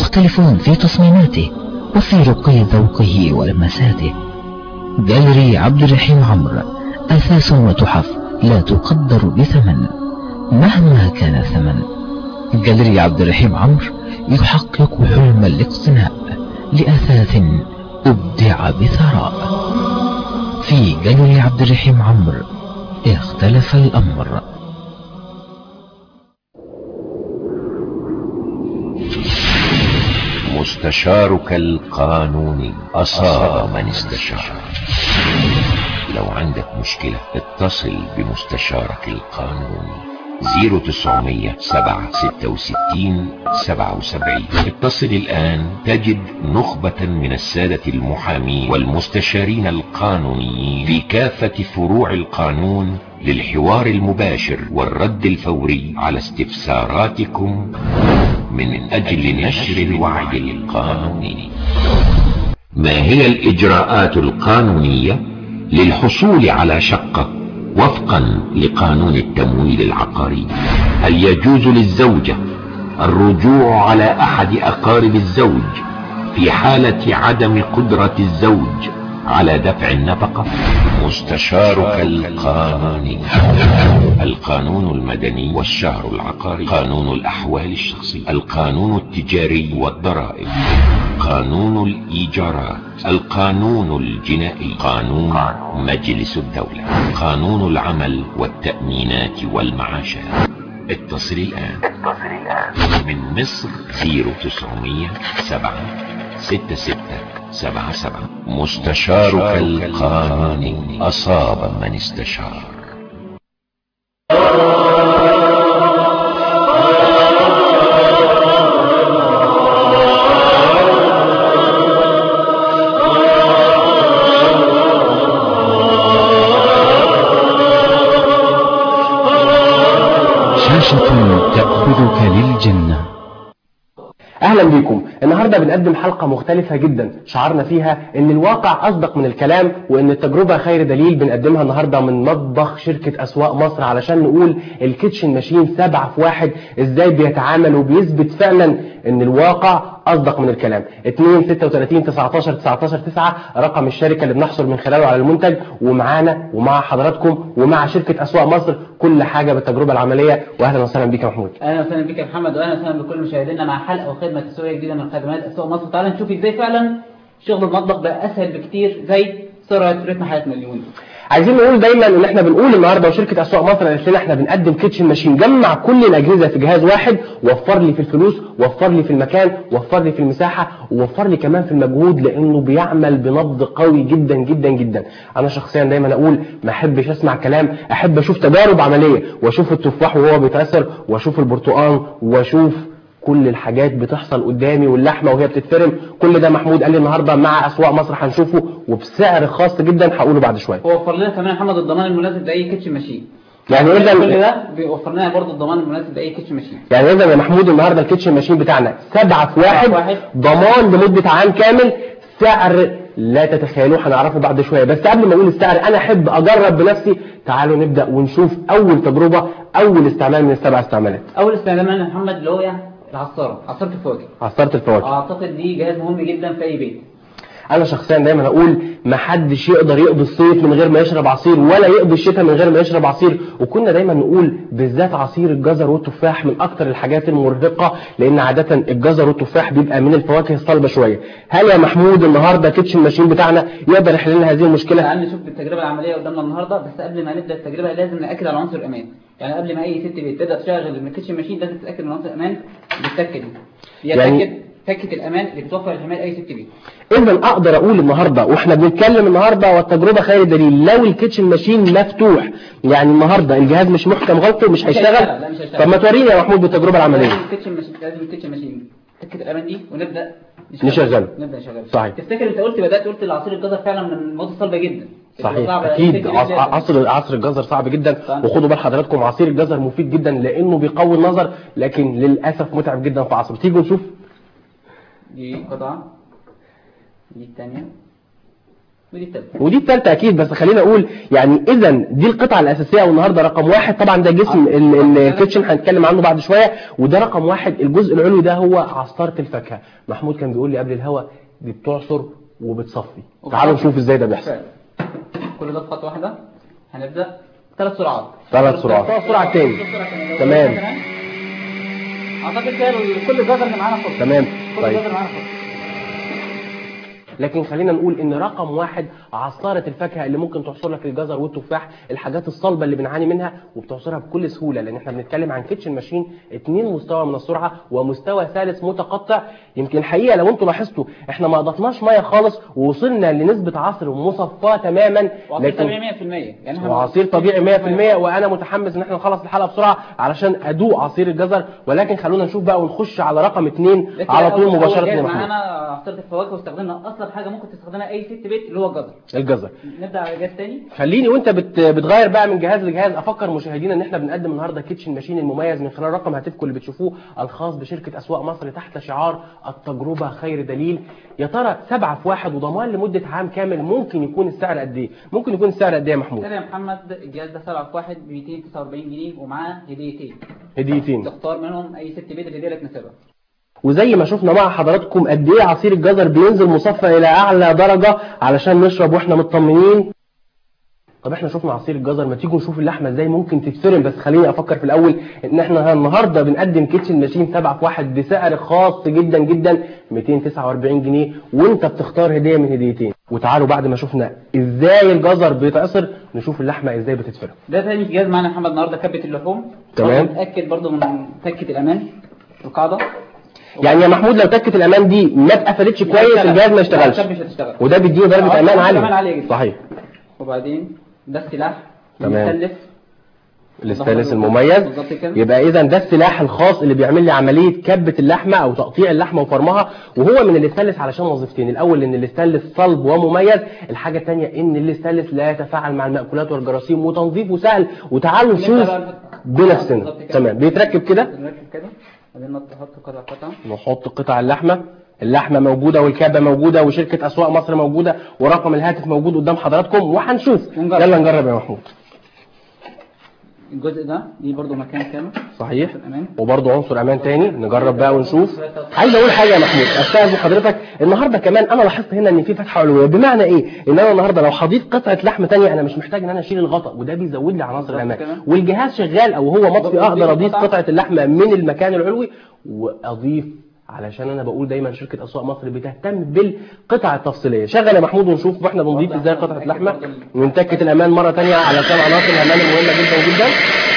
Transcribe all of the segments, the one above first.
مختلف في تصميماته وفي رقي ذوقه ولمساته جاليري عبد الرحيم عمرو أثاث وتحف لا تقدر بثمن مهما كان الثمن جاليري عبد الرحيم عمرو يحقق حلم الاقتناء لأثاث أبدع بثراء في جاليري عبد الرحيم عمرو اختلف الأمر مستشارك القانوني أصاب من استشار لو عندك مشكلة اتصل بمستشارك القانوني 0900 766 77 اتصل الآن تجد نخبة من السادة المحامين والمستشارين القانونيين في كافة فروع القانون للحوار المباشر والرد الفوري على استفساراتكم من أجل نشر الوعي القانوني ما هي الإجراءات القانونية للحصول على شقة وفقا لقانون التمويل العقاري هل يجوز للزوجة الرجوع على أحد أقارب الزوج في حالة عدم قدرة الزوج على دفع النفقة مستشارك القانوني القانون المدني والشهر العقاري قانون الأحوال الشخصية القانون التجاري والضرائب قانون الإيجارات القانون الجنائي قانون مجلس الدولة قانون العمل والتأمينات والمعاشات اتصل الآن من مصر 0900 7 66 سبعة سبعة مستشارك القانوني أصاب من استشار شاشة تأخذك للجنة اهلا بيكم النهارده بنقدم حلقه مختلفه جدا شعرنا فيها ان الواقع اصدق من الكلام وان التجربه خير دليل بنقدمها النهارده من مطبخ شركه اسواق مصر علشان نقول الكيتشن ماشين سبعة في واحد ازاي بيتعامل وبيثبت فعلا ان الواقع اصدق من الكلام 2 36 19 19 9 رقم الشركه اللي بنحصل من خلاله على المنتج ومعانا ومع حضراتكم ومع شركه اسواق مصر كل حاجه بالتجربه العمليه واهلا وسهلا بيك يا محمود اهلا وسهلا بك يا محمد واهلا وسهلا بكل مشاهدينا مع حلقه وخدمه تسويقيه جديده من خدمات اسواق مصر تعالى نشوف ازاي فعلا شغل المطبخ بقى اسهل بكتير زي سرعه رتم حياتنا اليوميه عايزين نقول دايما ان احنا بنقول النهارده وشركه اسواق مصر قالت لنا احنا بنقدم كيتشن ماشين جمع كل الاجهزه في جهاز واحد وفر لي في الفلوس وفر لي في المكان وفر لي في المساحه ووفر لي كمان في المجهود لانه بيعمل بنبض قوي جدا جدا جدا انا شخصيا دايما اقول ما احبش اسمع كلام احب اشوف تجارب عمليه واشوف التفاح وهو بيتاثر واشوف البرتقال واشوف كل الحاجات بتحصل قدامي واللحمه وهي بتتفرم كل ده محمود قال لي النهارده مع اسواق مصر هنشوفه وبسعر خاص جدا هقوله بعد شويه هو وفر لنا كمان يا محمد الضمان المناسب لاي كيتشن ماشين يعني كل اذا ده بيوفر لنا برضه الضمان المناسب لاي كيتشن ماشين يعني اذا يا محمود النهارده الكيتشن ماشين بتاعنا سبعة في واحد واحد. ضمان لمده عام كامل سعر لا تتخيلوه هنعرفه بعد شويه بس قبل ما اقول السعر انا احب اجرب بنفسي تعالوا نبدا ونشوف اول تجربه اول استعمال من السبع استعمالات اول استخدام يا محمد اللي هو العصاره عصاره الفواكه عصاره الفواكه اعتقد دي جهاز مهم جدا في اي بيت انا شخصيا دايما اقول ما حدش يقدر يقضي الصيف من غير ما يشرب عصير ولا يقضي الشتاء من غير ما يشرب عصير وكنا دايما نقول بالذات عصير الجزر والتفاح من اكتر الحاجات المرهقه لان عاده الجزر والتفاح بيبقى من الفواكه الصلبه شويه هل يا محمود النهارده كيتشن ماشين بتاعنا يقدر يحل لنا هذه المشكله تعال نشوف التجربه العمليه قدامنا النهارده بس قبل ما نبدا التجربه لازم ناكد على عنصر الامان يعني قبل ما اي ست بيت تبدا تشغل الكيتشن ماشين لازم تتاكد من عنصر الامان بالتكه دي هي يعني- تكه تكه الامان اللي بتوفر الحمايه لاي ست بيت اذا اقدر اقول النهارده واحنا بنتكلم النهارده والتجربه خير دليل لو الكيتشن ماشين مفتوح يعني النهارده الجهاز مش محكم غلطه مش هيشتغل، هيشتغل لا مش هيشتغل. طب ما توريني يا محمود بالتجربه العمليه لازم الكيتشن ماشين لازم الكيتشن ماشين تكه الامان دي ونبدا نشغله. نبدا نشغله صحيح. تفتكر انت قلت بدات قلت العصير الجزر فعلا من المواد الصلبه جدا صحيح صعبة، اكيد تفتكر عص- إزاي؟ عصر عصر الجزر صعب جدا صح. وخدوا بال حضراتكم عصير الجزر مفيد جدا لانه بيقوي النظر لكن للاسف متعب جدا في عصره تيجوا نشوف دي قطعه دي الثانيه ودي التالتة ودي الثالثه اكيد بس خلينا اقول يعني اذا دي القطعه الاساسيه والنهارده رقم واحد طبعا ده جسم آه. ال- ال- الكيتشن هنتكلم عنه بعد شويه وده رقم واحد الجزء العلوي ده هو عصاره الفاكهه محمود كان بيقول لي قبل الهوا دي بتعصر وبتصفي تعالوا نشوف ازاي ده بيحصل كل ده في خطوة واحدة هنبدأ ثلاث سرعات ثلاث سرعات. طب سرعة تاني. تمام. اعتقد كده كل جزر اللي معانا فرصة تمام كل طيب جزر معانا فرصة لكن خلينا نقول ان رقم واحد عصارة الفاكهة اللي ممكن تعصر لك الجزر والتفاح الحاجات الصلبة اللي بنعاني منها وبتعصرها بكل سهولة لان احنا بنتكلم عن كيتشن ماشين اتنين مستوى من السرعة ومستوى ثالث متقطع يمكن الحقيقة لو انتم لاحظتوا احنا ما اضفناش مية خالص ووصلنا لنسبة عصر مصفاة تماما وعصير لكن طبيعي 100% يعني احنا وعصير طبيعي 100% وانا متحمس ان احنا نخلص الحلقه بسرعه علشان ادوق عصير الجزر ولكن خلونا نشوف بقى ونخش على رقم اتنين لسه على طول أول- مباشره أول جاي يا محمود معانا عصير الفواكه واستخدمنا اصلا حاجه ممكن تستخدمها اي ست بيت اللي هو الجزر الجزر نبدا على جهاز تاني خليني وانت بت بتغير بقى من جهاز لجهاز افكر مشاهدينا ان احنا بنقدم النهارده كيتشن ماشين المميز من خلال رقم هاتفكم اللي بتشوفوه الخاص بشركه اسواق مصر تحت شعار التجربه خير دليل يا ترى سبعة في واحد وضمان لمده عام كامل ممكن يكون السعر قد ايه؟ ممكن يكون السعر قد ايه يا محمود؟ كده يا محمد الجهاز ده سبعة في واحد ب 249 جنيه ومعاه هديتين هديتين تختار منهم اي ست بيت الهديه اللي تناسبها وزي ما شفنا مع حضراتكم قد ايه عصير الجزر بينزل مصفى الى اعلى درجه علشان نشرب واحنا مطمنين طب احنا شفنا عصير الجزر ما تيجوا نشوف اللحمه ازاي ممكن تتفرم بس خليني افكر في الاول ان احنا النهارده بنقدم كيتشن ماشين 7 في 1 بسعر خاص جدا جدا 249 جنيه وانت بتختار هديه من هديتين وتعالوا بعد ما شفنا ازاي الجزر بيتعصر نشوف اللحمه ازاي بتتفرم ده تاني جهاز معانا يا محمد النهارده كبه اللحوم تمام. برضه متاكد برضه من تكه الامان القاعده يعني يا محمود لو تكه الامان دي ما اتقفلتش كويس الجهاز ما يشتغلش الكب مش هتشتغل وده بيديله درجه آه، امان درجة عاليه أمان عالية جدا. صحيح وبعدين ده السلاح تمام. المثلث الاستانلس المميز بالظبط كده. يبقى اذا ده السلاح الخاص اللي بيعمل لي عمليه كبه اللحمه او تقطيع اللحمه وفرمها وهو من الاستانلس علشان وظيفتين الاول ان الاستانلس صلب ومميز الحاجه الثانيه ان الاستانلس لا يتفاعل مع المأكولات والجراثيم وتنظيفه سهل وتعالوا نبدأ نشوف بقى بنفسنا بالظبط كده. تمام بيتركب كده بنركب كده بعدين نحط قطع قطع نحط قطع اللحمه اللحمه موجوده والكابه موجوده وشركه اسواق مصر موجوده ورقم الهاتف موجود قدام حضراتكم وهنشوف ونجرب. يلا نجرب يا محمود الجزء ده دي برضه مكان كامل صحيح الأمان. وبرضه عنصر امان تاني نجرب بقى ونشوف عايز اقول حاجه يا محمود استاذن حضرتك النهارده كمان انا لاحظت هنا ان في فتحه علويه بمعنى ايه ان انا النهارده لو هضيف قطعه لحم تانية انا مش محتاج ان انا اشيل الغطاء وده بيزود لي عناصر بالظبط الامان كده. والجهاز شغال او هو مطفي بالظبط اقدر كده. اضيف قطعة. قطعه اللحمه من المكان العلوي واضيف علشان انا بقول دايما شركه اسواق مصر بتهتم بالقطع التفصيليه شغل يا محمود ونشوف واحنا بنضيف ازاي قطعه لحمه من تكه الامان مره تانية علشان عناصر الامان المهمه جدا جدا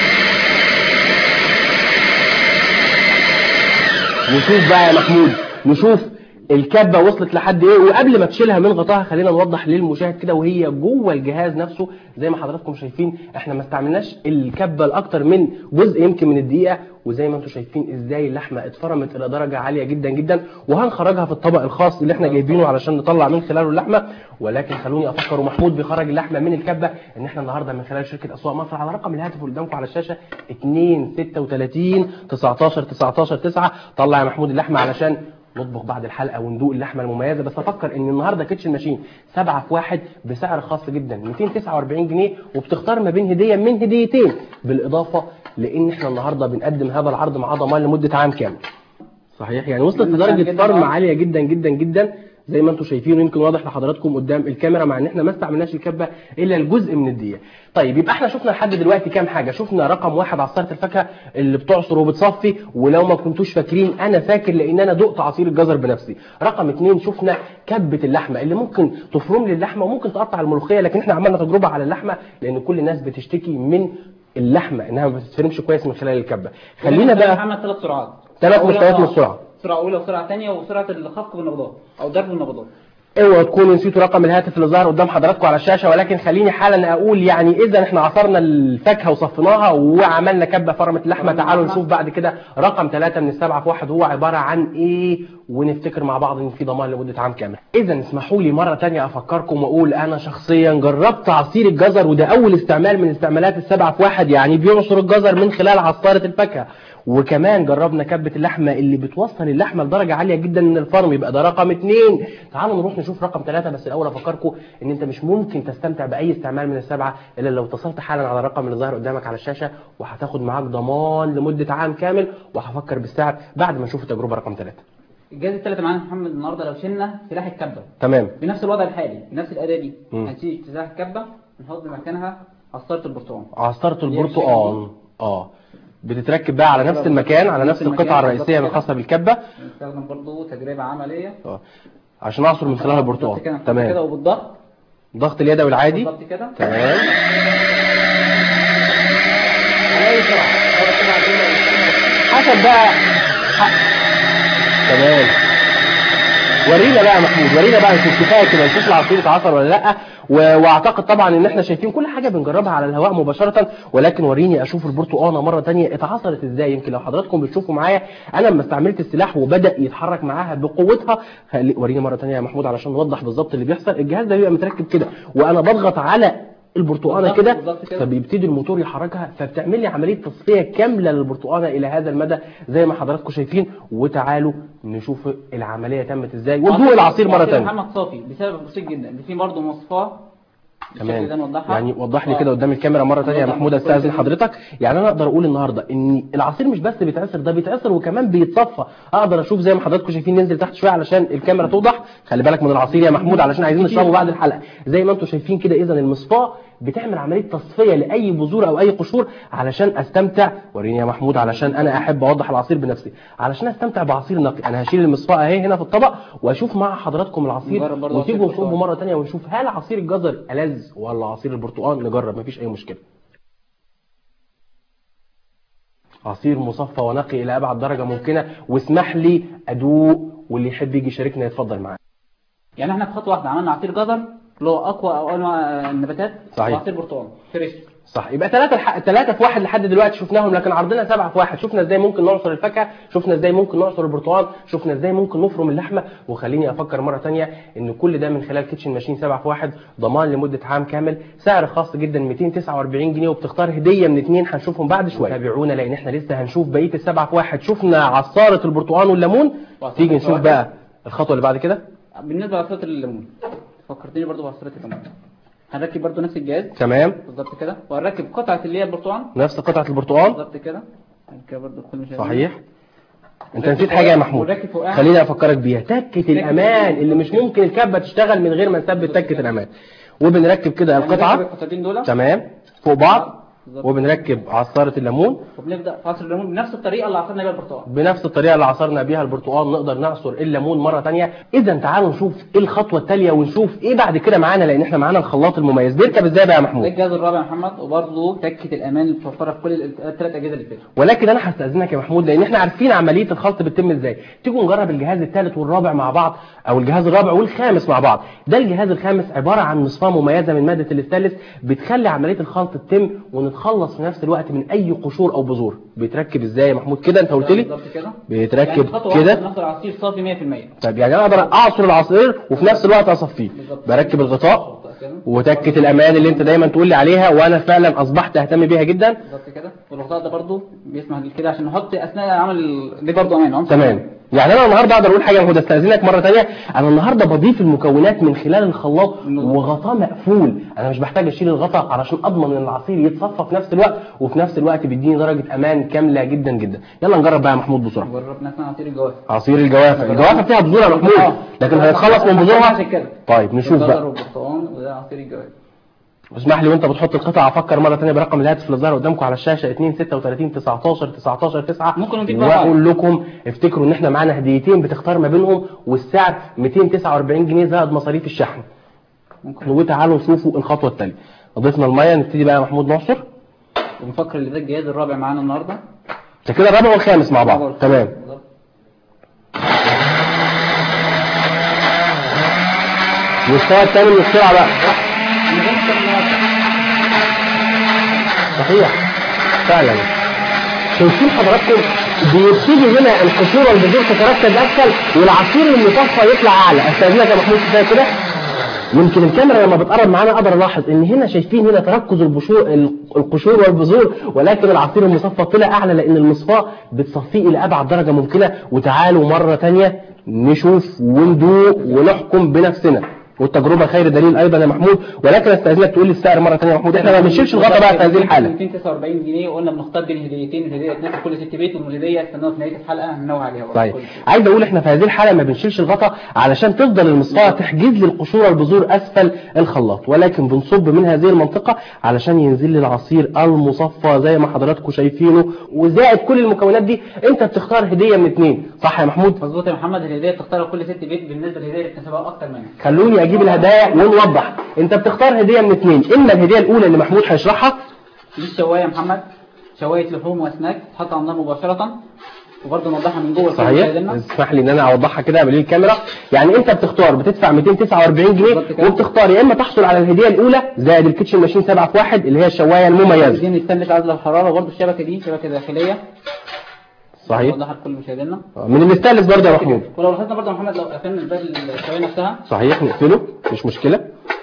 نشوف بقى يا محمود نشوف الكبه وصلت لحد ايه وقبل ما تشيلها من غطاها خلينا نوضح للمشاهد كده وهي جوه الجهاز نفسه زي ما حضراتكم شايفين احنا ما استعملناش الكبه لاكتر من جزء يمكن من الدقيقه وزي ما انتم شايفين ازاي اللحمه اتفرمت الى درجه عاليه جدا جدا وهنخرجها في الطبق الخاص اللي احنا جايبينه علشان نطلع من خلاله اللحمه ولكن خلوني افكر ومحمود بيخرج اللحمه من الكبه ان احنا النهارده من خلال شركه اسواق مصر على رقم الهاتف اللي قدامكم على الشاشه 2 36 19 19 9 طلع يا محمود اللحمه علشان نطبخ بعد الحلقه وندوق اللحمه المميزه بس افكر ان النهارده كيتشن ماشين 7 في 1 بسعر خاص جدا 249 جنيه وبتختار ما بين هديه من هديتين بالاضافه لان احنا النهارده بنقدم هذا العرض مع ضمان لمده عام كامل صحيح يعني وصلت لدرجه جداً فرم آه. عاليه جدا جدا جدا زي ما انتم شايفين يمكن واضح لحضراتكم قدام الكاميرا مع ان احنا ما استعملناش الكبه الا الجزء من الدقيقه طيب يبقى احنا شفنا لحد دلوقتي كام حاجه شفنا رقم واحد عصاره الفاكهه اللي بتعصر وبتصفي ولو ما كنتوش فاكرين انا فاكر لان انا دقت عصير الجزر بنفسي رقم اتنين شفنا كبه اللحمه اللي ممكن تفرم لي اللحمه وممكن تقطع الملوخيه لكن احنا عملنا تجربه على اللحمه لان كل الناس بتشتكي من اللحمه انها ما بتتفرمش كويس من خلال الكبه خلينا بقى محمد ثلاث سرعات ثلاث أولى- مستويات من آه. السرعه سرعه اولى وسرعه ثانيه وسرعه الخفق بالنبضات او ضرب النبضات اوعوا تكونوا نسيتوا رقم الهاتف اللي ظهر قدام حضراتكم على الشاشه ولكن خليني حالا اقول يعني اذا احنا عصرنا الفاكهه وصفيناها وعملنا كبه فرمه اللحمه فرمة تعالوا اللحمة. نشوف بعد كده رقم ثلاثة من السبعة في واحد هو عباره عن ايه ونفتكر مع بعض ان في ضمان لمده عام كامل اذا اسمحوا لي مره تانية افكركم واقول انا شخصيا جربت عصير الجزر وده اول استعمال من استعمالات السبعة في واحد يعني بيعصر الجزر من خلال عصاره الفاكهه وكمان جربنا كبة اللحمة اللي بتوصل اللحمة لدرجة عالية جدا من الفرم يبقى ده رقم اتنين تعالوا نروح نشوف رقم ثلاثة بس الأول أفكركم إن أنت مش ممكن تستمتع بأي استعمال من السبعة إلا لو اتصلت حالا على الرقم اللي ظاهر قدامك على الشاشة وهتاخد معاك ضمان لمدة عام كامل وهفكر بالسعر بعد ما نشوف التجربة رقم ثلاثة الجهاز الثالث معانا محمد النهارده لو شلنا سلاح الكبه تمام بنفس الوضع الحالي بنفس الاداه دي مم. هنشيل سلاح الكبه نحط مكانها عصاره البرتقال عصارة اللي هي البرتقال اه بتتركب بقى على نفس المكان على نفس القطعة الرئيسية الخاصة بالكبة نستخدم برضو تجربه عمليه اه عشان اعصر من خلالها بالظبط كده البرتقال نحط كده تمام وبالضغط ضغط اليدوي العادي بالضبط كده تمام على أي سرعة. هو كده عندنا- حسب بقى ح- تمام ورينا بقى يا محمود ورينا بقى نشوف كفايه كده نشوف العصير اتعصر ولا لا و... واعتقد طبعا ان احنا شايفين كل حاجه بنجربها على الهواء مباشره ولكن وريني اشوف البرتقانه مره تانية اتعصرت ازاي يمكن لو حضراتكم بتشوفوا معايا انا لما استعملت السلاح وبدا يتحرك معاها بقوتها خلي... وريني مره تانية يا محمود علشان نوضح بالظبط اللي بيحصل الجهاز ده بيبقى متركب كده وانا بضغط على البرتقانه بالظبط- كده بالظبط كده. فبيبتدي الموتور يحركها فبتعمل لي عمليه تصفيه كامله للبرتقانه الى هذا المدى زي ما حضراتكم شايفين وتعالوا نشوف العمليه تمت ازاي وندوق العصير مره عصير ثانيه محمد صافي بسبب بسيط جدا ان في برضه مصفاه بالشكل ده تمام نوضحها يعني وضح لي آه. كده قدام الكاميرا مره ثانيه يا نوضح محمود كل استاذن كده. حضرتك يعني انا اقدر اقول النهارده ان العصير مش بس بيتعصر ده بيتعصر وكمان بيتصفى اقدر اشوف زي ما حضراتكم شايفين ننزل تحت شويه علشان الكاميرا توضح خلي بالك من العصير يا محمود علشان عايزين نشربه بعد الحلقه زي ما انتم شايفين كده اذا المصفاه بتعمل عمليه تصفيه لاي بذور او اي قشور علشان استمتع وريني يا محمود علشان انا احب اوضح العصير بنفسي علشان استمتع بعصير نقي انا هشيل المصفاه اهي هنا في الطبق واشوف مع حضراتكم العصير نجرب برضه وتيجوا عصير نشوفه برتقال. مره ثانيه ونشوف هل عصير الجزر ألذ ولا عصير البرتقال نجرب مفيش اي مشكله عصير مصفى ونقي الى ابعد درجه ممكنه واسمح لي ادوق واللي يحب يجي يشاركنا يتفضل معانا يعني احنا في خطوه واحده عملنا عصير جزر اللي هو اقوى او انواع النباتات صحيح. وعصير برتقال فريش صح يبقى ثلاثة الح... ثلاثة في واحد لحد دلوقتي شفناهم لكن عرضنا سبعة في واحد شفنا ازاي ممكن نعصر الفاكهة شفنا ازاي ممكن نعصر البرتقال شفنا ازاي ممكن نفرم اللحمة وخليني افكر مرة تانية ان كل ده من خلال كيتشن ماشين سبعة في واحد ضمان لمدة عام كامل سعر خاص جدا 249 جنيه وبتختار هدية من اتنين هنشوفهم بعد شوية تابعونا لان احنا لسه هنشوف بقية السبعة في واحد شفنا عصارة البرتقال والليمون وعصارة تيجي نشوف الفواكه. بقى الخطوة اللي بعد كده بالنسبه لعصير الليمون فكرتني برضو بعصير الليمون هنركب برضو نفس الجهاز تمام بالظبط كده وهنركب قطعه اللي هي البرتقال نفس قطعة البرتقال بالظبط كده كده برضو كل مشاهدين. صحيح انت نسيت حاجه يا محمود ونركب فوقها. خليني افكرك بيها تكه الامان اللي مش ممكن الكبه تشتغل من غير ما نثبت تكه الامان وبنركب كده يعني نركب القطعه القطعتين دول تمام فوق بعض بالظبط. وبنركب عصاره الليمون وبنبدا في عصر الليمون بنفس الطريقه اللي عصرنا بيها البرتقال بنفس الطريقه اللي عصرنا بيها البرتقال نقدر نعصر الليمون مره تانية اذا تعالوا نشوف ايه الخطوه التاليه ونشوف ايه بعد كده معانا لان احنا معانا الخلاط المميز بيركب ازاي بقى يا ده محمود الجهاز الرابع يا محمد وبرضه تكه الامان اللي بتوفرها في كل الثلاث اجهزه اللي فاتوا ولكن انا هستاذنك يا محمود لان احنا عارفين عمليه الخلط بتتم ازاي تيجوا نجرب الجهاز الثالث والرابع مع بعض او الجهاز الرابع والخامس مع بعض ده الجهاز الخامس عباره عن مصفاه مميزه من ماده الاستانلس بتخلي عمليه الخلط تتم ونتخلص في نفس الوقت من اي قشور او بذور بيتركب ازاي يا محمود كده انت قلت لي بالظبط كده بيتركب يعني خطوة واحدة كده بناخد العصير صافي 100% طيب يعني انا اقدر اعصر العصير وفي نفس الوقت اصفيه بالظبط. بركب الغطاء كده. وتكه الامان اللي انت دايما تقول لي عليها وانا فعلا اصبحت اهتم بيها جدا بالظبط كده والغطاء ده برضه بيسمح كده عشان نحط اثناء عمل ال- دي برضه امان عنصر تمام يعني انا النهارده اقدر اقول حاجه يا هدى استاذنك مره ثانيه انا النهارده بضيف المكونات من خلال الخلاط وغطاه مقفول انا مش بحتاج اشيل الغطاء علشان اضمن ان العصير يتصفى في نفس الوقت وفي نفس الوقت بيديني درجه امان كامله جدا جدا يلا نجرب بقى يا محمود بسرعه جربنا اثناء عصير الجوافه عصير الجوافه الجوافه فيها بذور يا آه. محمود لكن هيتخلص من بذورها عشان كده. طيب نشوف الجزر بقى والبرتقال وده عصير الجوافه اسمح لي وانت بتحط القطعه افكر مره ثانيه برقم الهاتف اللي ظاهر قدامكم على الشاشه 2 36 19 19 9 ممكن نضيف بقى واقول لكم افتكروا ان احنا معانا هديتين بتختار ما بينهم والسعر 249 جنيه زائد مصاريف الشحن ممكن وتعالوا نشوفوا الخطوه الثانيه ضفنا الميه نبتدي بقى يا محمود نعصر ونفكر ان ده الجهاز الرابع معانا النهارده ده كده الرابع والخامس مع بعض تمام بالظبط. والمستوى الثاني من السرعه بقى من غير كلمات. صحيح فعلا شايفين حضراتكم بيبتدي هنا القشور والبذور تتركز اسفل والعصير المصفى يطلع اعلى استاذنك يا محمود كفايه كده يمكن الكاميرا لما بتقرب معانا اقدر الاحظ ان هنا شايفين هنا تركز البشور القشور والبذور ولكن العصير المصفى طلع اعلى لان المصفاه بتصفيه الى ابعد درجه ممكنه وتعالوا مره ثانيه نشوف وندوق ونحكم بنفسنا والتجربه خير دليل ايضا يا محمود ولكن استاذنك تقول لي السعر مره ثانيه يا محمود احنا ما بنشيلش الغطا بقى في هذه الحاله 249 جنيه وقلنا بنختار بين هديتين الهديه تناسب كل ست بيت والهديه استنوها في نهايه الحلقه هننوه عليها برضه. طيب كل ست. عايز اقول احنا في هذه الحاله ما بنشيلش الغطا علشان تفضل المصفاه تحجز لي القشور والبذور اسفل الخلاط ولكن بنصب من هذه المنطقه علشان ينزل لي العصير المصفى زي ما حضراتكم شايفينه وزائد كل المكونات دي انت بتختار هديه من اثنين صح يا محمود مظبوط يا محمد الهديه بتختارها كل ست بيت بالنسبه للهديه اللي بتناسبها اكتر منها خلوني اجيب الهدايا ونوضح انت بتختار هديه من اثنين اما الهديه الاولى اللي محمود هيشرحها دي الشوايه يا محمد شوايه لحوم واسماك تتحط على النار مباشره وبرضه نوضحها من جوه صحيح كده اسمح لي ان انا اوضحها كده قبل الكاميرا يعني انت بتختار بتدفع 249 جنيه بالظبط كده. وبتختار يا اما تحصل على الهديه الاولى زائد الكيتشن ماشين 7 في 1 اللي هي الشوايه المميزه دي نستنلك عزل الحراره وبرضه الشبكه دي شبكه داخليه صحيح نوضحها لكل مشاهدينا من الاستانلس برضه يا محمود ولو لاحظنا برضه يا محمد لو قفلنا الباب الشوايه نفسها صحيح نقفله مش مشكله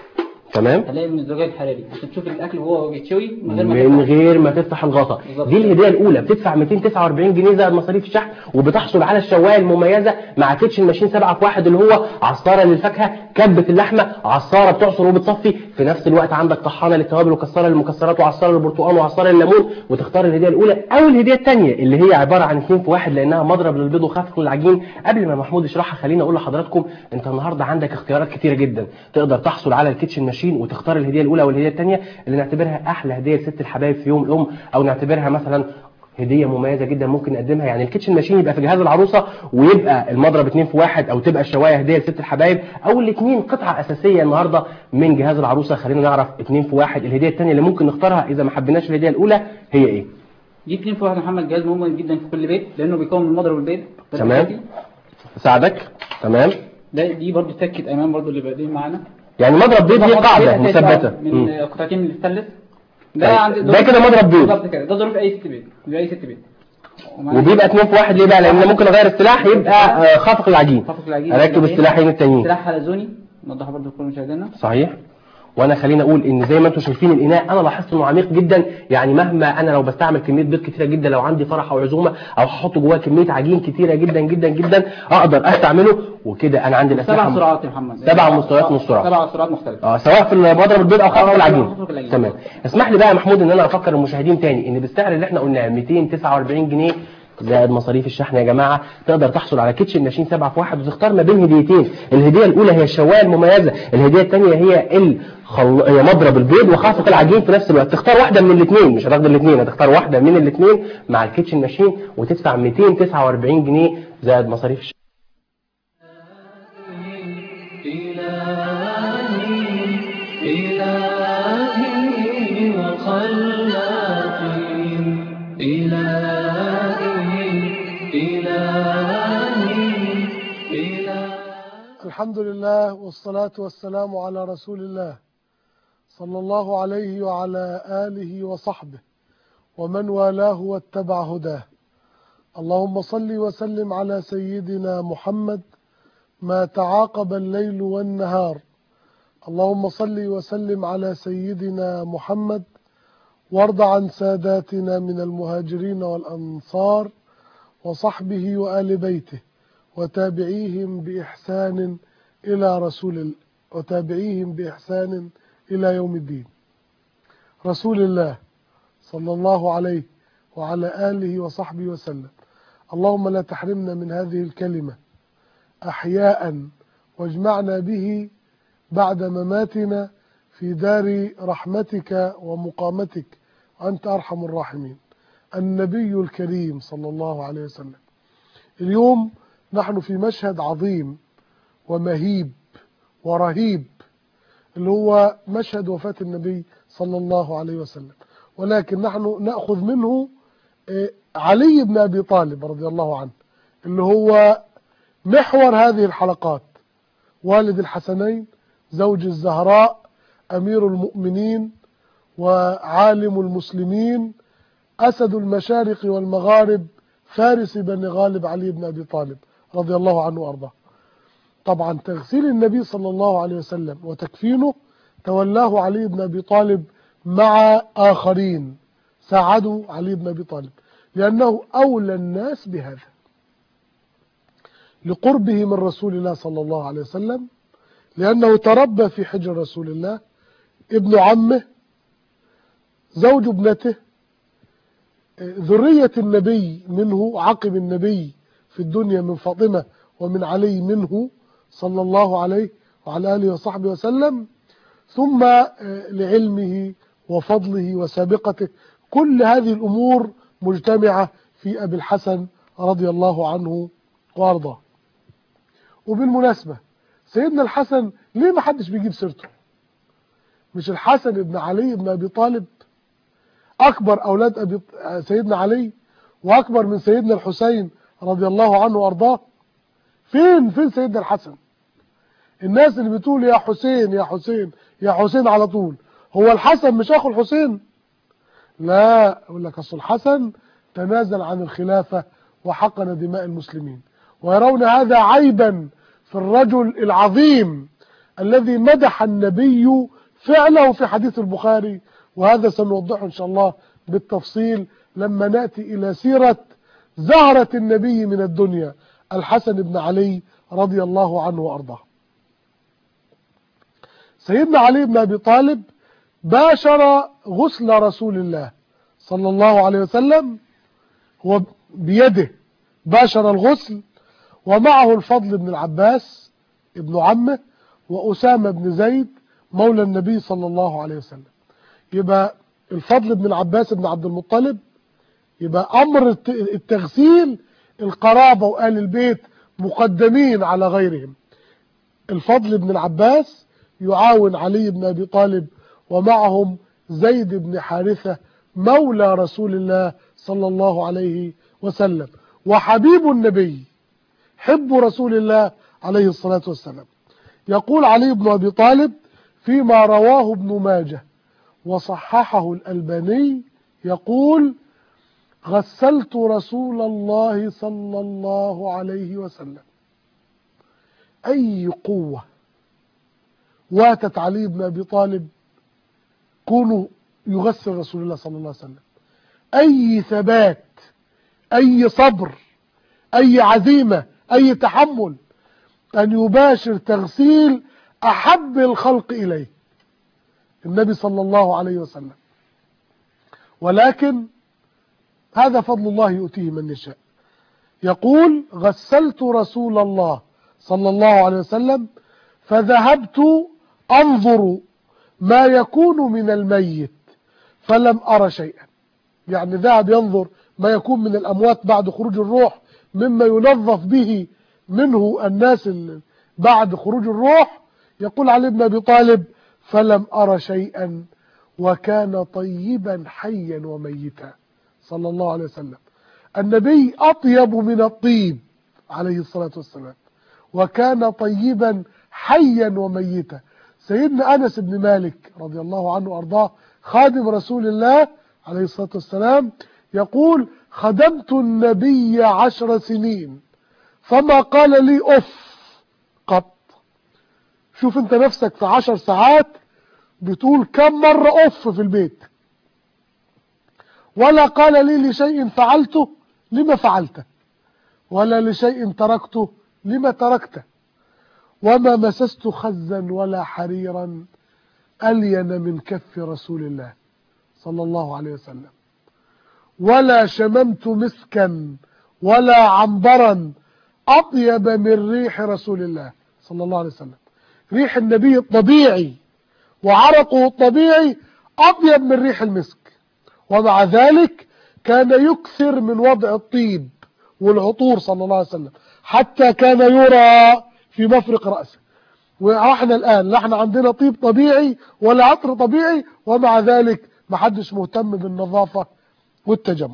تمام هنلاقي من الزجاج الحراري عشان تشوف الاكل وهو بيتشوي من غير ما من تفتح. غير ما تفتح الغطا بالظبط. دي الهديه الاولى بتدفع 249 جنيه زائد مصاريف الشحن وبتحصل على الشوايه المميزه مع كيتشن ماشين 7 في 1 اللي هو عصاره للفاكهه كبه اللحمه عصاره بتعصر وبتصفي في نفس الوقت عندك طحانه للتوابل وكساره للمكسرات وعصاره للبرتقال وعصاره لليمون وتختار الهديه الاولى او الهديه الثانيه اللي هي عباره عن 2 في 1 لانها مضرب للبيض وخفق للعجين قبل ما محمود يشرحها خليني اقول لحضراتكم انت النهارده عندك اختيارات كتيره جدا تقدر تحصل على الكيتشن ماشين وتختار الهديه الاولى والهديه الثانيه اللي نعتبرها احلى هديه لست الحبايب في يوم الام او نعتبرها مثلا هديه مميزه جدا ممكن نقدمها يعني الكيتشن ماشين يبقى في جهاز العروسه ويبقى المضرب 2 في 1 او تبقى الشوايه هديه لست الحبايب او الاثنين قطعه اساسيه النهارده من جهاز العروسه خلينا نعرف 2 في 1 الهديه الثانيه اللي ممكن نختارها اذا ما حبيناش الهديه الاولى هي ايه دي اتنين في واحد يا محمد جهاز مهم جدا في كل بيت لانه بيكون من مضرب البيض ده تمام. الأساسي. ساعدك تمام ده دي برضه تكه ايمان برضه اللي بادئين معانا يعني مضرب بيض ليه ده قاعده أساسي مثبته من مم. قطعتين من الستانلس طيب. ده عند ده كده مضرب بيض. بالظبط كده ده ظروف اي ست بيت لاي ست بيت ومعانا وبيبقى 2 في 1 ليه بقى لان ممكن اغير السلاح يبقى آه، خافق العجين خفق العجين اركب السلاحين التانيين سلاح حلزوني نوضحها برضه لكل مشاهدينا صحيح وانا خليني اقول ان زي ما انتم شايفين الاناء انا لاحظت انه عميق جدا يعني مهما انا لو بستعمل كميه بيض كتيره جدا لو عندي فرح او عزومه او هحط جواه كميه عجين كتيره جدا جدا جدا اقدر استعمله وكده انا عندي الاسلحه سبع سرعات يا محمد سبع مستويات من السرعه سبع سرعات مختلفه اه سواء في مضرب البيض او خفق العجين خفق العجين. تمام اسمح لي بقى يا محمود ان انا افكر المشاهدين تاني ان بالسعر اللي احنا قلناه 249 جنيه زائد مصاريف الشحن يا جماعه تقدر تحصل على كيتشن ماشين 7 في 1 وتختار ما بين هديتين الهديه الاولى هي الشوايه المميزه الهديه الثانيه هي الخل... هي مضرب البيض وخافق العجين في نفس الوقت تختار واحده من الاثنين مش هتاخد الاثنين هتختار واحده من الاثنين مع الكيتشن ماشين وتدفع 249 جنيه زائد مصاريف الشحن إلهي وخلاقي إلهي إلهي إلهي الحمد لله والصلاة والسلام على رسول الله صلى الله عليه وعلى آله وصحبه ومن والاه واتبع هداه اللهم صل وسلم على سيدنا محمد ما تعاقب الليل والنهار اللهم صل وسلم على سيدنا محمد وارض عن ساداتنا من المهاجرين والأنصار وصحبه وآل بيته وتابعيهم بإحسان إلى رسول ال... وتابعيهم بإحسان إلى يوم الدين رسول الله صلى الله عليه وعلى آله وصحبه وسلم اللهم لا تحرمنا من هذه الكلمة أحياء واجمعنا به بعد مماتنا في دار رحمتك ومقامتك أنت أرحم الراحمين النبي الكريم صلى الله عليه وسلم اليوم نحن في مشهد عظيم ومهيب ورهيب اللي هو مشهد وفاة النبي صلى الله عليه وسلم ولكن نحن نأخذ منه آه، علي بن أبي طالب رضي الله عنه اللي هو محور هذه الحلقات والد الحسنين زوج الزهراء أمير المؤمنين وعالم المسلمين أسد المشارق والمغارب فارس بن غالب علي بن أبي طالب رضي الله عنه وأرضاه طبعا تغسيل النبي صلى الله عليه وسلم وتكفينه تولاه علي بن أبي طالب مع آخرين ساعدوا علي بن أبي طالب لأنه أولى الناس بهذا لقربه من رسول الله صلى الله عليه وسلم لأنه تربى في حجر رسول الله ابن عمه زوج ابنته ذرية النبي منه عقب النبي في الدنيا من فاطمة ومن علي منه صلى الله عليه وعلى آله وصحبه وسلم ثم لعلمه وفضله وسابقته كل هذه الأمور مجتمعة في أبي الحسن رضي الله عنه وأرضاه وبالمناسبة سيدنا الحسن ليه ما حدش بيجيب سيرته مش الحسن ابن علي ابن أبي طالب أكبر أولاد أبي سيدنا علي وأكبر من سيدنا الحسين رضي الله عنه وأرضاه فين فين سيدنا الحسن الناس اللي بتقول يا حسين يا حسين يا حسين على طول هو الحسن مش أخو الحسين لا أقول لك أصل الحسن تنازل عن الخلافة وحقن دماء المسلمين ويرون هذا عيبا في الرجل العظيم الذي مدح النبي فعله في حديث البخاري وهذا سنوضحه إن شاء الله بالتفصيل لما نأتي إلى سيرة زهرة النبي من الدنيا الحسن بن علي رضي الله عنه وأرضاه سيدنا علي بن أبي طالب باشر غسل رسول الله صلى الله عليه وسلم هو بيده باشر الغسل ومعه الفضل بن العباس ابن عمه وأسامة بن زيد مولى النبي صلى الله عليه وسلم يبقى الفضل بن العباس بن عبد المطلب يبقى أمر التغسيل القرابة وآل البيت مقدمين على غيرهم الفضل بن العباس يعاون علي بن أبي طالب ومعهم زيد بن حارثة مولى رسول الله صلى الله عليه وسلم وحبيب النبي حب رسول الله عليه الصلاة والسلام يقول علي بن أبي طالب فيما رواه ابن ماجه وصححه الألباني يقول غسلت رسول الله صلى الله عليه وسلم أي قوة واتت علي بن أبي طالب كونوا يغسل رسول الله صلى الله عليه وسلم أي ثبات أي صبر أي عزيمة أي تحمل أن يباشر تغسيل أحب الخلق إليه النبي صلى الله عليه وسلم ولكن هذا فضل الله يؤتيه من يشاء يقول غسلت رسول الله صلى الله عليه وسلم فذهبت أنظر ما يكون من الميت فلم أرى شيئا يعني ذهب ينظر ما يكون من الأموات بعد خروج الروح مما ينظف به منه الناس بعد خروج الروح يقول علي بن أبي طالب فلم أرى شيئا وكان طيبا حيا وميتا صلى الله عليه وسلم النبي أطيب من الطيب عليه الصلاة والسلام وكان طيبا حيا وميتا سيدنا أنس بن مالك رضي الله عنه وأرضاه خادم رسول الله عليه الصلاة والسلام يقول خدمت النبي عشر سنين فما قال لي أف قط شوف انت نفسك في عشر ساعات بتقول كم مرة أف في البيت ولا قال لي لشيء فعلته لما فعلته ولا لشيء تركته لما تركته وما مسست خزا ولا حريرا ألين من كف رسول الله صلى الله عليه وسلم ولا شممت مسكا ولا عنبرا أطيب من ريح رسول الله صلى الله عليه وسلم ريح النبي الطبيعي وعرقه الطبيعي أطيب من ريح المسك ومع ذلك كان يكثر من وضع الطيب والعطور صلى الله عليه وسلم حتى كان يرى في مفرق رأسه واحنا الآن لا احنا عندنا طيب طبيعي ولا عطر طبيعي ومع ذلك ما حدش مهتم بالنظافة والتجمل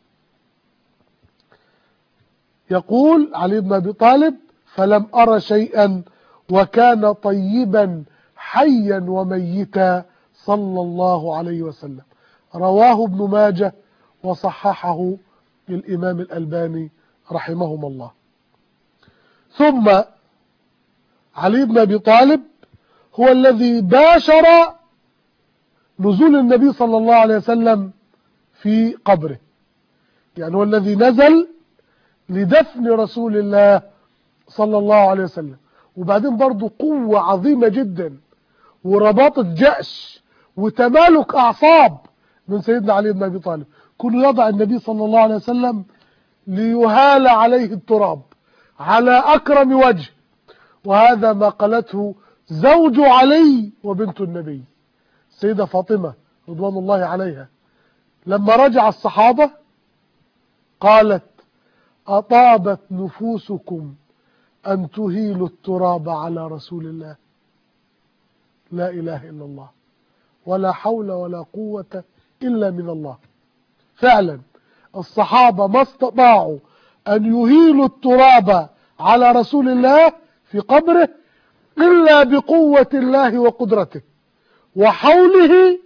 يقول علي بن أبي طالب فلم أرى شيئا وكان طيبا حيا وميتا صلى الله عليه وسلم رواه ابن ماجه وصححه الإمام الألباني رحمهما الله ثم علي بن أبي طالب هو الذي باشر نزول النبي صلى الله عليه وسلم في قبره يعني هو الذي نزل لدفن رسول الله صلى الله عليه وسلم وبعدين برضو قوة عظيمة جدا ورباطة جأش وتمالك أعصاب من سيدنا علي بن أبي طالب كل يضع النبي صلى الله عليه وسلم ليهال عليه التراب على أكرم وجه وهذا ما قالته زوج علي وبنت النبي السيدة فاطمة رضوان الله عليها لما رجع الصحابة قالت أطابت نفوسكم أن تهيلوا التراب على رسول الله لا إله إلا الله ولا حول ولا قوة إلا من الله فعلا الصحابة ما استطاعوا أن يهيلوا التراب على رسول الله في قبره إلا بقوة الله وقدرته وحوله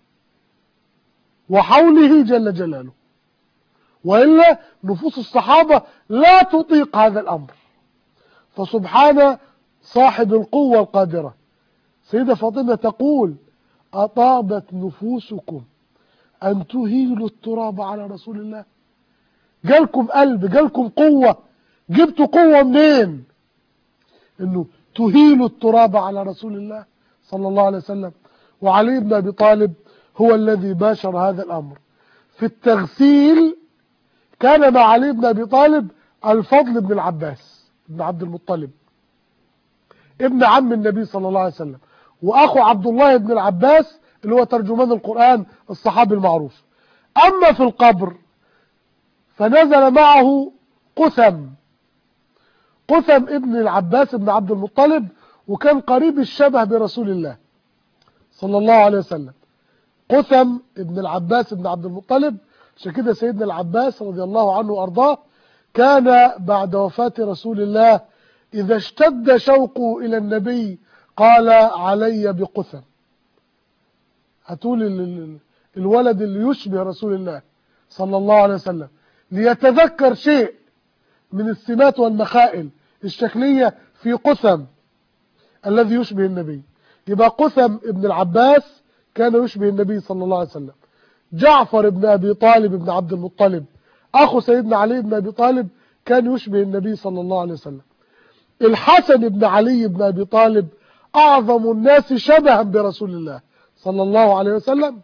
وحوله جل جلاله وإلا نفوس الصحابة لا تطيق هذا الأمر فسبحان صاحب القوة القادرة سيدة فاطمة تقول أطابت نفوسكم أن تهيلوا التراب على رسول الله جالكم قلب جالكم قوة جبتوا قوة منين انه تهيلوا التراب على رسول الله صلى الله عليه وسلم وعلي بن ابي طالب هو الذي باشر هذا الامر في التغسيل كان مع علي بن ابي طالب الفضل بن العباس بن عبد المطلب ابن عم النبي صلى الله عليه وسلم واخو عبد الله بن العباس اللي هو ترجمان القرآن الصحابي المعروف اما في القبر فنزل معه قثم قثم ابن العباس بن عبد المطلب وكان قريب الشبه برسول الله صلى الله عليه وسلم قثم ابن العباس بن عبد المطلب عشان كده سيدنا العباس رضي الله عنه وارضاه كان بعد وفاة رسول الله إذا اشتد شوقه إلى النبي قال علي بقثم هتقول ال- ال- الولد اللي يشبه رسول الله صلى الله عليه وسلم ليتذكر شيء من السمات والمخائل الشكلية في قثم الذي يشبه النبي يبقى قثم ابن العباس كان يشبه النبي صلى الله عليه وسلم جعفر ابن أبي طالب ابن عبد المطلب أخو سيدنا علي بن أبي طالب كان يشبه النبي صلى الله عليه وسلم الحسن بن علي بن أبي طالب أعظم الناس شبها برسول الله صلى الله عليه وسلم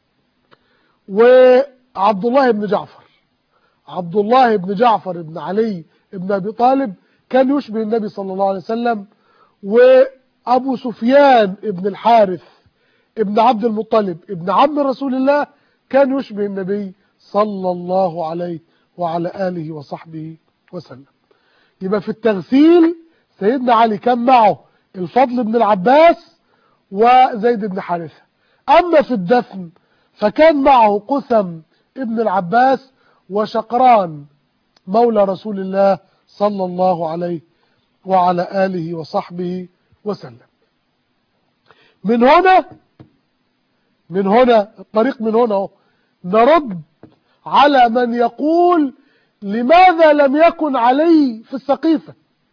وعبد الله بن جعفر عبد الله بن جعفر بن علي بن أبي طالب كان يشبه النبي صلى الله عليه وسلم وأبو سفيان بن الحارث ابن عبد المطلب ابن عم رسول الله كان يشبه النبي صلى الله عليه وعلى آله وصحبه وسلم يبقى في التغسيل سيدنا علي كان معه الفضل بن العباس وزيد بن حارثة أما في الدفن فكان معه قثم ابن العباس وشقران مولى رسول الله صلى الله عليه وعلى آله وصحبه وسلم من هنا من هنا الطريق من هنا اهو نرد على من يقول لماذا لم يكن علي في السقيفة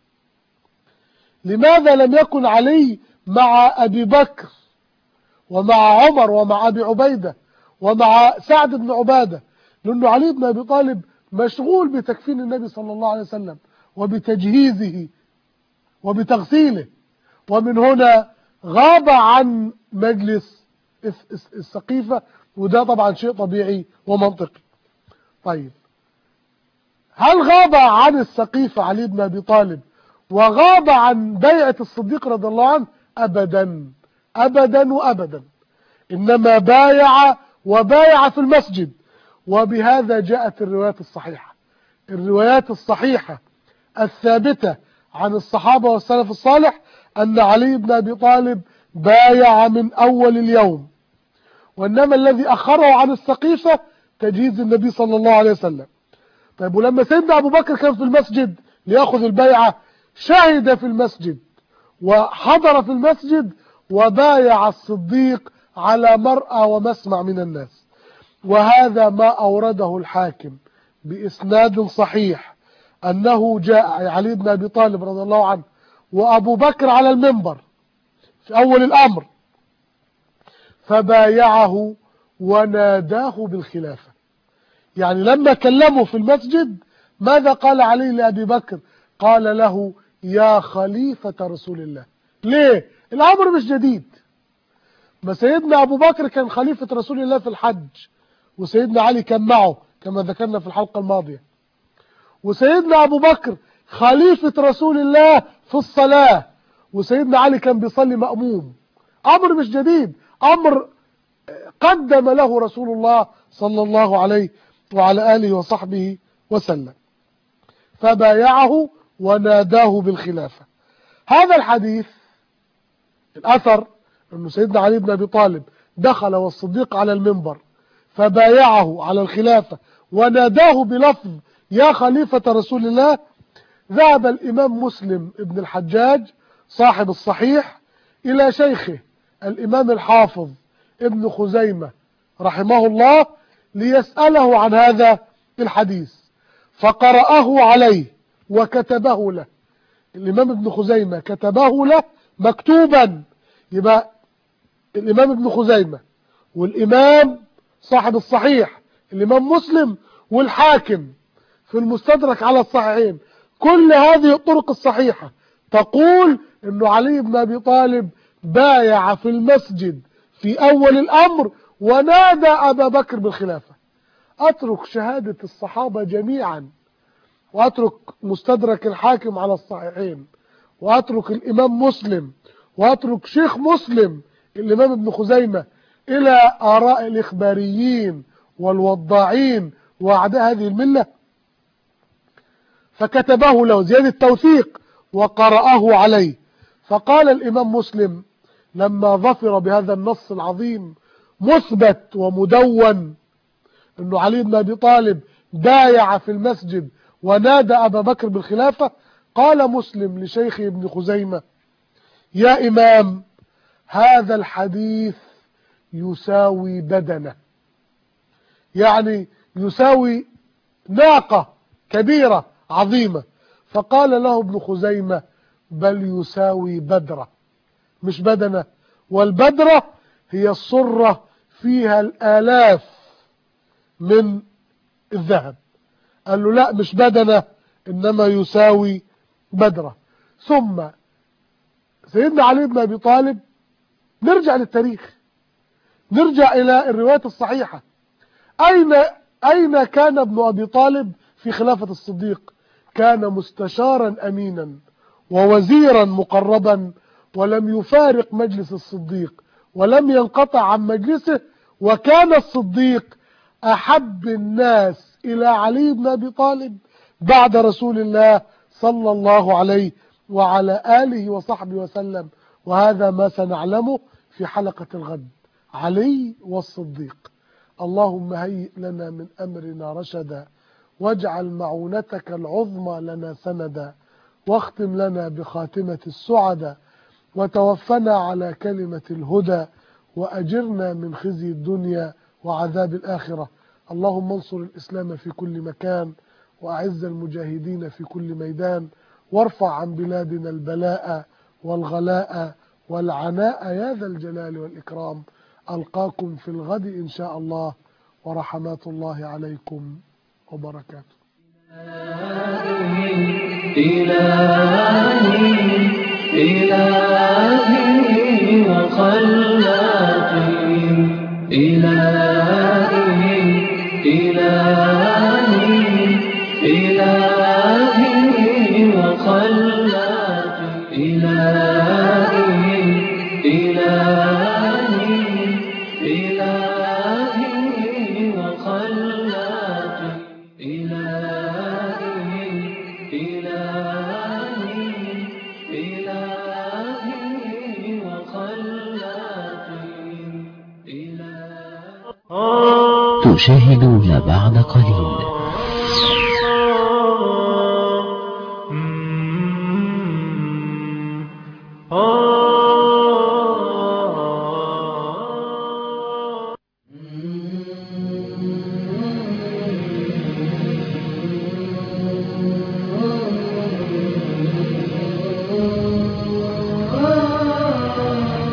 لماذا لم يكن علي مع أبي بكر ومع عمر ومع أبي عبيدة ومع سعد بن عبادة لأنه علي بن أبي طالب مشغول بتكفين النبي صلى الله عليه وسلم وبتجهيزه وبتغسيله ومن هنا غاب عن مجلس السقيفة وده طبعا شيء طبيعي ومنطقي طيب هل غاب عن السقيفة علي بن أبي طالب وغاب عن بيعة الصديق رضي الله عنه أبدا أبدا وأبدا إنما بايع وبايع في المسجد وبهذا جاءت الروايات الصحيحة الروايات الصحيحة الثابتة عن الصحابة والسلف الصالح أن علي بن أبي طالب بايع من أول اليوم وإنما الذي أخره عن السقيفة تجهيز النبي صلى الله عليه وسلم طيب ولما سيدنا أبو بكر كان في المسجد ليأخذ البيعة شهد في المسجد وحضر في المسجد وبايع الصديق على مرأى ومسمع من الناس وهذا ما أورده الحاكم بإسناد صحيح أنه جاء علي بن أبي طالب رضي الله عنه وأبو بكر على المنبر في أول الأمر فبايعه وناداه بالخلافة يعني لما كلمه في المسجد ماذا قال علي لأبي بكر قال له يا خليفة رسول الله ليه الأمر مش جديد ما سيدنا أبو بكر كان خليفة رسول الله في الحج وسيدنا علي كان معه كما ذكرنا في الحلقة الماضية وسيدنا أبو بكر خليفة رسول الله في الصلاة وسيدنا علي كان بيصلي مأموم أمر مش جديد أمر قدم له رسول الله صلى الله عليه وعلى آله وصحبه وسلم فبايعه وناداه بالخلافة هذا الحديث الأثر أنه سيدنا علي بن أبي طالب دخل والصديق على المنبر فبايعه على الخلافة وناداه بلفظ يا خليفة رسول الله ذهب الإمام مسلم ابن الحجاج صاحب الصحيح إلى شيخه الإمام الحافظ ابن خزيمة رحمه الله ليسأله عن هذا الحديث فقرأه عليه وكتبه له الإمام ابن خزيمة كتبه له مكتوبا يبقى الإمام ابن خزيمة والإمام صاحب الصحيح الإمام مسلم والحاكم في المستدرك على الصحيحين كل هذه الطرق الصحيحة تقول أنه علي بن أبي طالب بايع في المسجد في أول الأمر ونادى أبا بكر بالخلافة أترك شهادة الصحابة جميعا وأترك مستدرك الحاكم على الصحيحين وأترك الإمام مسلم وأترك شيخ مسلم الإمام ابن خزيمة إلى آراء الإخباريين والوضاعين وأعداء هذه الملة فكتبه له زيادة توثيق وقرأه عليه فقال الإمام مسلم لما ظفر بهذا النص العظيم مثبت ومدون أنه علي بن أبي طالب بايع في المسجد ونادى أبا بكر بالخلافة قال مسلم لشيخ ابن خزيمة يا إمام هذا الحديث يساوي بدنه يعني يساوي ناقة كبيرة عظيمة فقال له ابن خزيمة بل يساوي بدرة مش بدنة والبدرة هي الصرة فيها الآلاف من الذهب قال له لا مش بدنة إنما يساوي بدرة ثم سيدنا علي بن أبي طالب نرجع للتاريخ نرجع إلى الروايات الصحيحة أين أين كان ابن أبي طالب في خلافة الصديق كان مستشارا أمينا ووزيرا مقربا ولم يفارق مجلس الصديق ولم ينقطع عن مجلسه وكان الصديق أحب الناس إلى علي بن أبي طالب بعد رسول الله صلى الله عليه وعلى آله وصحبه وسلم وهذا ما سنعلمه في حلقة الغد علي والصديق اللهم هيئ لنا من أمرنا رشدا واجعل معونتك العظمى لنا سندا واختم لنا بخاتمة السعداء وتوفنا على كلمة الهدى وأجرنا من خزي الدنيا وعذاب الآخرة اللهم انصر الإسلام في كل مكان وأعز المجاهدين في كل ميدان وارفع عن بلادنا البلاء والغلاء والعناء يا ذا الجلال والإكرام ألقاكم في الغد إن شاء الله ورحمات الله عليكم وبركاته إلهي إلهي وخلاقي إلهي إلهي إلهي وخلاقي إلهي إلهي إلهي وخلاقي إلهي إلهي إلهي وخلاقي إلهي تشاهدون بعد قليل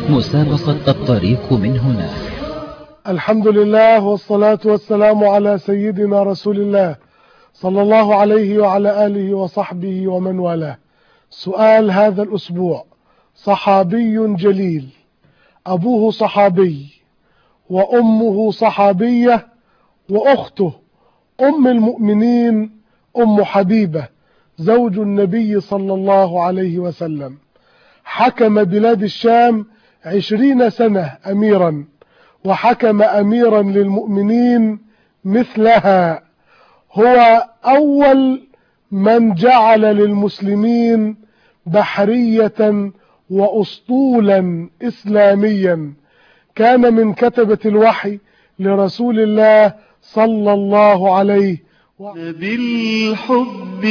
مسابقة الطريق من هنا الحمد لله والصلاة والسلام على سيدنا رسول الله صلى الله عليه وعلى آله وصحبه ومن والاه سؤال هذا الأسبوع صحابي جليل أبوه صحابي وأمه صحابية وأخته أم المؤمنين أم حبيبة زوج النبي صلى الله عليه وسلم حكم بلاد الشام عشرين سنة أميرا وحكم أميرا للمؤمنين مثلها هو أول من جعل للمسلمين بحرية وأسطولا إسلاميا كان من كتبة الوحي لرسول الله صلى الله عليه وسلم بالحب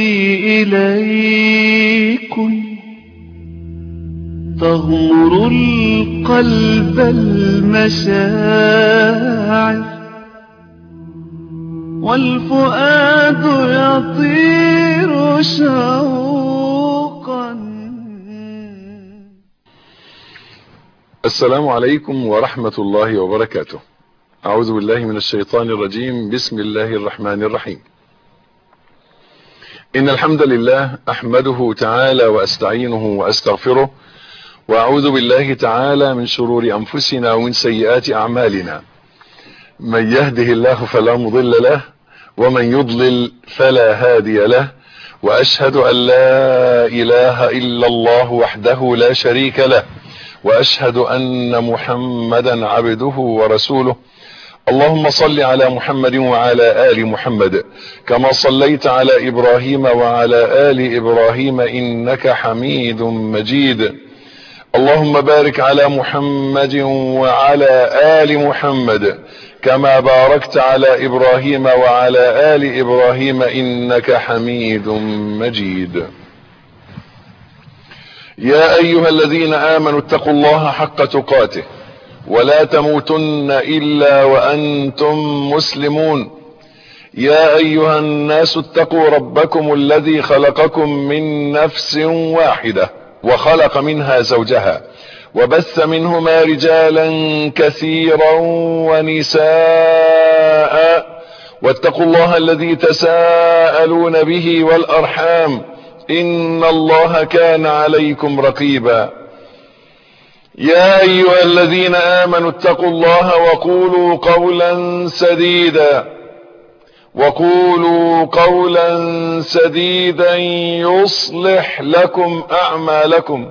إليكم تغمر القلب المشاعر والفؤاد يطير شوقا السلام عليكم ورحمة الله وبركاته أعوذ بالله من الشيطان الرجيم بسم الله الرحمن الرحيم إن الحمد لله أحمده تعالى وأستعينه وأستغفره وأعوذ بالله تعالى من شرور أنفسنا ومن سيئات أعمالنا من يهده الله فلا مضل له ومن يضلل فلا هادي له وأشهد أن لا إله إلا الله وحده لا شريك له وأشهد أن محمدا عبده ورسوله اللهم صل على محمد وعلى آل محمد كما صليت على إبراهيم وعلى آل إبراهيم إنك حميد مجيد اللهم بارك على محمد وعلى آل محمد كما باركت على إبراهيم وعلى آل إبراهيم إنك حميد مجيد يا أيها الذين آمنوا اتقوا الله حق تقاته ولا تموتن إلا وأنتم مسلمون يا أيها الناس اتقوا ربكم الذي خلقكم من نفس واحدة وخلق منها زوجها وبث منهما رجالا كثيرا ونساء واتقوا الله الذي تساءلون به والأرحام إن الله كان عليكم رقيبا يا أيها الذين آمنوا اتقوا الله وقولوا قولا سديدا وقولوا قولا سديدا يصلح لكم أعمالكم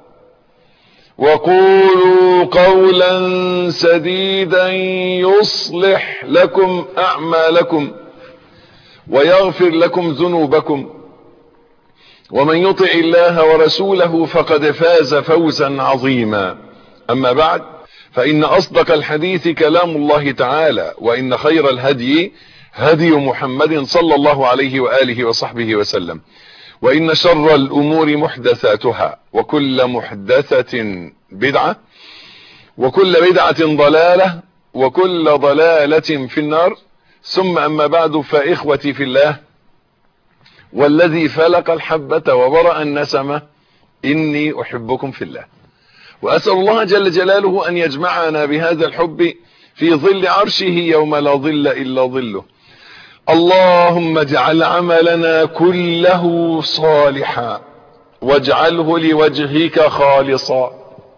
وقولوا قولا سديدا يصلح لكم أعمالكم ويغفر لكم ذنوبكم ومن يطع الله ورسوله فقد فاز فوزا عظيما أما بعد فإن أصدق الحديث كلام الله تعالى وإن خير الهدي هدي محمد صلى الله عليه وآله وصحبه وسلم وإن شر الأمور محدثاتها وكل محدثة بدعة وكل بدعة ضلالة وكل ضلالة في النار ثم أما بعد فإخوتي في الله والذي فلق الحبة وبرأ النسمة إني أحبكم في الله وأسأل الله جل جلاله أن يجمعنا بهذا الحب في ظل عرشه يوم لا ظل إلا ظله اللهم اجعل عملنا كله صالحا واجعله لوجهك خالصا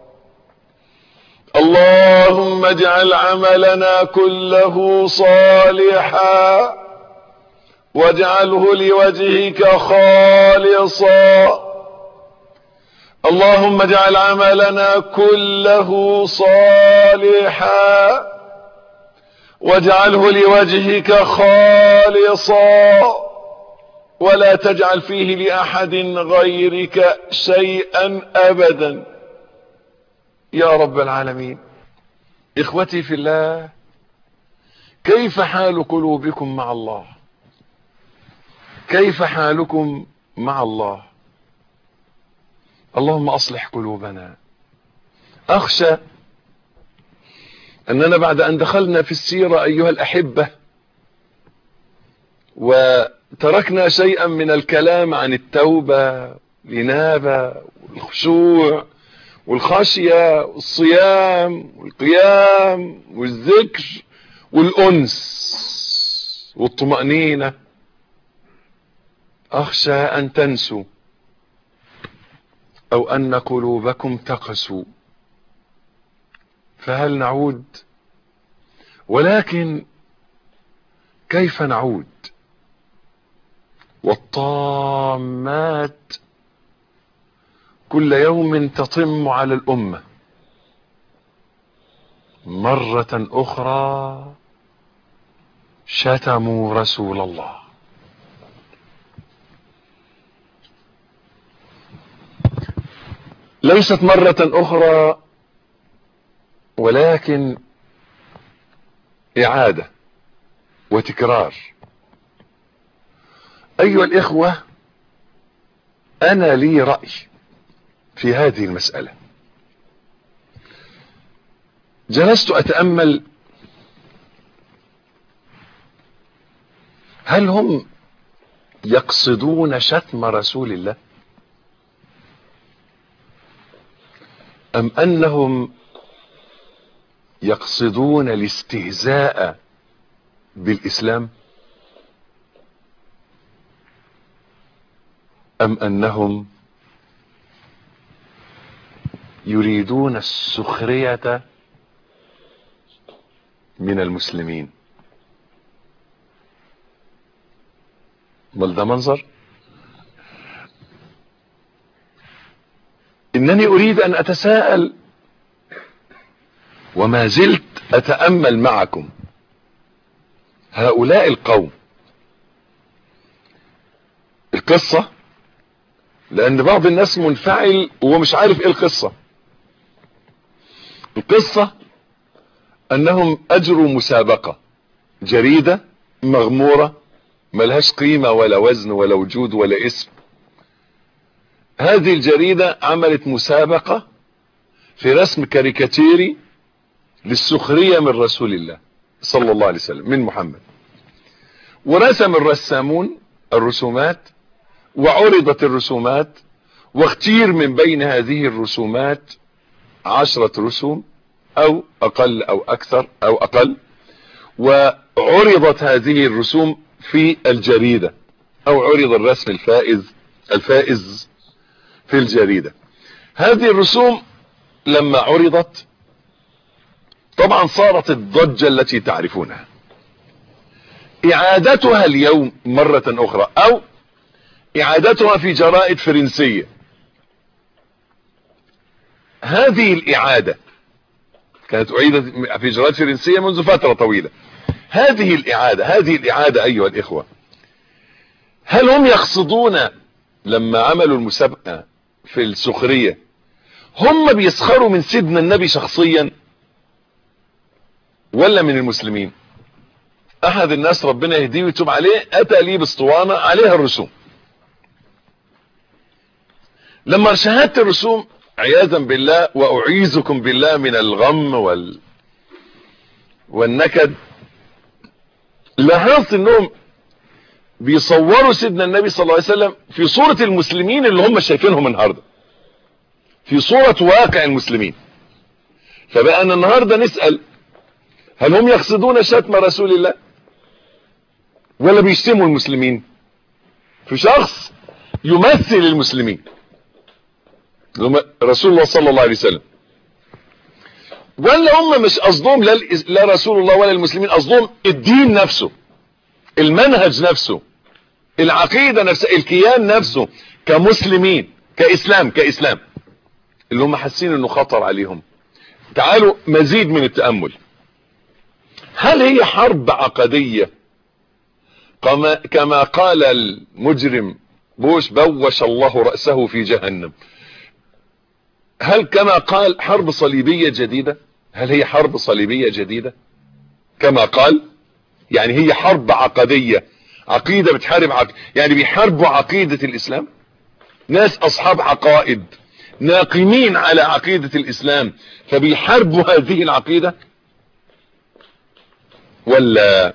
اللهم اجعل عملنا كله صالحا واجعله لوجهك خالصا اللهم اجعل عملنا كله صالحا واجعله لوجهك خالصا ولا تجعل فيه لأحد غيرك شيئا أبدا يا رب العالمين إخوتي في الله كيف حال قلوبكم مع الله كيف حالكم مع الله اللهم أصلح قلوبنا أخشى أننا بعد أن دخلنا في السيرة أيها الأحبة وتركنا شيئا من الكلام عن التوبة الإنابة والخشوع والخشية والصيام والقيام والذكر والأنس والطمأنينة أخشى أن تنسوا أو أن قلوبكم تقسوا فهل نعود ولكن كيف نعود والطامات كل يوم تطم على الأمة مرة أخرى شتموا رسول الله ليست مرة أخرى ولكن إعادة وتكرار أيها الإخوة أنا لي رأي في هذه المسألة جلست أتأمل هل هم يقصدون شتم رسول الله أم أنهم يقصدون الاستهزاء بالإسلام أم أنهم يريدون السخرية من المسلمين بل ده منظر إنني أريد أن أتساءل وما زلت أتأمل معكم هؤلاء القوم القصة لأن بعض الناس منفعل وهو مش عارف إيه القصة القصة أنهم أجروا مسابقة جريدة مغمورة ملهاش قيمة ولا وزن ولا وجود ولا اسم هذه الجريدة عملت مسابقة في رسم كاريكاتيري للسخرية من رسول الله صلى الله عليه وسلم من محمد ورسم الرسامون الرسومات وعرضت الرسومات واختير من بين هذه الرسومات عشرة رسوم او اقل او اكثر او اقل وعرضت هذه الرسوم في الجريدة او عرض الرسم الفائز الفائز في الجريدة هذه الرسوم لما عرضت طبعا صارت الضجة التي تعرفونها اعادتها اليوم مرة اخرى او اعادتها في جرائد فرنسية هذه الاعادة كانت اعيدت في جرائد فرنسية منذ فترة طويلة هذه الاعادة هذه الاعادة ايها الاخوة هل هم يقصدون لما عملوا المسابقة في السخرية هم بيسخروا من سيدنا النبي شخصيا ولا من المسلمين احد الناس ربنا يهديه ويتوب عليه اتى لي باسطوانة عليها الرسوم لما شاهدت الرسوم عياذا بالله واعيذكم بالله من الغم وال والنكد لاحظت انهم بيصوروا سيدنا النبي صلى الله عليه وسلم في صورة المسلمين اللي هم شايفينهم النهاردة في صورة واقع المسلمين فبقى أن النهاردة نسأل هل هم يقصدون شتم رسول الله ولا بيشتموا المسلمين في شخص يمثل المسلمين رسول الله صلى الله عليه وسلم ولا هم مش قصدهم لا, لا رسول الله ولا المسلمين قصدهم الدين نفسه المنهج نفسه العقيدة نفسها الكيان نفسه كمسلمين كإسلام كإسلام اللي هم حاسين انه خطر عليهم تعالوا مزيد من التأمل هل هي حرب عقدية كما, كما قال المجرم بوش بوش الله رأسه في جهنم هل كما قال حرب صليبية جديدة هل هي حرب صليبية جديدة كما قال يعني هي حرب عقدية عقيدة بتحارب عق... يعني بيحاربوا عقيدة الإسلام ناس أصحاب عقائد ناقمين على عقيدة الإسلام فبيحاربوا هذه العقيدة ولا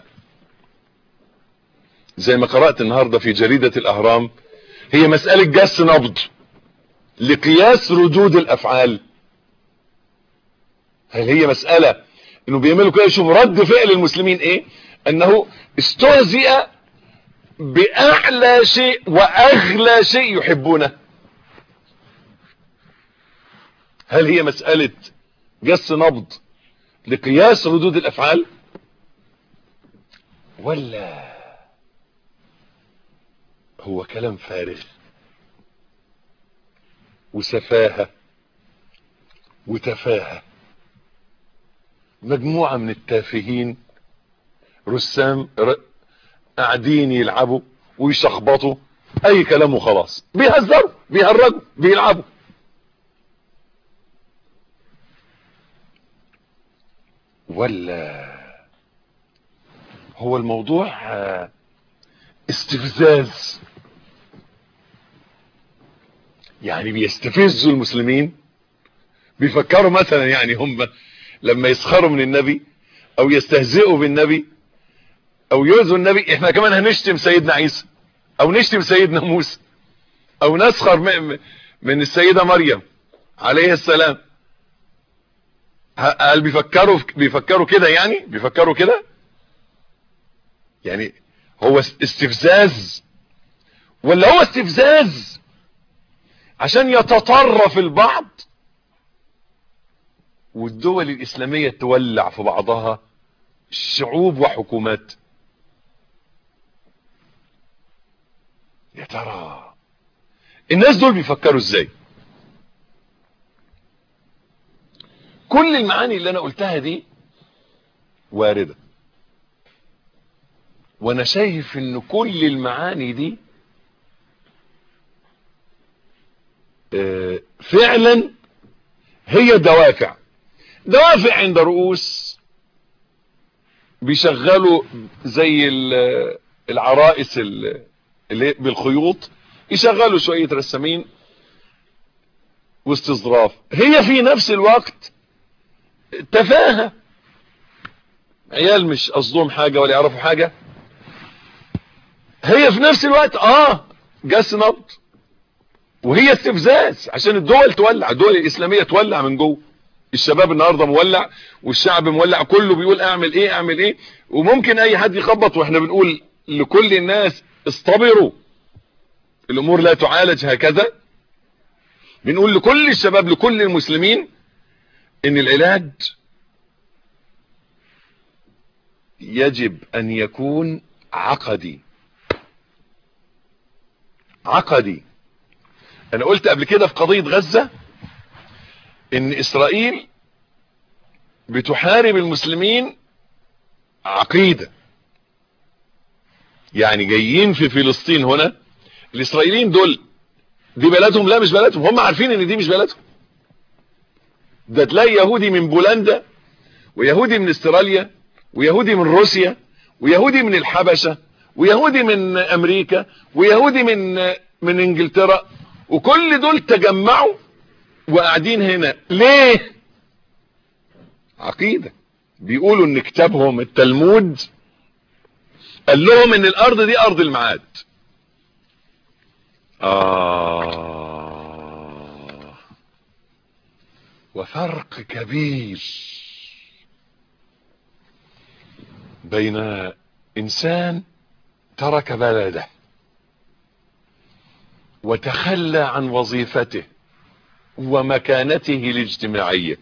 زي ما قرأت النهاردة في جريدة الأهرام هي مسألة جس نبض لقياس ردود الأفعال هل هي مسألة انه بيعملوا كده يشوفوا رد فعل المسلمين ايه انه استهزئ باعلى شيء واغلى شيء يحبونه هل هي مسألة جس نبض لقياس ردود الافعال ولا هو كلام فارغ وسفاهة وتفاهة مجموعة من التافهين رسام ر... قاعدين يلعبوا ويشخبطوا اي كلام وخلاص بيهزروا بيهرجوا بيلعبوا ولا هو الموضوع آه، استفزاز يعني بيستفزوا المسلمين بيفكروا مثلا يعني هم لما يسخروا من النبي او يستهزئوا بالنبي او يؤذوا النبي احنا كمان هنشتم سيدنا عيسى او نشتم سيدنا موسى او نسخر م- من السيدة مريم عليه السلام ه- هل بيفكروا بيفكروا كده يعني بيفكروا كده يعني هو است- استفزاز ولا هو استفزاز عشان يتطرف البعض والدول الإسلامية تولع في بعضها شعوب وحكومات يا ترى الناس دول بيفكروا ازاي كل المعاني اللي انا قلتها دي واردة وانا شايف ان كل المعاني دي آه، فعلا هي دوافع دوافع عند رؤوس بيشغلوا زي ال- العرائس ال- اللي بالخيوط يشغلوا شوية رسامين واستظراف هي في نفس الوقت تفاهة عيال مش قصدهم حاجة ولا يعرفوا حاجة هي في نفس الوقت اه جس نبض وهي استفزاز عشان الدول تولع الدول الإسلامية تولع من جوه الشباب النهاردة مولع والشعب مولع كله بيقول اعمل ايه اعمل ايه وممكن اي حد يخبط واحنا بنقول لكل الناس اصطبروا الامور لا تعالج هكذا بنقول لكل الشباب لكل المسلمين ان العلاج يجب ان يكون عقدي عقدي انا قلت قبل كده في قضية غزة ان اسرائيل بتحارب المسلمين عقيدة يعني جايين في فلسطين هنا الاسرائيليين دول دي بلدهم لا مش بلدهم هم عارفين ان دي مش بلدهم ده تلاقي يهودي من بولندا ويهودي من استراليا ويهودي من روسيا ويهودي من الحبشة ويهودي من امريكا ويهودي من من انجلترا وكل دول تجمعوا وقاعدين هنا ليه عقيدة بيقولوا ان كتابهم التلمود قال لهم ان الارض دي ارض المعاد آه وفرق كبير بين انسان ترك بلده وتخلى عن وظيفته ومكانته الاجتماعية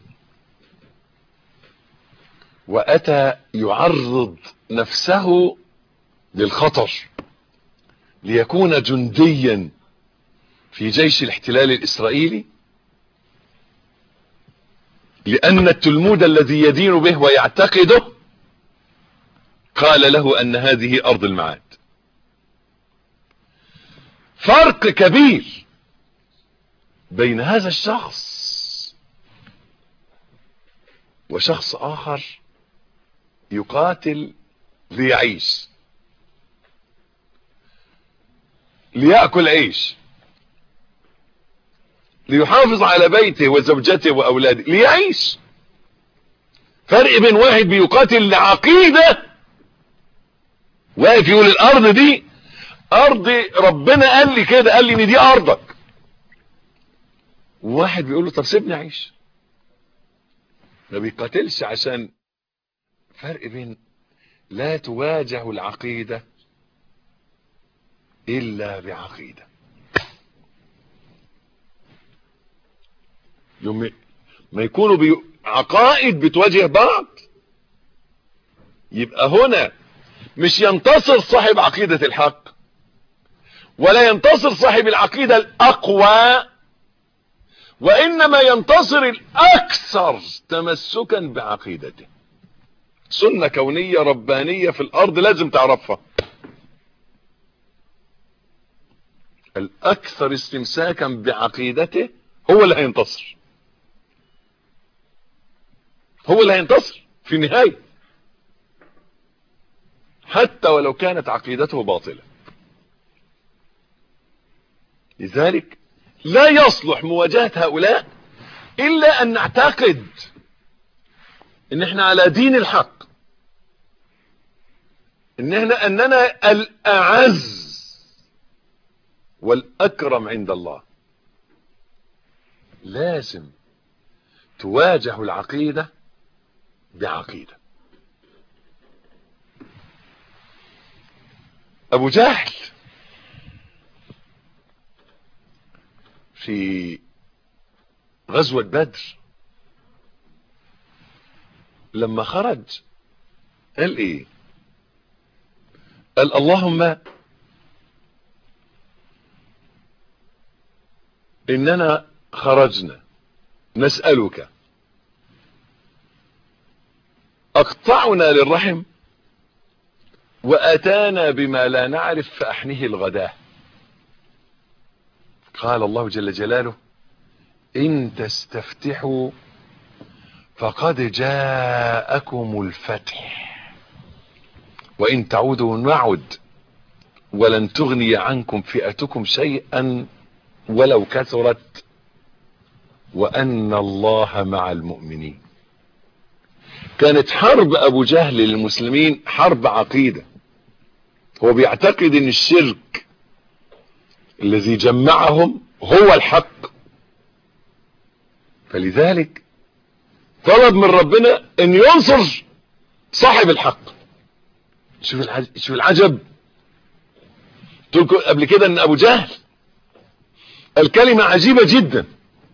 واتى يعرض نفسه للخطر ليكون جنديا في جيش الاحتلال الاسرائيلي لان التلمود الذي يدين به ويعتقده قال له ان هذه ارض المعاد فرق كبير بين هذا الشخص وشخص اخر يقاتل ليعيش ليأكل عيش ليحافظ على بيته وزوجته وأولاده ليعيش فرق بين واحد بيقاتل لعقيدة واقف يقول الأرض دي أرض ربنا قال لي كده قال لي إن دي أرضك وواحد بيقول له طب سيبني أعيش ما بيقاتلش عشان فرق بين لا تواجه العقيدة إلا بعقيدة يوم ما يكونوا بي... عقائد بتواجه بعض يبقى هنا مش ينتصر صاحب عقيدة الحق ولا ينتصر صاحب العقيدة الأقوى وإنما ينتصر الأكثر تمسكا بعقيدته سنة كونية ربانية في الأرض لازم تعرفها الأكثر استمساكا بعقيدته هو اللي هينتصر هو اللي هينتصر في النهاية حتى ولو كانت عقيدته باطلة لذلك لا يصلح مواجهة هؤلاء إلا أن نعتقد ان احنا على دين الحق ان احنا اننا الاعز والاكرم عند الله لازم تواجه العقيدة بعقيدة ابو جهل في غزوة بدر لما خرج قال ايه قال اللهم اننا خرجنا نسألك اقطعنا للرحم واتانا بما لا نعرف فاحنه الغداه قال الله جل جلاله ان تستفتحوا فقد جاءكم الفتح وإن تعودوا نعد ولن تغني عنكم فئتكم شيئا ولو كثرت وأن الله مع المؤمنين كانت حرب أبو جهل للمسلمين حرب عقيدة هو بيعتقد ان الشرك الذي جمعهم هو الحق فلذلك طلب من ربنا ان ينصر صاحب الحق شوف العجب, شوف العجب قلت لكم قبل كده ان ابو جهل الكلمة عجيبة جدا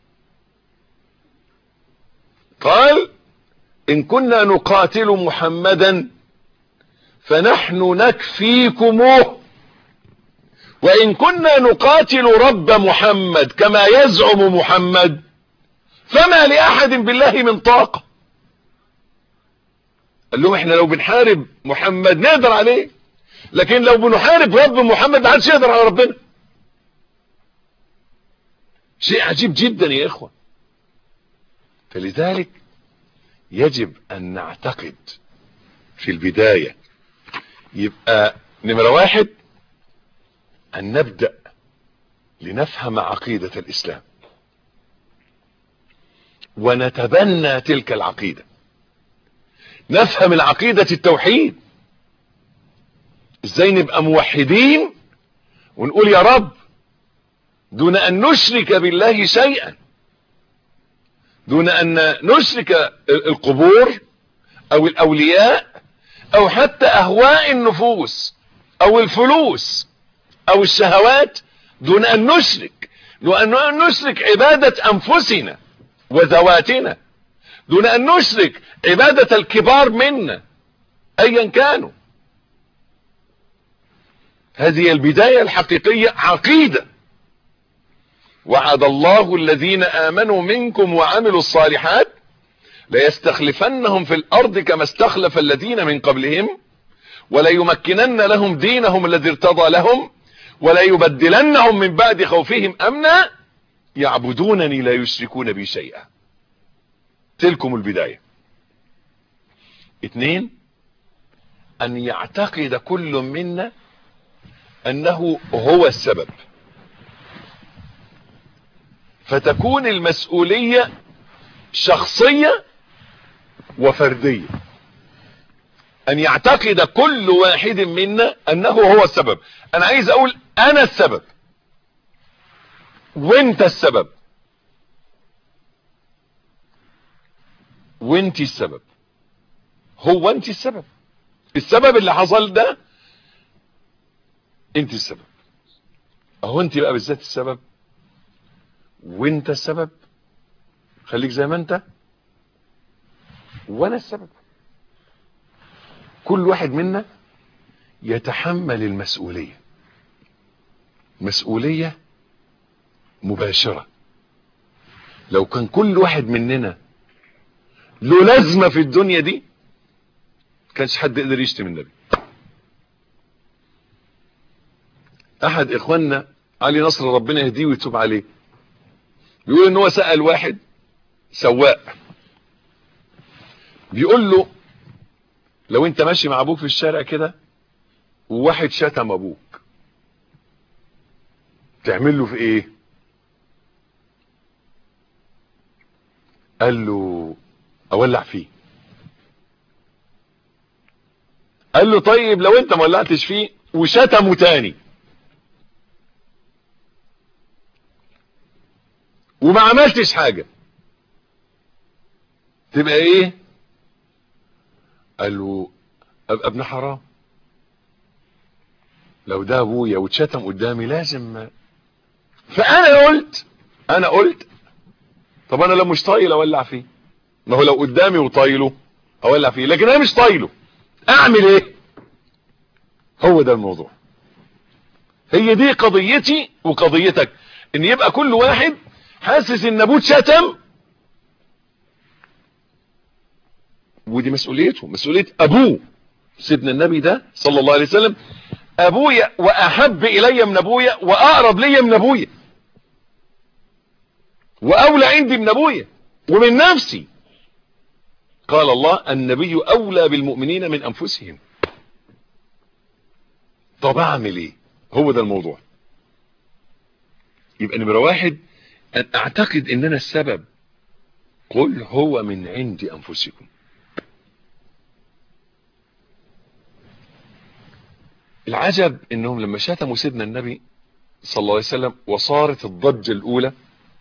قال ان كنا نقاتل محمدا فنحن نكفيكموه وان كنا نقاتل رب محمد كما يزعم محمد فما لاحد بالله من طاقة قال لهم احنا لو بنحارب محمد نقدر عليه لكن لو بنحارب رب محمد ما حدش يقدر على ربنا شيء عجيب جدا يا اخوة فلذلك يجب ان نعتقد في البداية يبقى نمرة واحد ان نبدأ لنفهم عقيدة الاسلام ونتبنى تلك العقيدة نفهم العقيدة التوحيد ازاي نبقى موحدين ونقول يا رب دون ان نشرك بالله شيئا دون ان نشرك القبور او الاولياء او حتى اهواء النفوس او الفلوس او الشهوات دون ان نشرك دون ان نشرك عبادة انفسنا وذواتنا دون ان نشرك عبادة الكبار منا ايا كانوا هذه البداية الحقيقية عقيدة وعد الله الذين آمنوا منكم وعملوا الصالحات ليستخلفنهم في الأرض كما استخلف الذين من قبلهم وليمكنن لهم دينهم الذي ارتضى لهم وليبدلنهم من بعد خوفهم أمنا يعبدونني لا يشركون بي شيئا تلكم البداية اثنين أن يعتقد كل منا أنه هو السبب فتكون المسؤولية شخصية وفردية ان يعتقد كل واحد منا انه هو السبب انا عايز اقول انا السبب وانت السبب وانت السبب هو انت السبب السبب اللي حصل ده انت السبب اهو انت بقى بالذات السبب وانت السبب خليك زي ما انت وانا السبب كل واحد منا يتحمل المسؤولية مسؤولية مباشرة لو كان كل واحد مننا له لازمة في الدنيا دي كانش حد يقدر يشتم النبي احد اخواننا علي نصر ربنا يهديه ويتوب عليه بيقول ان هو سأل واحد سواق بيقول له لو انت ماشي مع ابوك في الشارع كده وواحد شتم ابوك تعمل له في ايه قال له اولع فيه قال له طيب لو انت ما ولعتش فيه وشتمه تاني وما عملتش حاجة تبقى ايه قال له ابقى ابن حرام لو ده ابويا واتشتم قدامي لازم فانا قلت انا قلت طب انا لو مش طايل اولع فيه ما هو لو قدامي وطايله اولع فيه لكن انا مش طايله اعمل ايه هو ده الموضوع هي دي قضيتي وقضيتك ان يبقى كل واحد حاسس ان ابوه اتشتم ودي مسؤوليته مسؤولية ابوه سيدنا النبي ده صلى الله عليه وسلم ابويا واحب الي من ابويا واقرب لي من ابويا واولى عندي من ابويا ومن نفسي قال الله النبي اولى بالمؤمنين من انفسهم طب اعمل ايه هو ده الموضوع يبقى نمرة واحد ان اعتقد ان انا السبب قل هو من عند انفسكم العجب انهم لما شتموا سيدنا النبي صلى الله عليه وسلم وصارت الضجة الاولى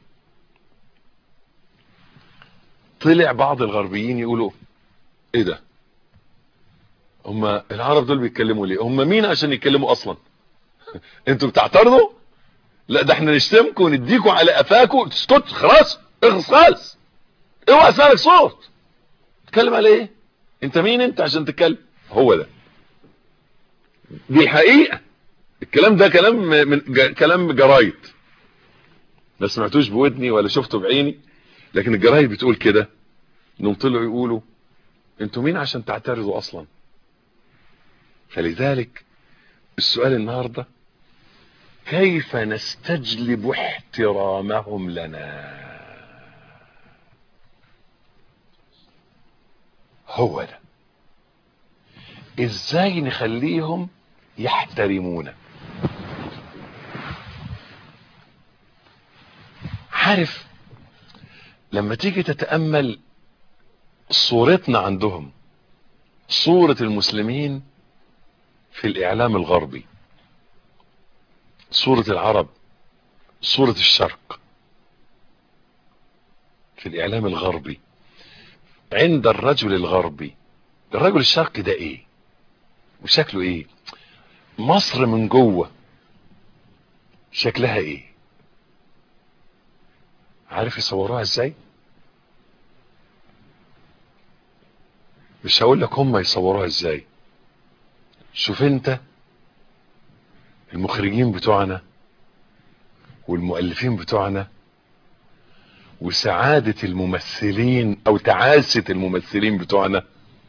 طلع بعض الغربيين يقولوا ايه ده هم العرب دول بيتكلموا ليه هم مين عشان يتكلموا اصلا انتوا بتعترضوا لا ده احنا نشتمكم ونديكم على قفاكم تسكت خلاص اخلص خالص اوعى اسالك صوت تتكلم على ايه انت مين انت عشان تتكلم هو ده دي الحقيقة الكلام ده كلام من ج- كلام جرايد ما سمعتوش بودني ولا شفته بعيني لكن الجرايد بتقول كده انهم طلعوا يقولوا انتوا مين عشان تعترضوا اصلا فلذلك السؤال النهارده كيف نستجلب احترامهم لنا هو ده ازاي نخليهم يحترمونا عارف لما تيجي تتأمل صورتنا عندهم صورة المسلمين في الإعلام الغربي صورة العرب صورة الشرق في الإعلام الغربي عند الرجل الغربي الرجل الشرقي ده ايه وشكله ايه مصر من جوه شكلها ايه عارف يصوروها ازاي مش هقول لك هم يصوروها ازاي شوف انت المخرجين بتوعنا والمؤلفين بتوعنا وسعادة الممثلين او تعاسة الممثلين بتوعنا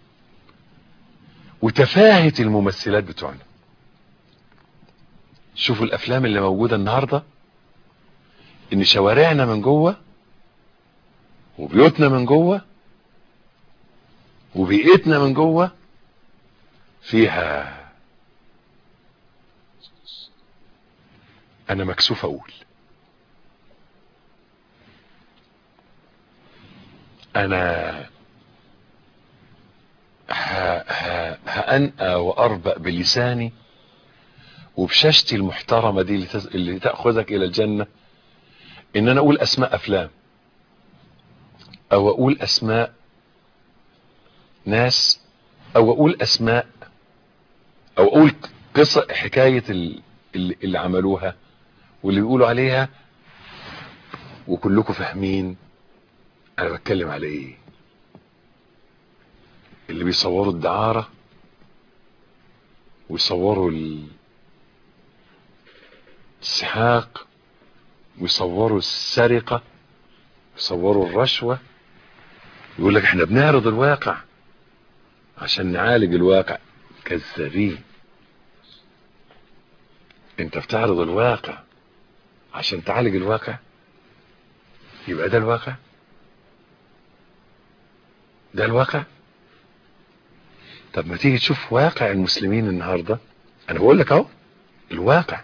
وتفاهة الممثلات بتوعنا شوفوا الافلام اللي موجودة النهاردة ان شوارعنا من جوه وبيوتنا من جوه وبيئتنا من جوه فيها انا مكسوف اقول انا ه- ه- هأنأى وأربأ بلساني وبشاشتي المحترمة دي اللي, تز... اللي تأخذك إلى الجنة إن أنا أقول أسماء أفلام أو أقول أسماء ناس او اقول اسماء او اقول قصة حكاية ال- اللي, اللي عملوها واللي بيقولوا عليها وكلكم فاهمين انا بتكلم على ايه اللي بيصوروا الدعارة ويصوروا ال- السحاق ويصوروا السرقة يصوروا الرشوة يقول لك احنا بنعرض الواقع عشان نعالج الواقع كذابين انت بتعرض الواقع عشان تعالج الواقع يبقى ده الواقع ده الواقع طب ما تيجي تشوف واقع المسلمين النهارده انا بقول لك اهو الواقع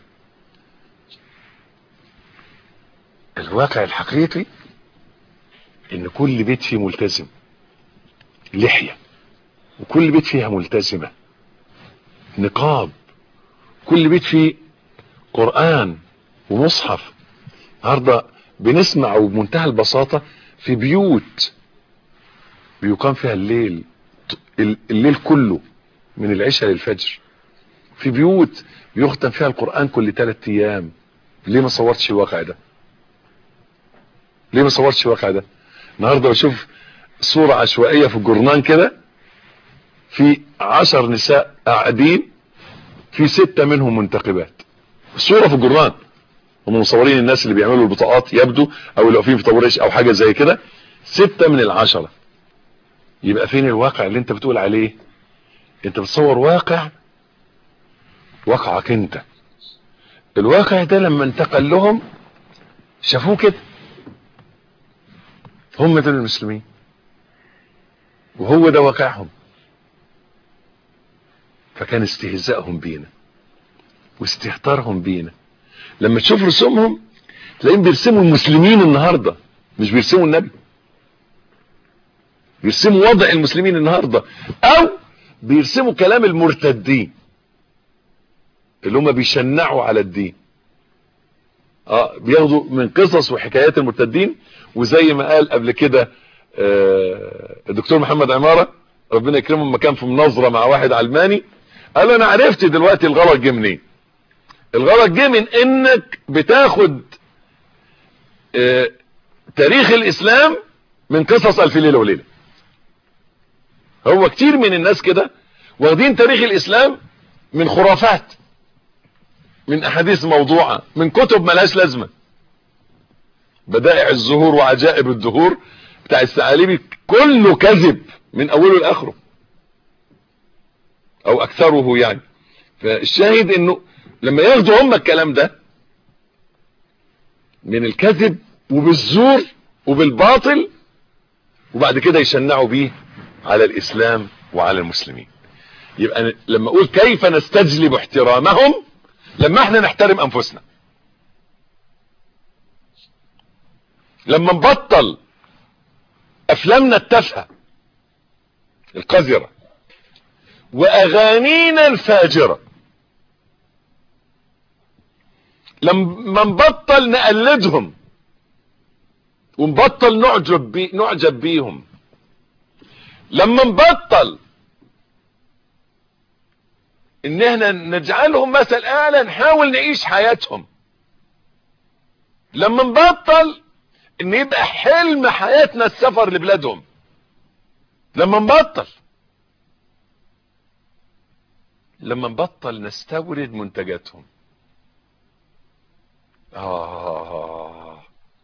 الواقع الحقيقي ان كل بيت فيه ملتزم لحية وكل بيت فيها ملتزمة نقاب كل بيت فيه قرآن ومصحف النهارده بنسمع وبمنتهى البساطة في بيوت بيقام فيها الليل الليل كله من العشاء للفجر في بيوت بيختم فيها القرآن كل ثلاث ايام ليه ما صورتش الواقع ده ليه ما صورتش الواقع ده النهارده بشوف صورة عشوائية في الجورنان كده في عشر نساء قاعدين في ستة منهم منتقبات صورة في الجورنان هم مصورين الناس اللي بيعملوا البطاقات يبدو او اللي واقفين في طابور عيش او حاجة زي كده ستة من العشرة يبقى فين الواقع اللي انت بتقول عليه انت بتصور واقع واقعك انت الواقع ده لما انتقل لهم شافوه كده هم دول المسلمين وهو ده واقعهم فكان استهزائهم بينا واستهتارهم بينا لما تشوف رسومهم تلاقيهم بيرسموا المسلمين النهارده مش بيرسموا النبي بيرسموا وضع المسلمين النهارده او بيرسموا كلام المرتدين اللي هم بيشنعوا على الدين اه بياخدوا من قصص وحكايات المرتدين وزي ما قال قبل كده آه الدكتور محمد عمارة ربنا يكرمه لما كان في مناظره مع واحد علماني قال انا عرفت دلوقتي الغلط جه منين الغلط جه من انك بتاخد آه تاريخ الاسلام من قصص الف ليله وليله هو كتير من الناس كده واخدين تاريخ الاسلام من خرافات من احاديث موضوعة من كتب ملهاش لازمة بدائع الزهور وعجائب الدهور بتاع الثعالبي كله كذب من اوله لاخره او اكثره يعني فالشاهد انه لما ياخدوا هم الكلام ده من الكذب وبالزور وبالباطل وبعد كده يشنعوا بيه على الاسلام وعلى المسلمين يبقى لما اقول كيف نستجلب احترامهم لما احنا نحترم انفسنا لما نبطل افلامنا التافهه القذره واغانينا الفاجره لما نبطل نقلدهم ونبطل نعجب بي نعجب بيهم لما نبطل ان احنا نجعلهم مثل اعلى نحاول نعيش حياتهم لما نبطل ان يبقى حلم حياتنا السفر لبلادهم لما نبطل لما نبطل نستورد منتجاتهم آه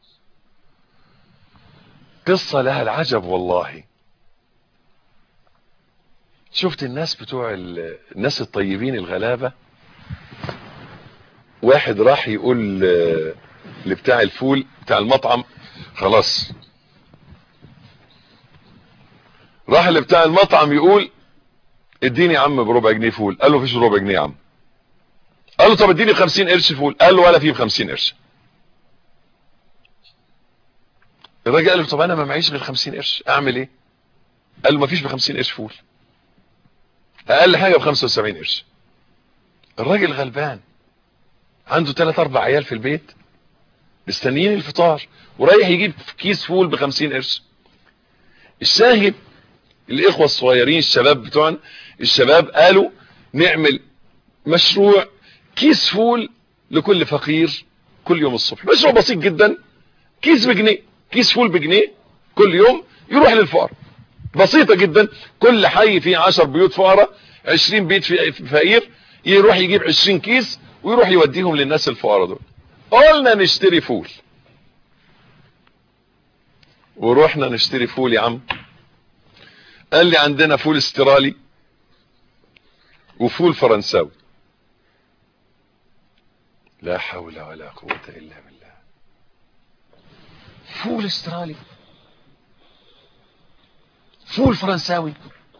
قصة لها العجب والله شفت الناس بتوع الناس الطيبين الغلابة واحد راح يقول لبتاع الفول بتاع المطعم خلاص راح لبتاع المطعم يقول اديني يا عم بربع جنيه فول قال له مفيش ربع جنيه يا عم قال له طب اديني بخمسين قرش فول قال له ولا فيه بخمسين قرش الراجل قال له طب انا ما معيش غير خمسين قرش اعمل ايه قال له مفيش بخمسين قرش فول اقل حاجة بخمسة وسبعين قرش الراجل غلبان عنده ثلاث اربع عيال في البيت مستنيين الفطار ورايح يجيب كيس فول بخمسين قرش الشاهد الاخوة الصغيرين الشباب بتوعنا الشباب قالوا نعمل مشروع كيس فول لكل فقير كل يوم الصبح مشروع بسيط جدا كيس بجنيه كيس فول بجنيه كل يوم يروح للفقراء بسيطة جدا كل حي فيه 10 بيوت فقراء 20 بيت في فقير يروح يجيب 20 كيس ويروح يوديهم للناس الفقراء دول قلنا نشتري فول ورحنا نشتري فول يا عم قال لي عندنا فول استرالي وفول فرنساوي لا حول ولا قوة الا بالله فول استرالي فول فرنساوي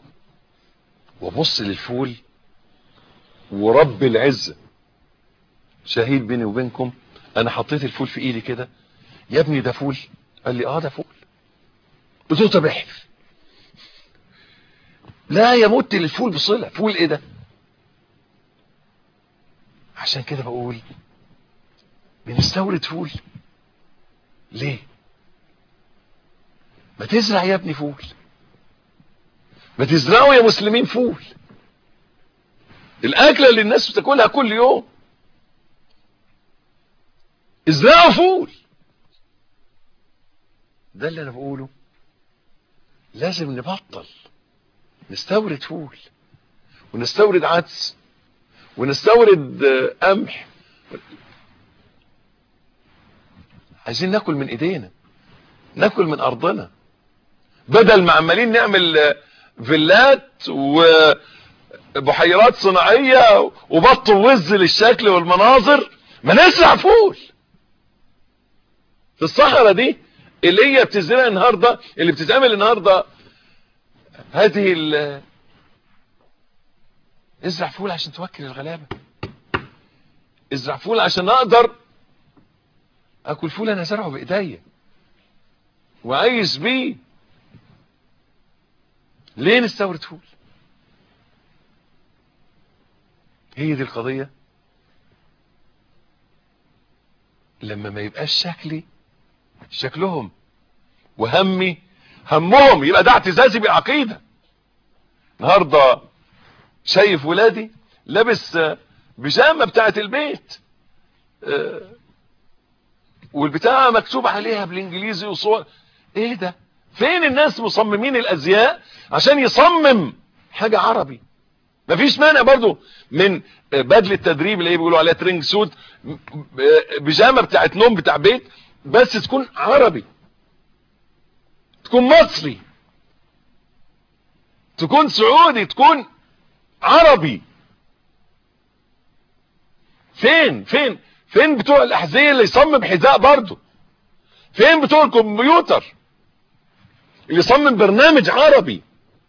وبص للفول ورب العزة شهيد بيني وبينكم انا حطيت الفول في ايدي كده يا ابني ده فول قال لي اه ده فول قلت له طب احلف لا يمت للفول بصلة فول ايه ده عشان كده بقول بنستورد فول ليه ما تزرع يا ابني فول ما تزرعوا يا مسلمين فول الاكله اللي الناس بتاكلها كل يوم ازرعوا فول ده اللي انا بقوله لازم نبطل نستورد فول ونستورد عدس ونستورد قمح عايزين ناكل من ايدينا ناكل من ارضنا بدل ما عمالين نعمل فيلات وبحيرات صناعية وبط وز للشكل والمناظر ما نزرع فول في الصحراء دي اللي هي بتزرع النهاردة اللي بتتعمل النهاردة هذه ال ازرع فول عشان توكل الغلابة ازرع فول عشان اقدر اكل فول انا زرعه بايديا وعايز بيه ليه نستورد فول هي دي القضية لما ما يبقاش شكلي شكلهم وهمي همهم يبقى ده اعتزازي بالعقيدة النهاردة شايف ولادي لابس بيجامه بتاعت البيت والبتاعة مكتوب عليها بالانجليزي وصور ايه ده فين الناس مصممين الازياء عشان يصمم حاجة عربي مفيش مانع برضو من بدل التدريب اللي بيقولوا عليها ترينج سوت بيجامه بتاعت نوم بتاع بيت بس تكون عربي تكون مصري تكون سعودي تكون عربي فين فين فين بتوع الاحذيه اللي يصمم حذاء برضه فين بتوع الكمبيوتر اللي يصمم برنامج عربي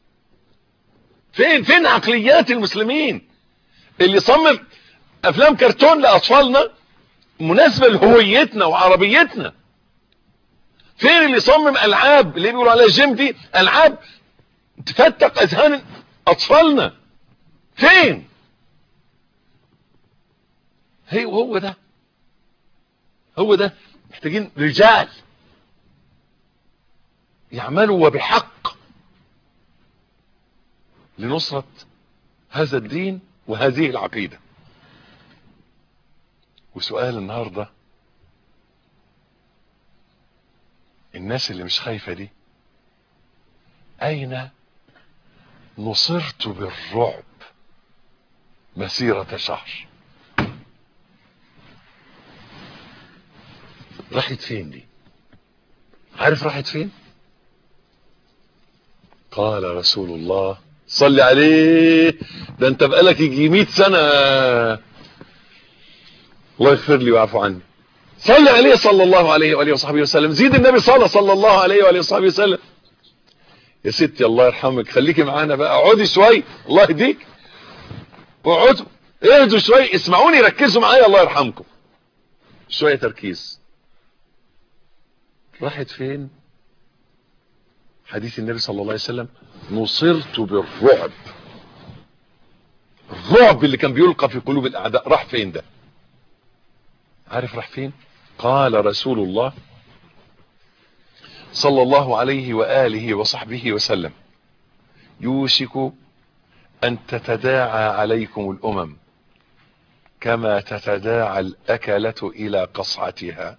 فين فين عقليات المسلمين اللي يصمم افلام كرتون لاطفالنا مناسبه لهويتنا وعربيتنا فين اللي يصمم العاب اللي بيقولوا عليها جيم دي العاب تفتق اذهان اطفالنا فين هي وهو ده هو ده محتاجين رجال يعملوا وبحق لنصرة هذا الدين وهذه العقيدة وسؤال النهاردة الناس اللي مش خايفة دي اين نصرت بالرعب مسيرة شهر راحت فين دي عارف راحت فين قال رسول الله صل عليه ده انت بقالك يجي 100 سنة الله يغفر لي ويعفو عني صل عليه صلى الله عليه وآله وصحبه وسلم زيد النبي صلى صلى الله عليه وآله وصحبه وسلم يا ستي الله يرحمك خليكي معانا بقى اقعدي شوي الله يهديك اقعدوا اهدوا شوي اسمعوني ركزوا معايا الله يرحمكم شوية تركيز راحت فين حديث النبي صلى الله عليه وسلم نصرت بالرعب الرعب اللي كان بيلقى في قلوب الاعداء راح فين ده عارف راح فين قال رسول الله صلى الله عليه وآله وصحبه وسلم يوشك ان تتداعى عليكم الامم كما تتداعى الاكلة الى قصعتها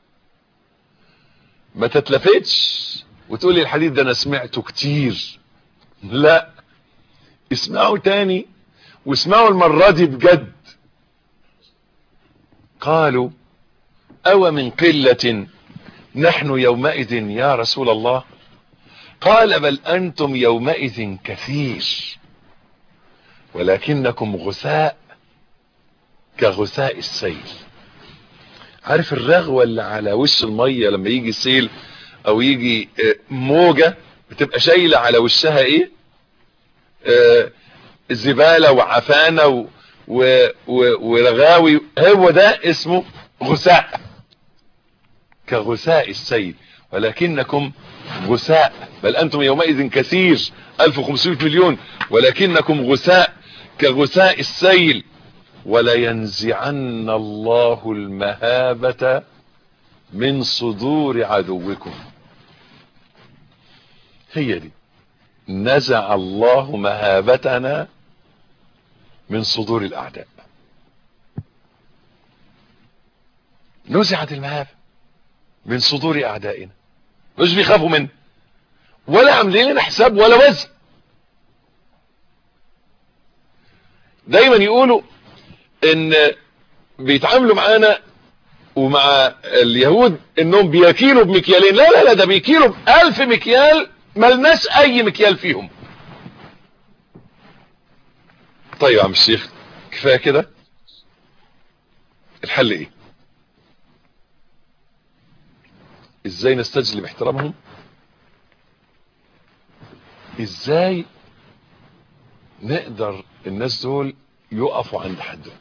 ما تتلفتش وتقولي الحديث ده انا سمعته كتير لا اسمعوا تاني واسمعوا المرة دي بجد قالوا او من قلة نحن يومئذ يا رسول الله قال بل انتم يومئذ كثير ولكنكم غثاء كغثاء السيل عارف الرغوة اللي على وش المية لما يجي سيل او يجي موجة بتبقى شايلة على وشها ايه آه زبالة وعفانة و و و ورغاوي هو ده اسمه غثاء كغثاء السيل ولكنكم غثاء بل انتم يومئذ كثير 1500 مليون ولكنكم غثاء كغثاء السيل ولينزعن الله المهابة من صدور عدوكم هي دي نزع الله مهابتنا من صدور الاعداء نزعت المهابة من صدور اعدائنا مش بيخافوا منه ولا عاملين لنا حساب ولا وزن دايما يقولوا ان بيتعاملوا معانا ومع اليهود انهم بيكيلوا بمكيالين لا لا لا ده بيكيلوا بألف مكيال ملناش اي مكيال فيهم طيب يا عم الشيخ كفايه كده الحل ايه ازاي نستجلب احترامهم ازاي نقدر الناس دول يقفوا عند حدهم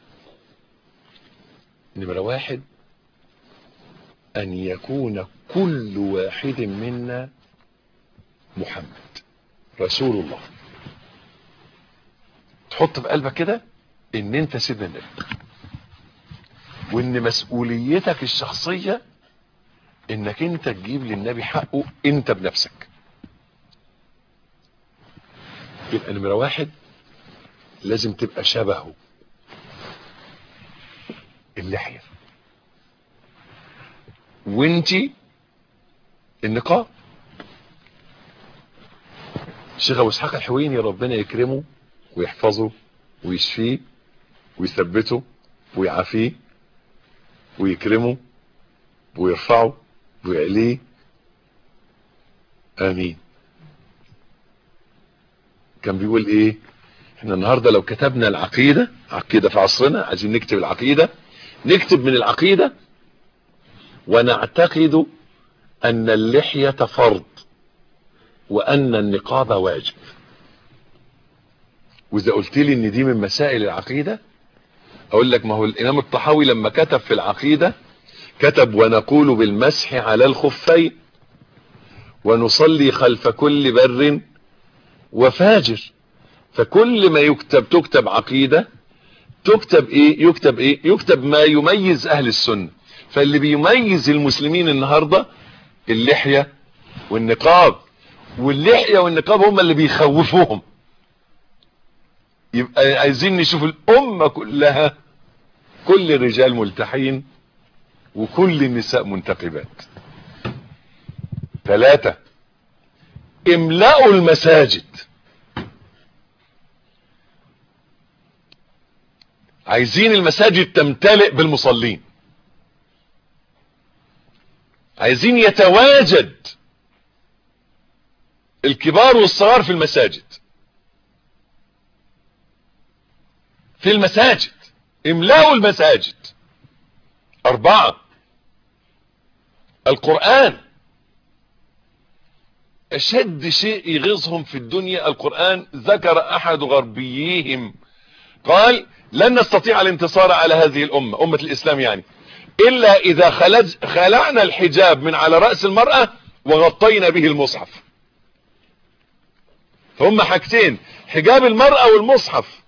نمرة واحد ان يكون كل واحد منا محمد رسول الله تحط في قلبك كده ان انت سيدنا النبي وان مسؤوليتك الشخصية انك انت تجيب للنبي حقه انت بنفسك يبقى نمرة واحد لازم تبقى شبهه اللحية وانتي النقاب الشيخ ابو اسحاق الحويني ربنا يكرمه ويحفظه ويشفيه ويثبته ويعافيه ويكرمه ويرفعه ويعليه امين كان بيقول ايه احنا النهاردة لو كتبنا العقيدة عقيدة في عصرنا عايزين نكتب العقيدة نكتب من العقيدة ونعتقد ان اللحية فرض وان النقاب واجب واذا قلت لي ان دي من مسائل العقيدة اقول لك ما هو الامام الطحاوي لما كتب في العقيدة كتب ونقول بالمسح على الخفين ونصلي خلف كل بر وفاجر فكل ما يكتب تكتب عقيدة تكتب ايه يكتب ايه يكتب ما يميز اهل السنة فاللي بيميز المسلمين النهاردة اللحية والنقاب واللحية والنقاب هم اللي بيخوفوهم يبقى عايزين نشوف الامة كلها كل الرجال ملتحين وكل النساء منتقبات ثلاثة املأوا المساجد عايزين المساجد تمتلئ بالمصلين عايزين يتواجد الكبار والصغار في المساجد في المساجد املأوا المساجد اربعة القرآن اشد شيء يغيظهم في الدنيا القرآن ذكر احد غربيهم قال لن نستطيع الانتصار على هذه الامة امة الاسلام يعني الا اذا خلج خلعنا الحجاب من على رأس المرأة وغطينا به المصحف فهم حاجتين حجاب المرأة والمصحف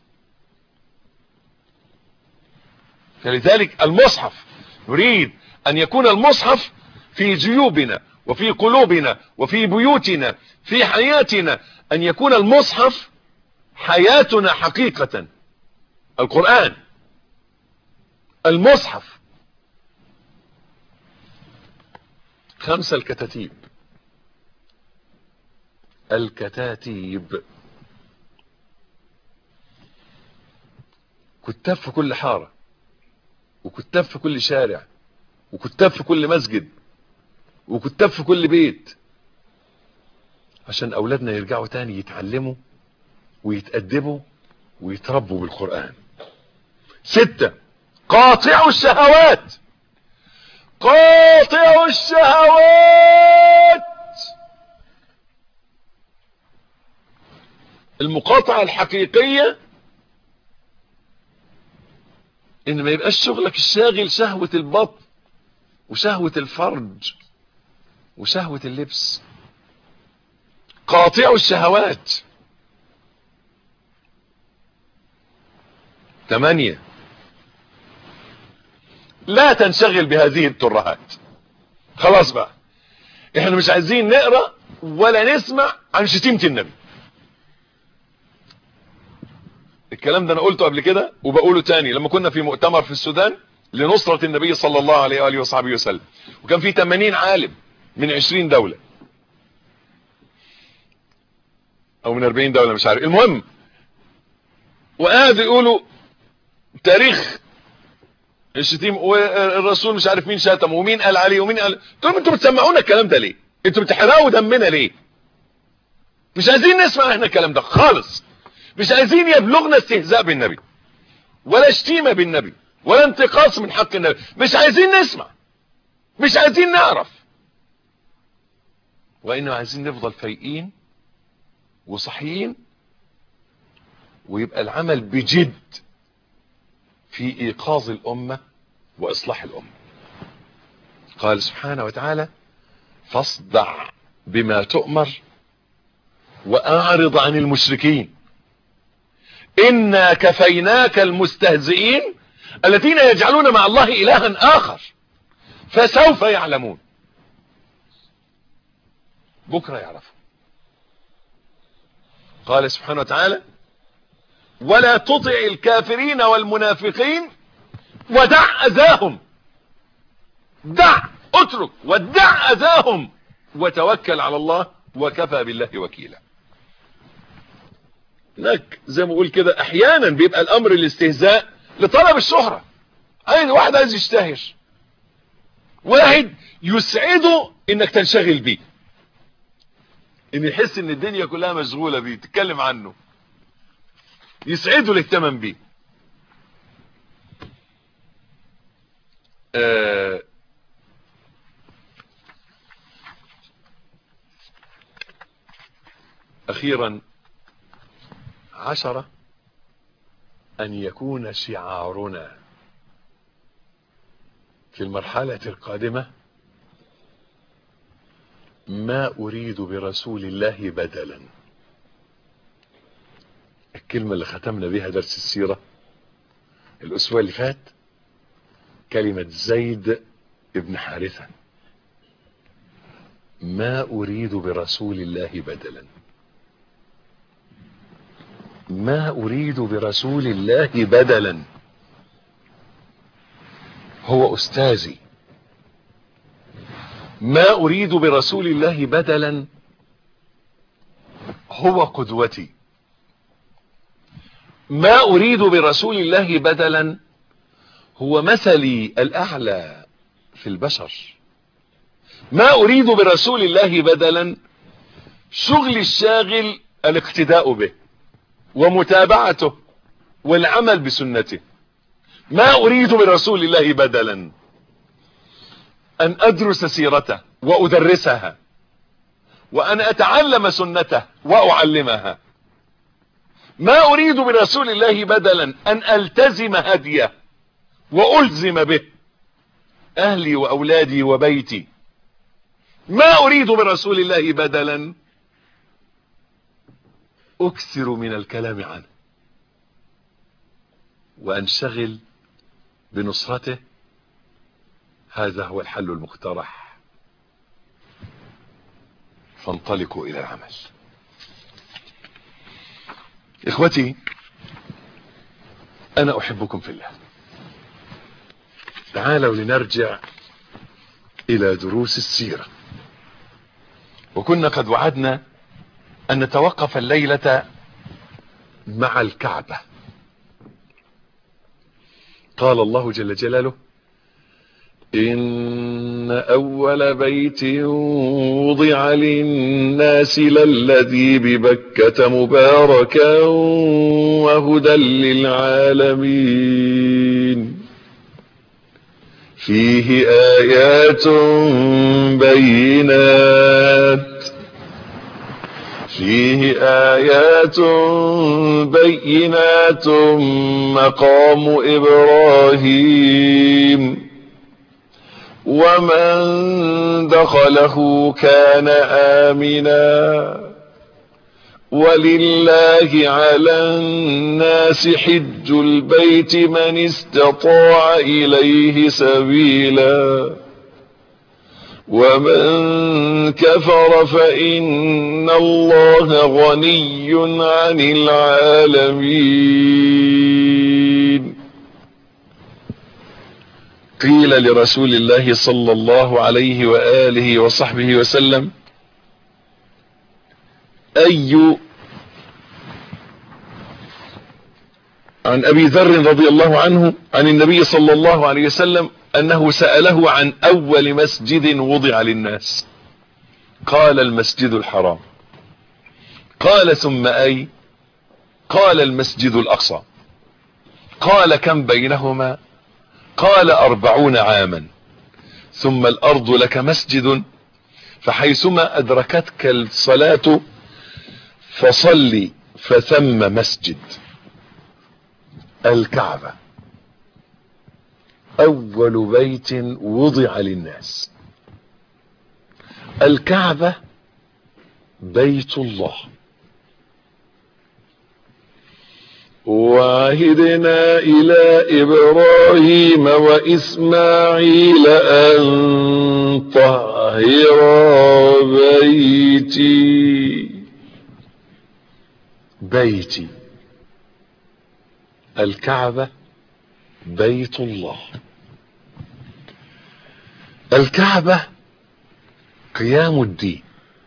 فلذلك المصحف نريد ان يكون المصحف في جيوبنا وفي قلوبنا وفي بيوتنا في حياتنا ان يكون المصحف حياتنا حقيقة القرآن المصحف خمسة الكتاتيب الكتاتيب كتاب في كل حارة وكتاب في كل شارع وكتاب في كل مسجد وكتاب في كل بيت عشان اولادنا يرجعوا تاني يتعلموا ويتأدبوا ويتربوا بالقرآن ستة قاطع الشهوات قاطع الشهوات المقاطعة الحقيقية ان ما يبقاش شغلك الشاغل شهوة البطن وشهوة الفرج وشهوة اللبس قاطع الشهوات ثمانية لا تنشغل بهذه الترهات خلاص بقى احنا مش عايزين نقرأ ولا نسمع عن شتيمة النبي الكلام ده انا قلته قبل كده وبقوله تاني لما كنا في مؤتمر في السودان لنصرة النبي صلى الله عليه وآله وصحبه وسلم وكان في 80 عالم من 20 دولة او من 40 دولة مش عارف المهم وقعدوا يقولوا تاريخ الشتيم والرسول مش عارف مين شتم ومين قال عليه ومين قال تقولوا انتوا بتسمعونا الكلام ده ليه انتوا بتحرقوا دمنا ليه مش عايزين نسمع احنا الكلام ده خالص مش عايزين يبلغنا استهزاء بالنبي ولا شتيمة بالنبي ولا انتقاص من حق النبي مش عايزين نسمع مش عايزين نعرف وانما عايزين نفضل فايقين وصحيين ويبقى العمل بجد في ايقاظ الامة واصلاح الامة قال سبحانه وتعالى فاصدع بما تؤمر واعرض عن المشركين انا كفيناك المستهزئين الذين يجعلون مع الله الها اخر فسوف يعلمون بكرة يعرفوا قال سبحانه وتعالى ولا تطع الكافرين والمنافقين ودع اذاهم دع اترك ودع اذاهم وتوكل على الله وكفى بالله وكيلا هناك زي ما اقول كده احيانا بيبقى الامر الاستهزاء لطلب الشهرة عايز واحد عايز يشتهر واحد يسعده انك تنشغل بيه ان يحس ان الدنيا كلها مشغولة بيه تتكلم عنه يسعده الاهتمام بيه آه اخيرا عشرة ان يكون شعارنا في المرحلة القادمة ما اريد برسول الله بدلا الكلمة اللي ختمنا بها درس السيرة الاسبوع اللي فات كلمة زيد ابن حارثة ما اريد برسول الله بدلا ما اريد برسول الله بدلا هو استاذي ما اريد برسول الله بدلا هو قدوتي ما اريد برسول الله بدلا هو مثلي الاعلى في البشر ما اريد برسول الله بدلا شغل الشاغل الاقتداء به ومتابعته والعمل بسنته ما اريد برسول الله بدلا ان ادرس سيرته وادرسها وان اتعلم سنته واعلمها ما اريد برسول الله بدلا ان التزم هديه والزم به اهلي واولادي وبيتي ما اريد برسول الله بدلا اكثر من الكلام عنه وانشغل بنصرته هذا هو الحل المقترح فانطلقوا الى العمل اخوتي انا احبكم في الله تعالوا لنرجع الى دروس السيرة وكنا قد وعدنا ان نتوقف الليلة مع الكعبة قال الله جل جلاله إن أول بيت وضع للناس للذي ببكة مباركا وهدى للعالمين فيه آيات بينات فيه آيات بينات مقام إبراهيم ومن دخله كان آمنا ولله على الناس حج البيت من استطاع إليه سبيلا ومن كفر فإن الله غني عن العالمين قيل لرسول الله صلى الله عليه وآله وصحبه وسلم أي عن أبي ذر رضي الله عنه عن النبي صلى الله عليه وسلم أنه سأله عن أول مسجد وضع للناس قال المسجد الحرام قال ثم أي قال المسجد الأقصى قال كم بينهما قال أربعون عاما ثم الأرض لك مسجد فحيثما أدركتك الصلاة فصل فثم مسجد الكعبة أول بيت وضع للناس الكعبة بيت الله وعهدنا إلى إبراهيم وإسماعيل أن طهر بيتي بيتي الكعبة بيت الله الكعبة قيام الدين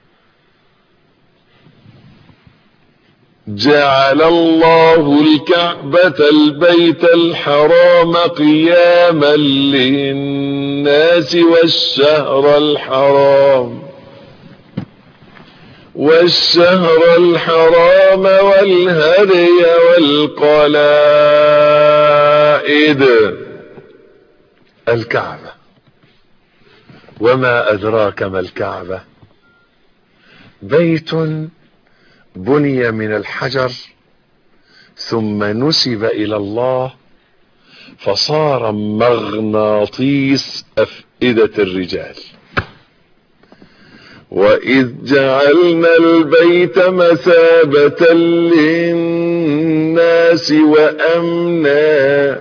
جعل الله الكعبة البيت الحرام قياما للناس والشهر الحرام والشهر الحرام والهدي والقلائد الكعبة وما أدراك ما الكعبة بيت بني من الحجر ثم نسب إلى الله فصار مغناطيس أفئدة الرجال وإذ جعلنا البيت مثابة للناس وأمنا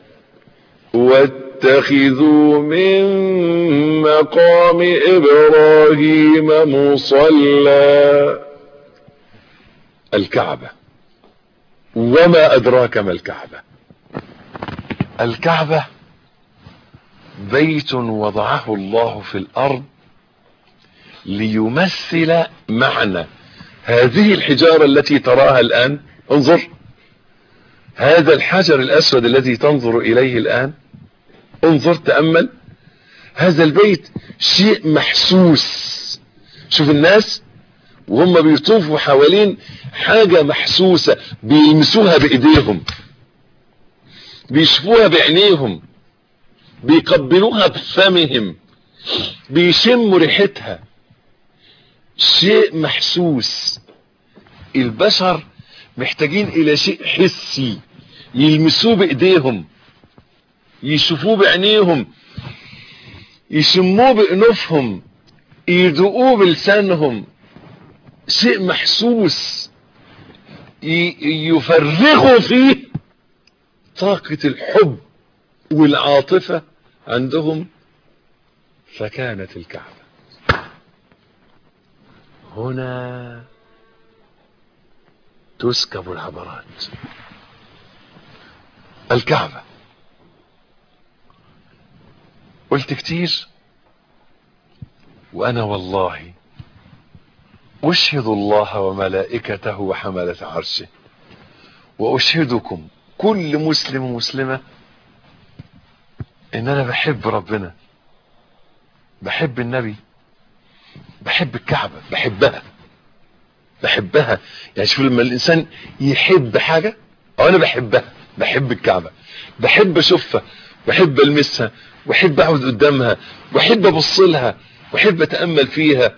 واتخذوا من مقام إبراهيم مصلى الكعبة وما أدراك ما الكعبة الكعبة بيت وضعه الله في الأرض ليمثل معنى هذه الحجارة التي تراها الآن انظر هذا الحجر الأسود الذي تنظر إليه الآن انظر تأمل هذا البيت شيء محسوس شوف الناس وهم بيطوفوا حوالين حاجة محسوسة بيلمسوها بإيديهم بيشوفوها بعينيهم بيقبلوها بفمهم بيشموا ريحتها شيء محسوس البشر محتاجين الى شيء حسي يلمسوه بايديهم يشوفوه بعينيهم يشموه بانوفهم يدوقوه بلسانهم شيء محسوس يفرغوا فيه طاقة الحب والعاطفة عندهم فكانت الكعبة هنا تسكب العبرات الكعبة قلت كتير وانا والله اشهد الله وملائكته وحملة عرشه واشهدكم كل مسلم ومسلمة ان انا بحب ربنا بحب النبي بحب الكعبة بحبها بحبها يعني شوف لما الانسان يحب حاجة او انا بحبها بحب الكعبة بحب اشوفها بحب المسها واحب اقعد قدامها واحب ابص لها واحب اتامل فيها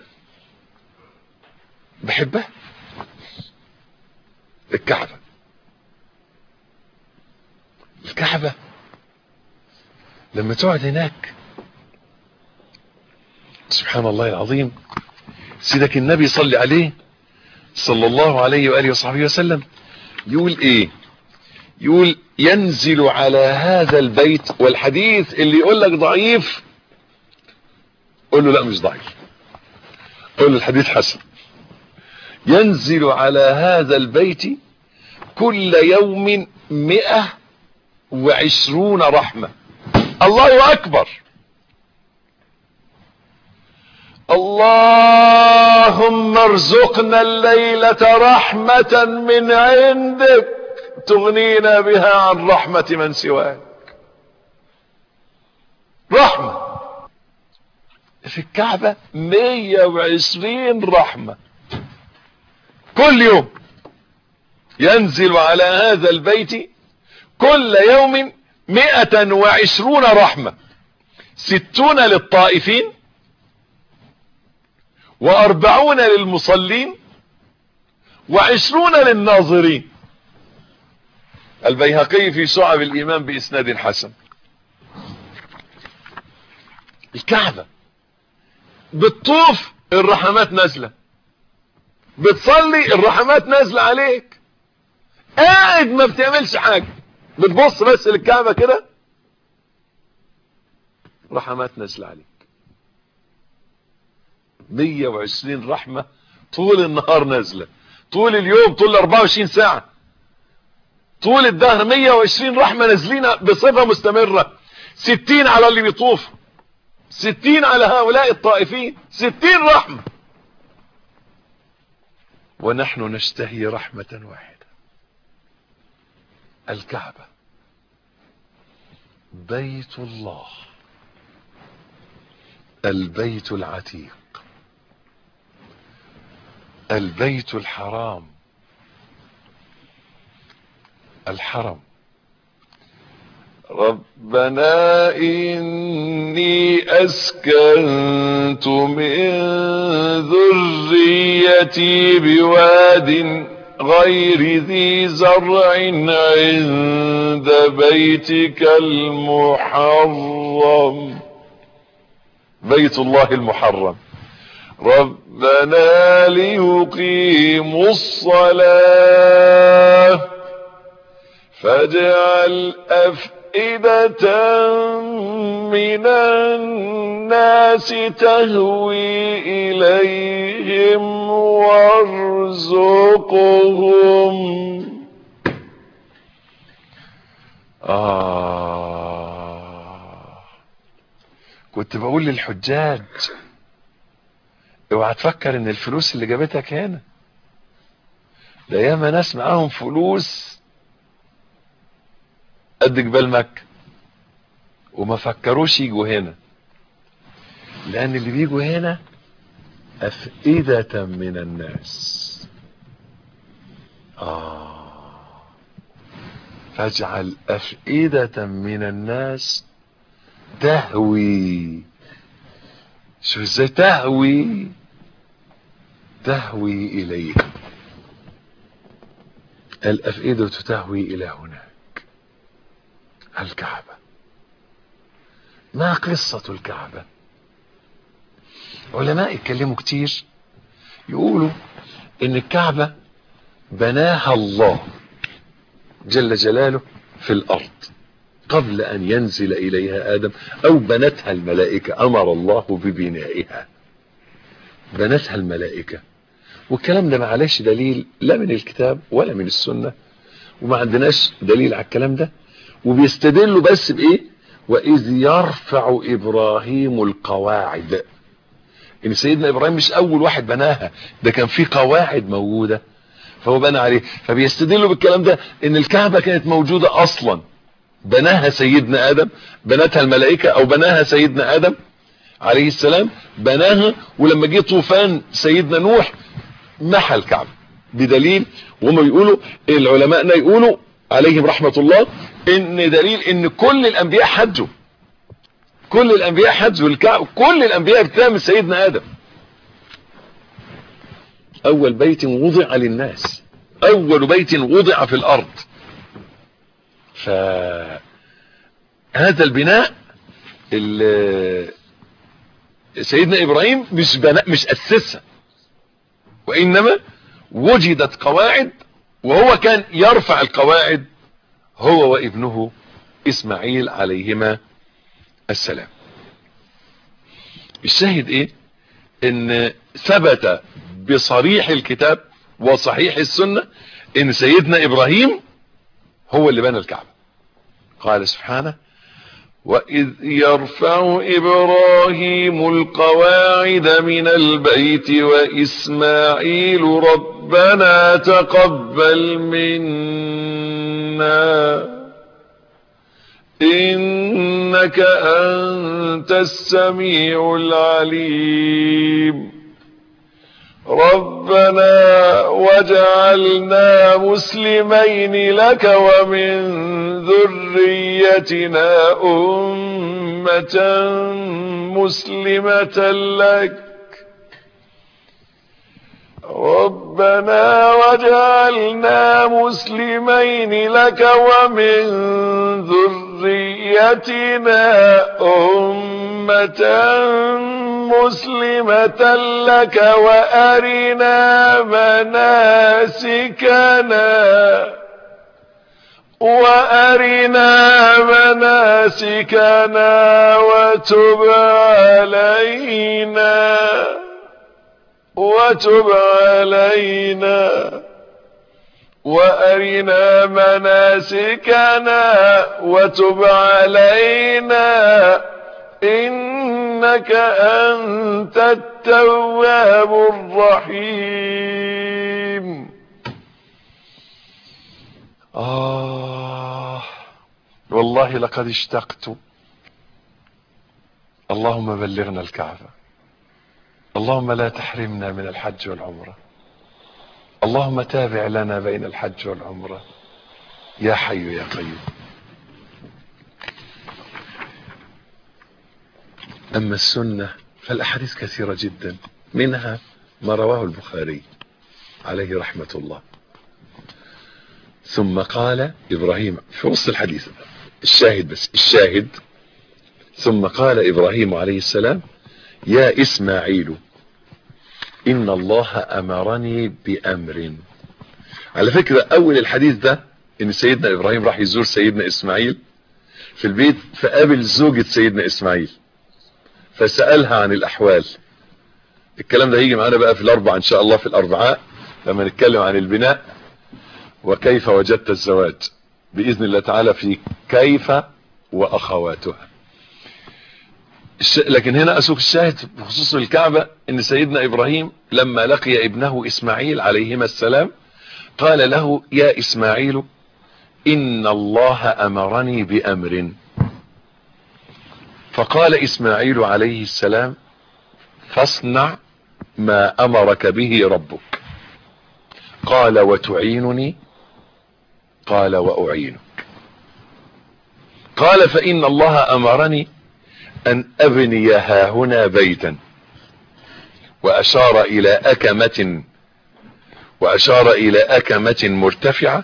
بحبها الكعبة الكعبة لما تقعد هناك سبحان الله العظيم سيدك النبي صلي عليه صلى الله عليه وآله وصحبه وسلم يقول ايه يقول ينزل على هذا البيت والحديث اللي يقول لك ضعيف قول له لا مش ضعيف قول له الحديث حسن ينزل على هذا البيت كل يوم مئة وعشرون رحمة الله أكبر اللهم ارزقنا الليلة رحمة من عندك تغنينا بها عن رحمة من سواك رحمة في الكعبة 120 رحمة كل يوم ينزل على هذا البيت كل يوم 120 رحمة ستون للطائفين وأربعون للمصلين وعشرون للناظرين البيهقي في شعب الإيمان بإسناد حسن الكعبة بتطوف الرحمات نازلة بتصلي الرحمات نازلة عليك قاعد ما بتعملش حاجة بتبص بس للكعبة كده رحمات نازلة عليك 120 رحمة طول النهار نازلة طول اليوم طول 24 ساعة طول الدهر 120 رحمة نازلين بصفة مستمرة 60 على اللي بيطوف 60 على هؤلاء الطائفين 60 رحمة ونحن نشتهي رحمة واحدة الكعبة بيت الله البيت العتيق البيت الحرام الحرم ربنا إني أسكنت من ذريتي بواد غير ذي زرع عند بيتك المحرم بيت الله المحرم ربنا ليقيموا الصلاة فاجعل أفئدة من الناس تهوي إليهم وارزقهم آه كنت بقول للحجاج اوعى تفكر ان الفلوس اللي جابتك هنا ده ياما ناس معاهم فلوس قد جبال مكة وما فكروش يجوا هنا لان اللي بيجوا هنا افئدة من الناس آه فاجعل افئدة من الناس تهوي شو ازاي تهوي تهوي اليه الافئدة تهوي الى هناك الكعبة ما قصة الكعبة علماء يتكلموا كتير يقولوا ان الكعبة بناها الله جل جلاله في الارض قبل ان ينزل اليها ادم او بنتها الملائكة امر الله ببنائها بنتها الملائكة والكلام ده ما عليش دليل لا من الكتاب ولا من السنة وما عندناش دليل على الكلام ده وبيستدلوا بس بايه واذ يرفع ابراهيم القواعد ان سيدنا ابراهيم مش اول واحد بناها ده كان في قواعد موجودة فهو بنى عليه فبيستدلوا بالكلام ده ان الكعبة كانت موجودة اصلا بناها سيدنا ادم بنتها الملائكة او بناها سيدنا ادم عليه السلام بناها ولما جه طوفان سيدنا نوح محى الكعبة بدليل وهم يقولوا العلماء يقولوا عليهم رحمة الله ان دليل ان كل الانبياء حجوا كل الانبياء حجوا الكعبة كل الانبياء بتعمل سيدنا ادم اول بيت وضع للناس اول بيت وضع في الارض فهذا البناء سيدنا ابراهيم مش بناء مش اسسها وانما وجدت قواعد وهو كان يرفع القواعد هو وابنه اسماعيل عليهما السلام الشاهد ايه ان ثبت بصريح الكتاب وصحيح السنة ان سيدنا ابراهيم هو اللي بنى الكعبة قال سبحانه وإذ يرفع إبراهيم القواعد من البيت وإسماعيل ربنا تقبل منا إنك أنت السميع العليم ربنا واجعلنا مسلمين لك ومن ذريتنا أمة مسلمة لك ربنا واجعلنا مسلمين لك ومن ذريتنا أمة مسلمة لك وأرنا مناسكنا وأرنا مناسكنا وتب علينا وتب علينا وأرنا مناسكنا وتب علينا إنك أنت التواب الرحيم آه والله لقد اشتقت اللهم بلغنا الكعبة اللهم لا تحرمنا من الحج والعمرة اللهم تابع لنا بين الحج والعمرة يا حي يا قيوم أما السنة فالأحاديث كثيرة جدا منها ما رواه البخاري عليه رحمة الله ثم قال إبراهيم في وسط الحديث الشاهد بس الشاهد ثم قال إبراهيم عليه السلام يا إسماعيل إن الله أمرني بأمر على فكرة أول الحديث ده إن سيدنا إبراهيم راح يزور سيدنا إسماعيل في البيت فقابل زوجة سيدنا إسماعيل فسألها عن الأحوال الكلام ده هيجي معانا بقى في الأربعة إن شاء الله في الأربعاء لما نتكلم عن البناء وكيف وجدت الزواج بإذن الله تعالى في كيف وأخواتها لكن هنا أسوق الشاهد بخصوص الكعبة ان سيدنا ابراهيم لما لقي ابنه اسماعيل عليهما السلام قال له يا اسماعيل ان الله امرني بامر فقال اسماعيل عليه السلام فاصنع ما امرك به ربك قال وتعينني قال واعينك قال فان الله امرني ان ابني ها هنا بيتا واشار الى اكمة واشار الى اكمة مرتفعة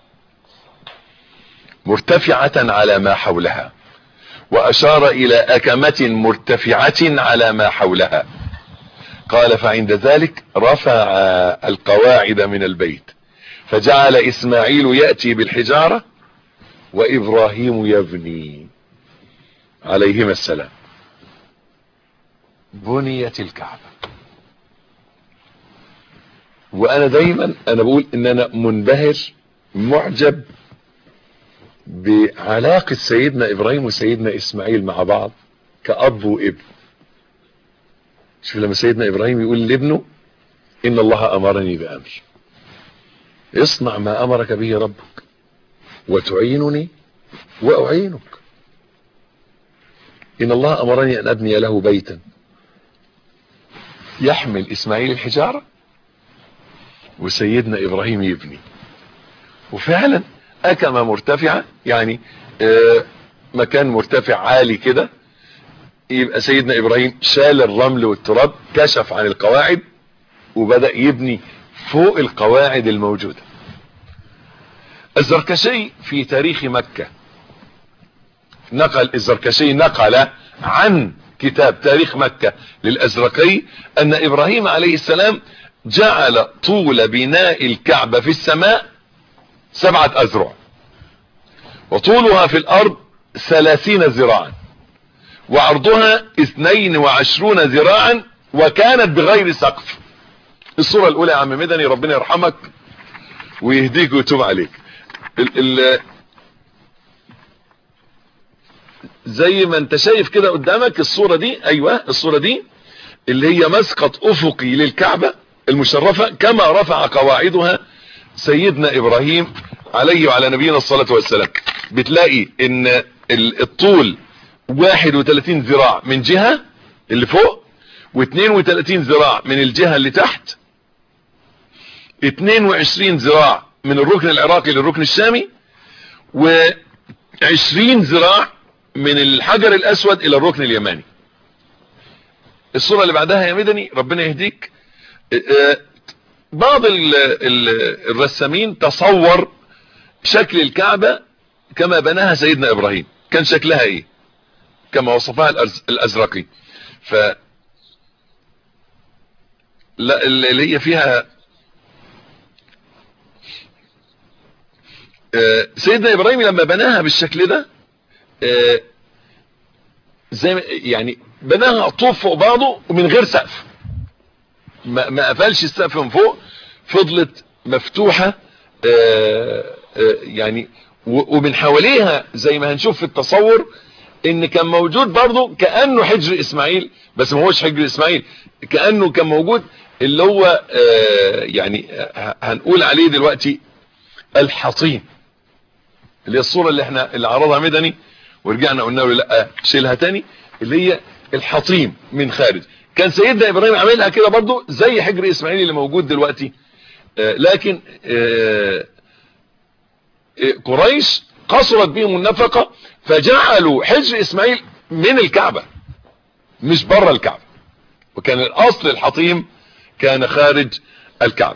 مرتفعة على ما حولها واشار الى اكمة مرتفعة على ما حولها قال فعند ذلك رفع القواعد من البيت فجعل اسماعيل يأتي بالحجارة وابراهيم يبني عليهما السلام بنيت الكعبة وانا دايما انا بقول ان انا منبهر معجب بعلاقة سيدنا ابراهيم وسيدنا اسماعيل مع بعض كأب وابن شوف لما سيدنا ابراهيم يقول لابنه ان الله امرني بامر اصنع ما امرك به ربك وتعينني واعينك ان الله امرني ان ابني له بيتا يحمل اسماعيل الحجارة وسيدنا ابراهيم يبني وفعلا اكمة مرتفعة يعني آه مكان مرتفع عالي كده يبقى سيدنا ابراهيم شال الرمل والتراب كشف عن القواعد وبدأ يبني فوق القواعد الموجودة الزركشي في تاريخ مكة نقل الزركشي نقل عن كتاب تاريخ مكة للأزرقي أن إبراهيم عليه السلام جعل طول بناء الكعبة في السماء سبعة أذرع وطولها في الأرض ثلاثين ذراعا وعرضها اثنين وعشرون ذراعا وكانت بغير سقف الصورة الأولى يا عم مدني ربنا يرحمك ويهديك ويتوب عليك ال ال زي ما انت شايف كده قدامك الصورة دي ايوه الصورة دي اللي هي مسقط افقي للكعبة المشرفة كما رفع قواعدها سيدنا ابراهيم عليه وعلى نبينا الصلاة والسلام بتلاقي ان الطول 31 ذراع من جهة اللي فوق و32 ذراع من الجهة اللي تحت 22 ذراع من الركن العراقي للركن الشامي و20 ذراع من الحجر الاسود الى الركن اليماني الصورة اللي بعدها يا مدني ربنا يهديك بعض ال ال الرسامين تصور شكل الكعبة كما بناها سيدنا ابراهيم كان شكلها ايه كما وصفها الازرقي ف لا اللي هي فيها سيدنا ابراهيم لما بناها بالشكل ده زي يعني بناها طوف فوق بعضه ومن غير سقف ما, ما قفلش السقف من فوق فضلت مفتوحة يعني ومن حواليها زي ما هنشوف في التصور ان كان موجود برضه كأنه حجر اسماعيل بس ما هوش حجر اسماعيل كأنه كان موجود اللي هو يعني هنقول عليه دلوقتي الحطيم اللي هي الصورة اللي احنا اللي عرضها مدني ورجعنا قلنا له لا شيلها تاني اللي هي الحطيم من خارج كان سيدنا ابراهيم عاملها كده برضه زي حجر اسماعيل اللي موجود دلوقتي آه لكن آه قريش قصرت بهم النفقة فجعلوا حجر اسماعيل من الكعبة مش بره الكعبة وكان الاصل الحطيم كان خارج الكعبة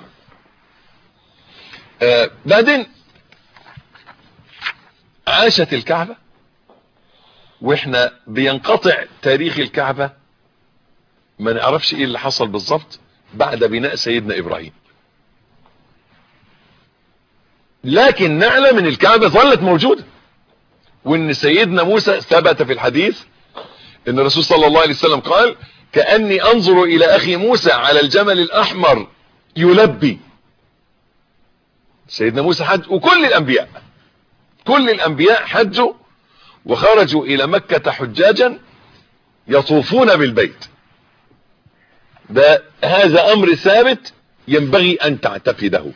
آه بعدين عاشت الكعبة واحنا بينقطع تاريخ الكعبة ما نعرفش ايه اللي حصل بالظبط بعد بناء سيدنا ابراهيم لكن نعلم ان الكعبة ظلت موجودة وان سيدنا موسى ثبت في الحديث ان الرسول صلى الله عليه وسلم قال كأني انظر الى اخي موسى على الجمل الاحمر يلبي سيدنا موسى حج وكل الانبياء كل الانبياء حجوا وخرجوا الى مكة حجاجا يطوفون بالبيت ده هذا امر ثابت ينبغي ان تعتقده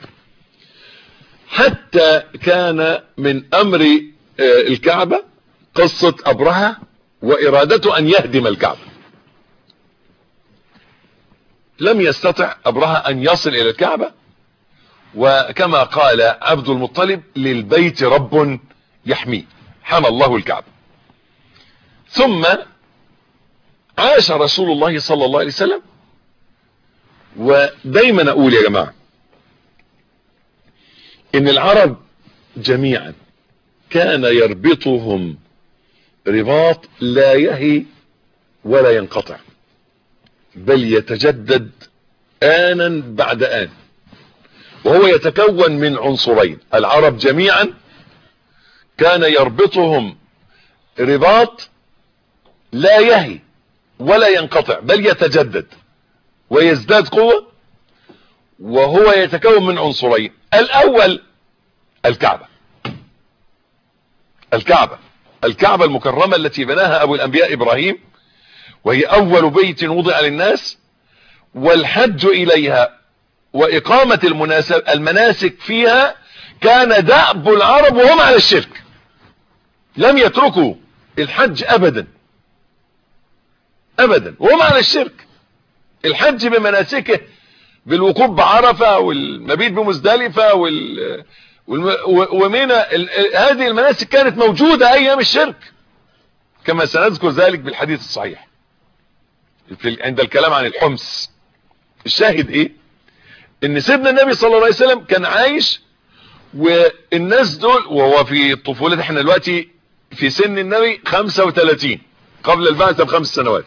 حتى كان من امر الكعبة قصة ابرهة وارادته ان يهدم الكعبة لم يستطع ابرهة ان يصل الى الكعبة وكما قال عبد المطلب للبيت رب يحميه حمى الله الكعبة ثم عاش رسول الله صلى الله عليه وسلم ودايما اقول يا جماعة ان العرب جميعا كان يربطهم رباط لا يهي ولا ينقطع بل يتجدد آنا بعد آن وهو يتكون من عنصرين العرب جميعا كان يربطهم رباط لا يهي ولا ينقطع بل يتجدد ويزداد قوة وهو يتكون من عنصرين الاول الكعبة الكعبة الكعبة المكرمة التي بناها ابو الانبياء ابراهيم وهي اول بيت وضع للناس والحج اليها واقامة المناسب المناسك فيها كان دأب العرب وهم على الشرك لم يتركوا الحج ابدا ابدا وهم على الشرك الحج بمناسكه بالوقوف بعرفة والمبيت بمزدلفة وال والم... ومن ال... هذه المناسك كانت موجودة ايام الشرك كما سنذكر ذلك بالحديث الصحيح في... عند الكلام عن الحمص الشاهد ايه ان سيدنا النبي صلى الله عليه وسلم كان عايش والناس دول وهو في طفولته احنا دلوقتي في سن النبي 35 قبل البعثة بخمس سنوات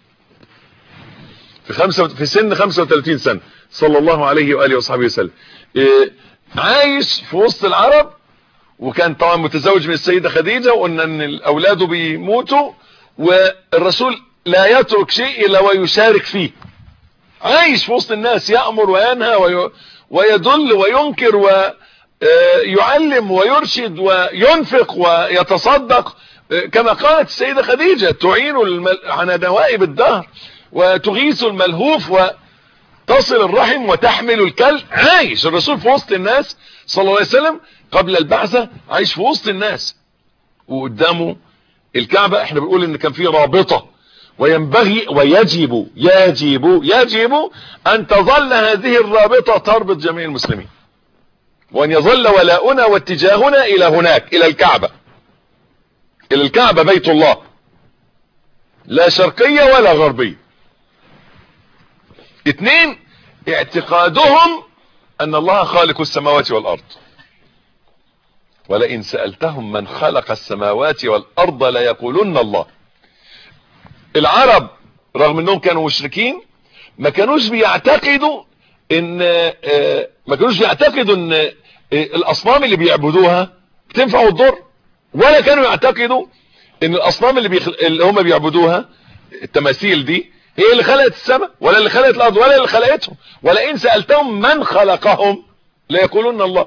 في خمسة في سن 35 سنة صلى الله عليه وآله وصحبه وسلم إيه عايش في وسط العرب وكان طبعا متزوج من السيدة خديجة وقلنا ان اولاده بيموتوا والرسول لا يترك شيء الا ويشارك فيه عايش في وسط الناس يأمر وينهى وي... ويدل وينكر ويعلم ويرشد وينفق ويتصدق كما قالت السيدة خديجة تعين المل... على دوائب الدهر وتغيث الملهوف وتصل الرحم وتحمل الكل عايش الرسول في وسط الناس صلى الله عليه وسلم قبل البعثة عايش في وسط الناس وقدامه الكعبة احنا بنقول ان كان في رابطة وينبغي ويجب يجب يجب ان تظل هذه الرابطة تربط جميع المسلمين وان يظل ولاؤنا واتجاهنا الى هناك الى الكعبة الى الكعبة بيت الله لا شرقية ولا غربية اثنين اعتقادهم ان الله خالق السماوات والارض ولئن سألتهم من خلق السماوات والارض ليقولن الله العرب رغم انهم كانوا مشركين ما كانوش بيعتقدوا ان ما كانوش بيعتقدوا ان الاصنام اللي بيعبدوها بتنفع وتضر ولا كانوا يعتقدوا ان الاصنام اللي, بيخ... اللي هم بيعبدوها التماثيل دي هي اللي خلقت السماء ولا اللي خلقت الارض ولا اللي خلقتهم ولئن سألتهم من خلقهم ليقولون الله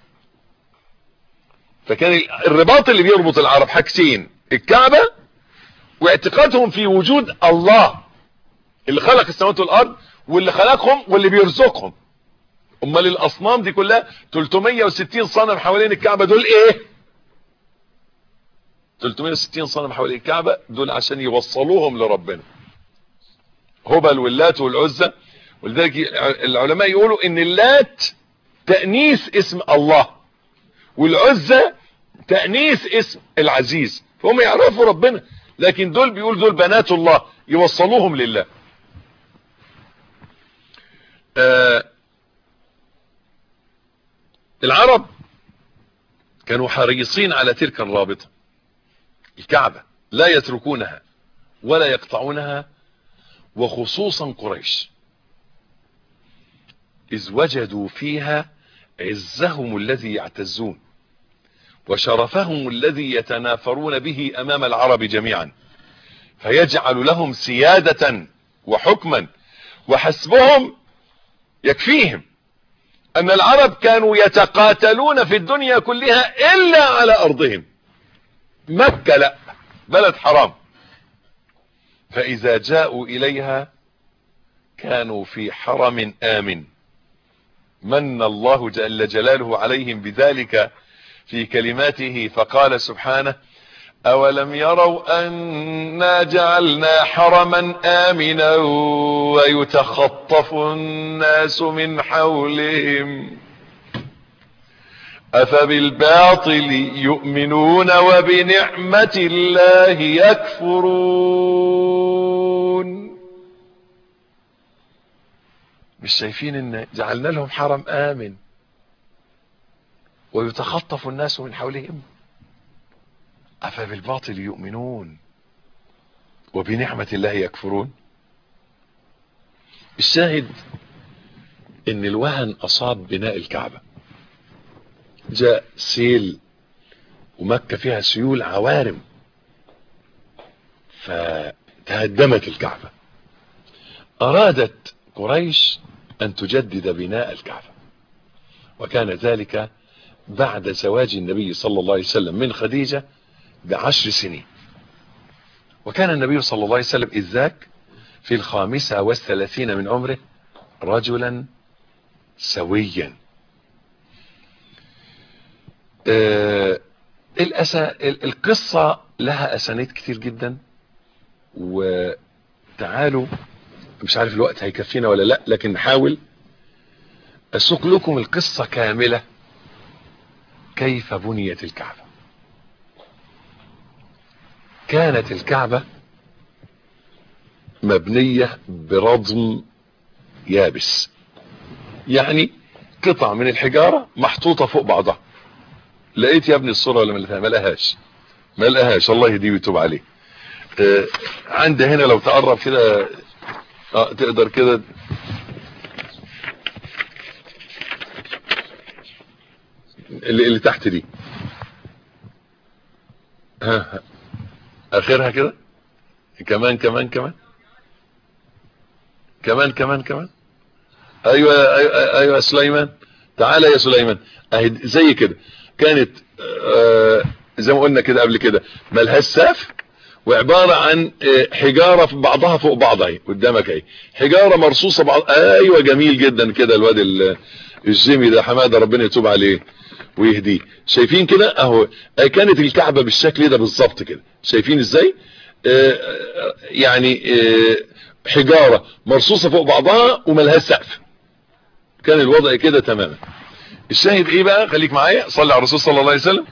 فكان الرباط اللي بيربط العرب حاجتين الكعبة واعتقادهم في وجود الله اللي خلق السماوات والارض واللي خلقهم واللي بيرزقهم امال الاصنام دي كلها 360 صنم حوالين الكعبة دول ايه 360 صنم حوالين الكعبة دول عشان يوصلوهم لربنا هبل واللات والعزة ولذلك العلماء يقولوا ان اللات تأنيث اسم الله والعزة تأنيث اسم العزيز فهم يعرفوا ربنا لكن دول بيقول دول بنات الله يوصلوهم لله آه العرب كانوا حريصين على تلك الرابطة الكعبة لا يتركونها ولا يقطعونها وخصوصا قريش إذ وجدوا فيها عزهم الذي يعتزون وشرفهم الذي يتنافرون به أمام العرب جميعا فيجعل لهم سيادة وحكما وحسبهم يكفيهم أن العرب كانوا يتقاتلون في الدنيا كلها إلا على أرضهم مكة لا بلد حرام فإذا جاءوا إليها كانوا في حرم آمن من الله جل جلاله عليهم بذلك في كلماته فقال سبحانه أولم يروا أنا جعلنا حرما آمنا ويتخطف الناس من حولهم أفبالباطل يؤمنون وبنعمة الله يكفرون مش شايفين ان جعلنا لهم حرم آمن ويتخطف الناس من حولهم أفبالباطل يؤمنون وبنعمة الله يكفرون الشاهد ان الوهن اصاب بناء الكعبة جاء سيل ومكة فيها سيول عوارم فتهدمت الكعبة ارادت قريش أن تجدد بناء الكعبة وكان ذلك بعد زواج النبي صلى الله عليه وسلم من خديجة بعشر سنين وكان النبي صلى الله عليه وسلم إذ ذاك في الخامسة والثلاثين من عمره رجلا سويا آه الأسا... القصة لها أسانيد كتير جدا وتعالوا مش عارف الوقت هيكفينا ولا لا لكن نحاول أسوق لكم القصة كاملة كيف بنيت الكعبة كانت الكعبة مبنية برضم يابس يعني قطع من الحجارة محطوطة فوق بعضها لقيت يا ابني الصورة ولا ما ما لقاهاش ما لقاهاش الله يهديه ويتوب عليه آه عندي هنا لو تقرب كده اه تقدر كده اللي, اللي تحت دي ها اخرها كده كمان كمان كمان كمان كمان كمان ايوه ايوه, أيوة سليمان تعالى يا سليمان اهي زي كده كانت آه زي ما قلنا كده قبل كده ملهاش سقف وعبارة عن حجارة في بعضها فوق بعضها اهي قدامك اهي حجارة مرصوصة بعض ايوه جميل جدا كده الواد الجيمي ده حمادة ربنا يتوب عليه ويهديه شايفين كده اهو كانت الكعبة بالشكل ده بالظبط كده شايفين ازاي آه يعني آه حجارة مرصوصة فوق بعضها وملهاش سقف كان الوضع كده تماما الشاهد ايه بقى خليك معايا صلي على الرسول صلى الله عليه وسلم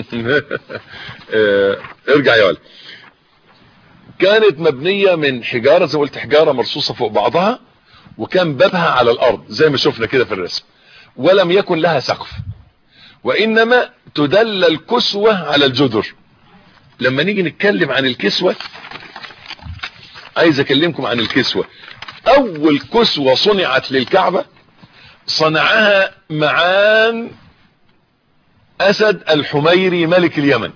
آه ارجع يا ولد كانت مبنية من حجارة زي ما قلت حجارة مرصوصة فوق بعضها وكان بابها على الارض زي ما شفنا كده في الرسم ولم يكن لها سقف وانما تدل الكسوة على الجدر لما نيجي نتكلم عن الكسوة عايز اكلمكم عن الكسوة اول كسوة صنعت للكعبة صنعها معان اسد الحميري ملك اليمن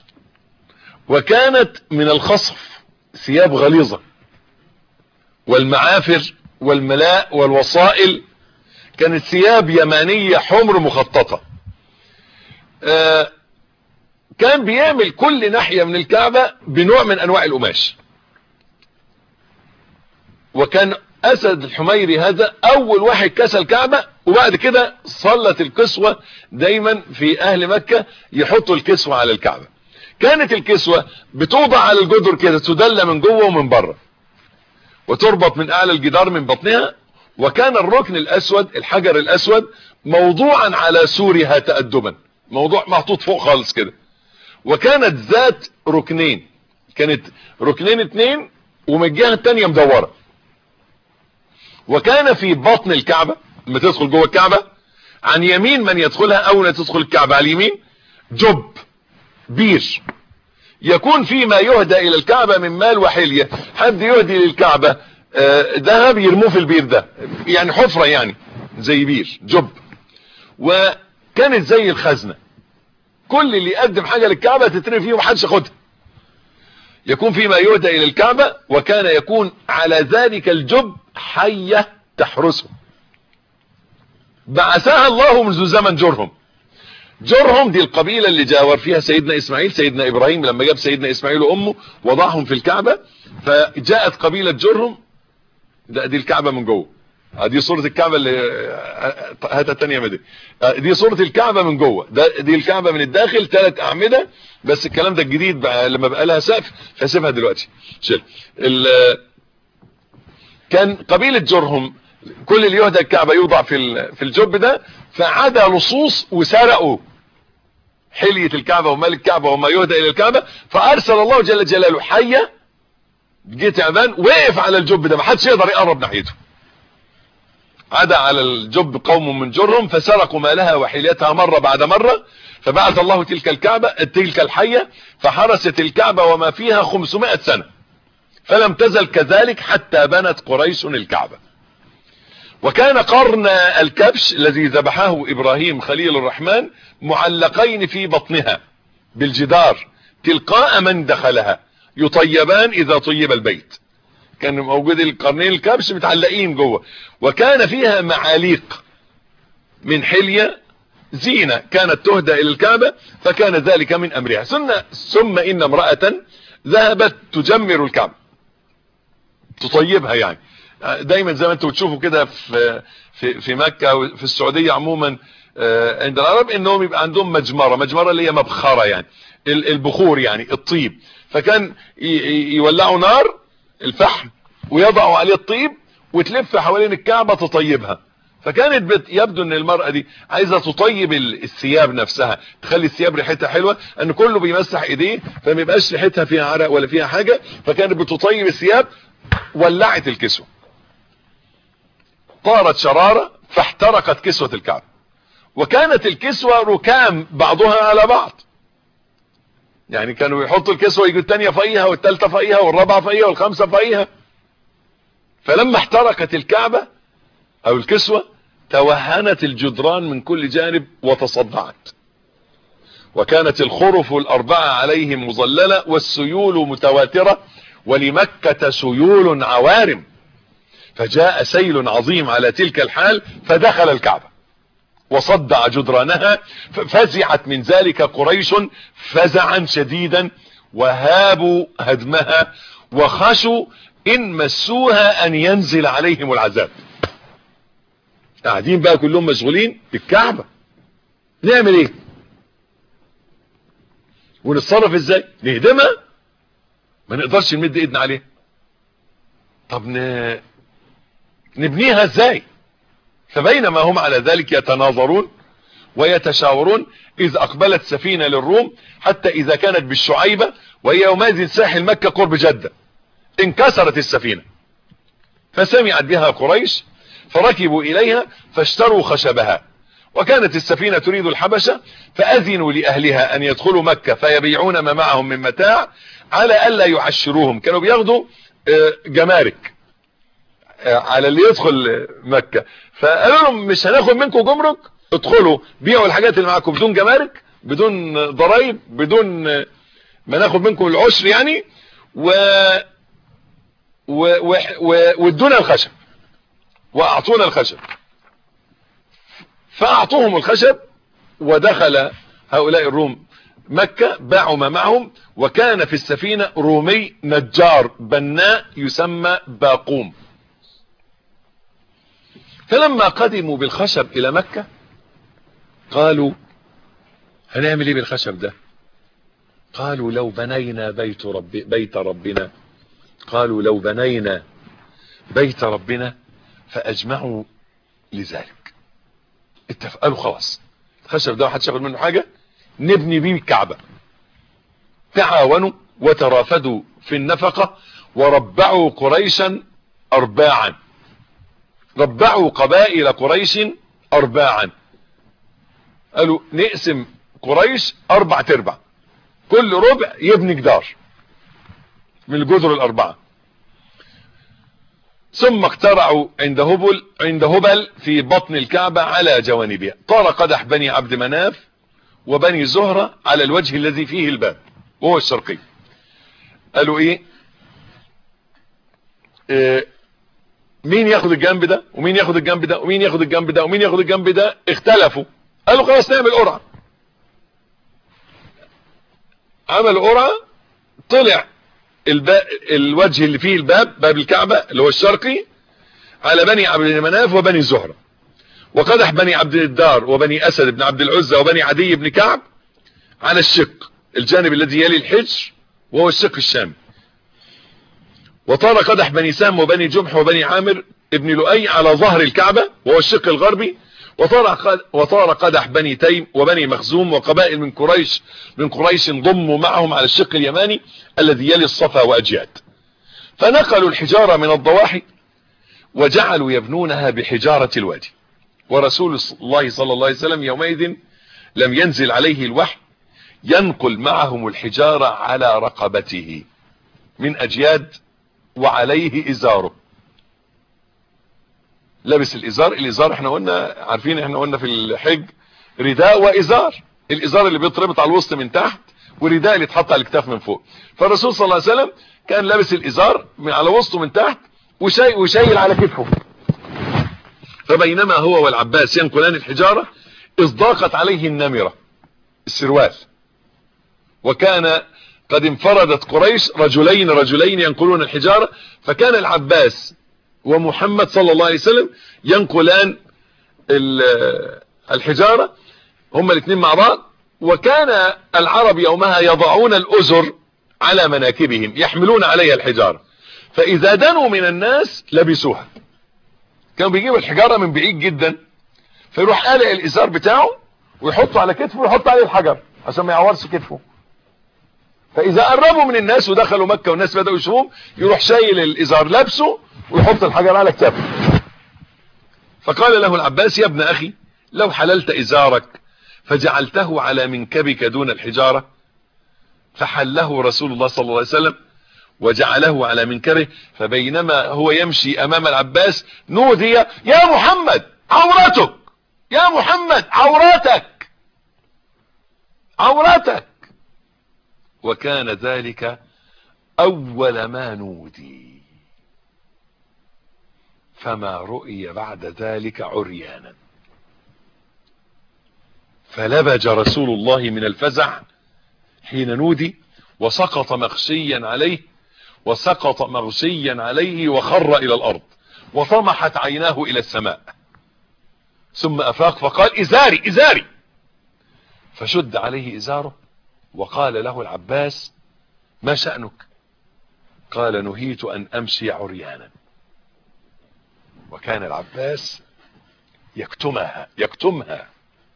وكانت من الخصف ثياب غليظة والمعافر والملاء والوصائل كانت ثياب يمانية حمر مخططة آه كان بيعمل كل ناحية من الكعبة بنوع من انواع القماش وكان اسد الحميري هذا اول واحد كسى الكعبة وبعد كده صلت الكسوة دايما في اهل مكة يحطوا الكسوة على الكعبة كانت الكسوة بتوضع على الجدر كده تدلى من جوه ومن بره وتربط من اعلى الجدار من بطنها وكان الركن الاسود الحجر الاسود موضوعا على سورها تأدبا موضوع محطوط فوق خالص كده وكانت ذات ركنين كانت ركنين اتنين ومن الجهة التانية مدورة وكان في بطن الكعبة لما تدخل جوه الكعبة عن يمين من يدخلها اول ما تدخل الكعبة على اليمين جب بير يكون فيما يهدى الى الكعبة من مال وحلية حد يهدي للكعبة ذهب يرموه في البير ده يعني حفرة يعني زي بير جب وكانت زي الخزنة كل اللي يقدم حاجة للكعبة تترمي فيه ومحدش ياخدها يكون فيما يهدى الى الكعبة وكان يكون على ذلك الجب حية تحرسه بعثها الله منذ زمن جرهم جرهم دي القبيلة اللي جاور فيها سيدنا اسماعيل سيدنا ابراهيم لما جاب سيدنا اسماعيل وامه وضعهم في الكعبة فجاءت قبيلة جرهم ده دي الكعبة من جوه دي صورة الكعبة اللي هاتها التانية مدي دي صورة الكعبة من جوه ده دي الكعبة من الداخل ثلاث اعمدة بس الكلام ده الجديد بقى لما بقى لها سقف فسيبها دلوقتي شيل كان قبيلة جرهم كل اللي يهدى الكعبة يوضع في في الجب ده فعدا لصوص وسرقوا حلية الكعبة ومال الكعبة وما يهدى الى الكعبة فارسل الله جل جلاله حية جه تعبان وقف على الجب ده ما حدش يقدر يقرب ناحيته عدا على الجب قوم من جرهم فسرقوا مالها وحليتها مرة بعد مرة فبعث الله تلك الكعبة تلك الحية فحرست الكعبة وما فيها 500 سنة فلم تزل كذلك حتى بنت قريش الكعبة وكان قرن الكبش الذي ذبحه ابراهيم خليل الرحمن معلقين في بطنها بالجدار تلقاء من دخلها يطيبان اذا طيب البيت كان موجود القرنين الكبش متعلقين جوه وكان فيها معاليق من حلية زينة كانت تهدى الى الكعبة فكان ذلك من امرها ثم, ثم ان امرأة ذهبت تجمر الكعبة تطيبها يعني دايما زي ما انتم بتشوفوا كده في في في مكة وفي السعودية عموما عند العرب انهم يبقى عندهم مجمرة مجمرة اللي هي مبخرة يعني البخور يعني الطيب فكان يولعوا نار الفحم ويضعوا عليه الطيب وتلف حوالين الكعبة تطيبها فكانت بت... يبدو ان المرأة دي عايزة تطيب الثياب نفسها تخلي الثياب ريحتها حلوة ان كله بيمسح ايديه فما يبقاش ريحتها فيها عرق ولا فيها حاجة فكانت بتطيب الثياب ولعت الكسوة طارت شرارة فاحترقت كسوة الكعبة وكانت الكسوة ركام بعضها على بعض يعني كانوا يحطوا الكسوة يجوا التانية فوقيها والتالتة فوقيها والرابعة فوقيها والخامسة فوقيها فلما احترقت الكعبة او الكسوة توهنت الجدران من كل جانب وتصدعت وكانت الخرف الاربعة عليهم مظللة والسيول متواترة ولمكة سيول عوارم فجاء سيل عظيم على تلك الحال فدخل الكعبة وصدع جدرانها ففزعت من ذلك قريش فزعا شديدا وهابوا هدمها وخشوا ان مسوها ان ينزل عليهم العذاب قاعدين بقى كلهم مشغولين بالكعبة نعمل ايه ونتصرف ازاي نهدمها ما نقدرش نمد ايدنا عليها طب ن... نبنيها ازاي فبينما هم على ذلك يتناظرون ويتشاورون اذ اقبلت سفينة للروم حتى اذا كانت بالشعيبة وهي يومئذ ساحل مكة قرب جدة انكسرت السفينة فسمعت بها قريش فركبوا اليها فاشتروا خشبها وكانت السفينة تريد الحبشة فاذنوا لاهلها ان يدخلوا مكة فيبيعون ما معهم من متاع على الا يعشروهم كانوا بياخدوا جمارك على اللي يدخل مكة فقالوا لهم مش هناخد منكم جمرك ادخلوا بيعوا الحاجات اللي معاكم بدون جمارك بدون ضرائب بدون ما ناخد منكم العشر يعني و و و وادونا الخشب واعطونا الخشب فاعطوهم الخشب ودخل هؤلاء الروم مكة باعوا ما معهم وكان في السفينة رومي نجار بناء يسمى باقوم فلما قدموا بالخشب الى مكة قالوا هنعمل ايه بالخشب ده قالوا لو بنينا بيت رب بيت ربنا قالوا لو بنينا بيت ربنا فاجمعوا لذلك اتفقوا خلاص الخشب ده حد شغل منه حاجة نبني بيه الكعبة تعاونوا وترافدوا في النفقة وربعوا قريشا ارباعا ربعوا قبائل قريش ارباعا قالوا نقسم قريش اربع تربع كل ربع يبني جدار من الجذر الاربعة ثم اقترعوا عند هبل عند هبل في بطن الكعبة على جوانبها طار قدح بني عبد مناف وبني زهرة على الوجه الذي فيه الباب وهو الشرقي قالوا ايه, إيه مين ياخد الجنب ده ومين ياخد الجنب ده ومين ياخد الجنب ده ومين ياخد الجنب ده اختلفوا قالوا خلاص نعمل قرعه عملوا قرعه طلع الب... الوجه اللي فيه الباب باب الكعبة اللي هو الشرقي على بني عبد المناف وبني زهرة وقدح بني عبد الدار وبني اسد بن عبد العزة وبني عدي بن كعب على الشق الجانب الذي يلي الحجر وهو الشق الشامي وطار قدح بني سام وبني جمح وبني عامر ابن لؤي على ظهر الكعبة وهو الشق الغربي وطار وطار قدح بني تيم وبني مخزوم وقبائل من قريش من قريش ضموا معهم على الشق اليماني الذي يلي الصفا واجياد فنقلوا الحجارة من الضواحي وجعلوا يبنونها بحجارة الوادي ورسول الله صلى الله عليه وسلم يومئذ لم ينزل عليه الوحي ينقل معهم الحجارة على رقبته من اجياد وعليه ازاره لابس الازار الازار احنا قلنا عارفين احنا قلنا في الحج رداء وازار الازار اللي بيتربط على الوسط من تحت ورداء اللي اتحط على الكتاف من فوق فالرسول صلى الله عليه وسلم كان لابس الازار من على وسطه من تحت وشاي وشايل على كتفه فبينما هو والعباس ينقلان الحجارة اذ ضاقت عليه النمرة السروال وكان قد انفردت قريش رجلين رجلين ينقلون الحجارة فكان العباس ومحمد صلى الله عليه وسلم ينقلان الحجارة هما الاثنين مع بعض وكان العرب يومها يضعون الأزر على مناكبهم يحملون عليها الحجارة فإذا دنوا من الناس لبسوها كانوا بيجيبوا الحجارة من بعيد جدا فيروح قالع الإزار بتاعه ويحطه على كتفه ويحط عليه الحجر عشان ما يعورش كتفه فإذا قربوا من الناس ودخلوا مكة والناس بدأوا يشوفهم يروح شايل الإزار لابسه ويحط الحجر على كتفه فقال له العباس يا ابن أخي لو حللت إزارك فجعلته على منكبك دون الحجارة فحله رسول الله صلى الله عليه وسلم وجعله على منكبه فبينما هو يمشي امام العباس نودي يا محمد عورتك يا محمد عورتك عورتك وكان ذلك اول ما نودي فما رؤي بعد ذلك عريانا فلبج رسول الله من الفزع حين نودي وسقط مغشيا عليه وسقط مغشيا عليه وخر الى الارض وطمحت عيناه الى السماء ثم افاق فقال ازاري ازاري فشد عليه ازاره وقال له العباس ما شأنك قال نهيت ان امشي عريانا وكان العباس يكتمها يكتمها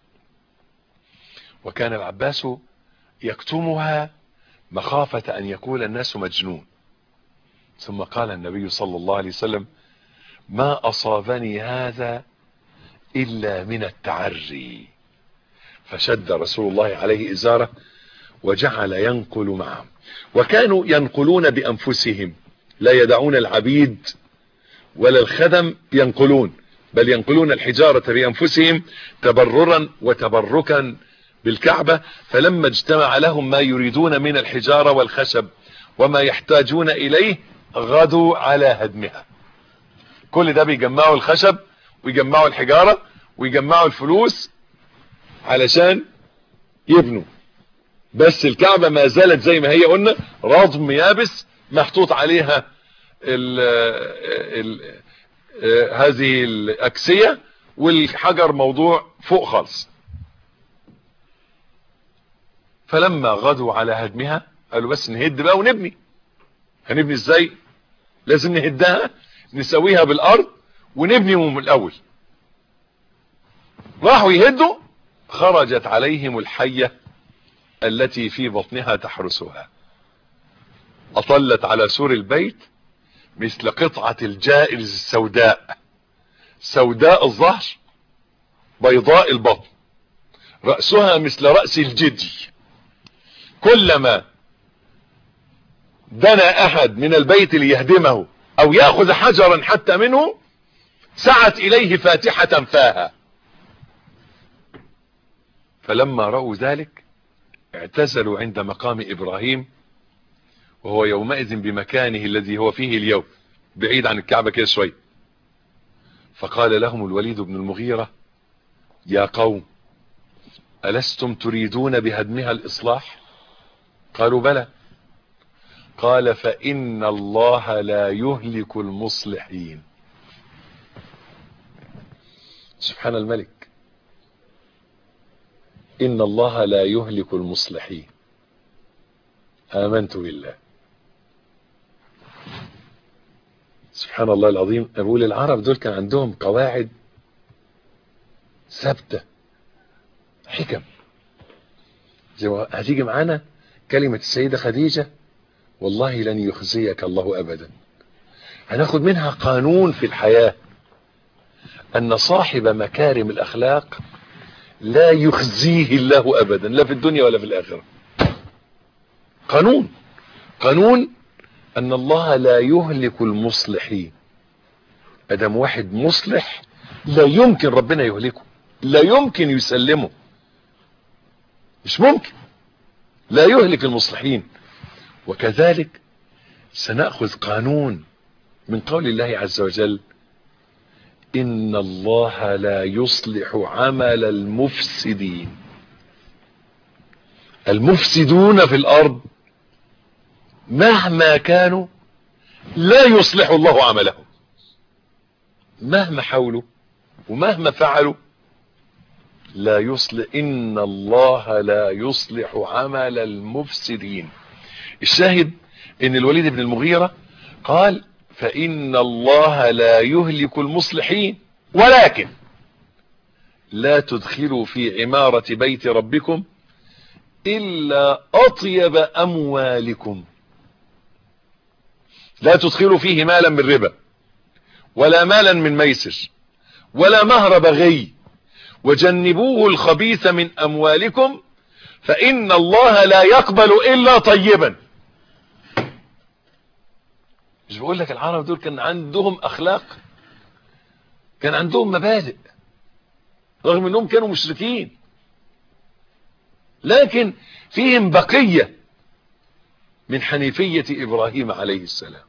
وكان العباس يكتمها مخافة ان يقول الناس مجنون ثم قال النبي صلى الله عليه وسلم ما اصابني هذا الا من التعري فشد رسول الله عليه ازاره وجعل ينقل معهم وكانوا ينقلون بانفسهم لا يدعون العبيد ولا الخدم ينقلون بل ينقلون الحجارة بانفسهم تبررا وتبركا بالكعبة فلما اجتمع لهم ما يريدون من الحجارة والخشب وما يحتاجون اليه غدوا على هدمها كل ده بيجمعوا الخشب ويجمعوا الحجارة ويجمعوا الفلوس علشان يبنوا بس الكعبة ما زالت زي ما هي قلنا رضم يابس محطوط عليها ال ال هذه الاكسية والحجر موضوع فوق خالص فلما غدوا على هدمها قالوا بس نهد بقى ونبني هنبني ازاي لازم نهدها نسويها بالارض ونبني من الاول راحوا يهدوا خرجت عليهم الحية التي في بطنها تحرسها اطلت على سور البيت مثل قطعة الجائز السوداء سوداء الظهر بيضاء البطن رأسها مثل رأس الجدي كلما دنا احد من البيت ليهدمه او ياخذ حجرا حتى منه سعت اليه فاتحة فاها فلما رأوا ذلك اعتزلوا عند مقام ابراهيم وهو يومئذ بمكانه الذي هو فيه اليوم بعيد عن الكعبة كده شوي فقال لهم الوليد بن المغيرة يا قوم ألستم تريدون بهدمها الإصلاح قالوا بلى قال فإن الله لا يهلك المصلحين سبحان الملك إن الله لا يهلك المصلحين آمنت بالله سبحان الله العظيم أقول العرب دول كان عندهم قواعد ثابتة حكم زي ما هتيجي معانا كلمة السيدة خديجة والله لن يخزيك الله أبدا هناخد منها قانون في الحياة أن صاحب مكارم الأخلاق لا يخزيه الله أبدا لا في الدنيا ولا في الآخرة قانون قانون أن الله لا يهلك المصلحين أدم واحد مصلح لا يمكن ربنا يهلكه لا يمكن يسلمه مش ممكن لا يهلك المصلحين وكذلك سنأخذ قانون من قول الله عز وجل إن الله لا يصلح عمل المفسدين المفسدون في الأرض مهما كانوا لا يصلح الله عملهم مهما حاولوا ومهما فعلوا لا يصلح إن الله لا يصلح عمل المفسدين الشاهد ان الوليد بن المغيرة قال فإن الله لا يهلك المصلحين ولكن لا تدخلوا في عمارة بيت ربكم إلا أطيب أموالكم لا تدخلوا فيه مالا من ربا ولا مالا من ميسر ولا مهر بغي وجنبوه الخبيث من أموالكم فإن الله لا يقبل إلا طيبا مش بقول لك العرب دول كان عندهم أخلاق كان عندهم مبادئ رغم أنهم كانوا مشركين لكن فيهم بقية من حنيفية إبراهيم عليه السلام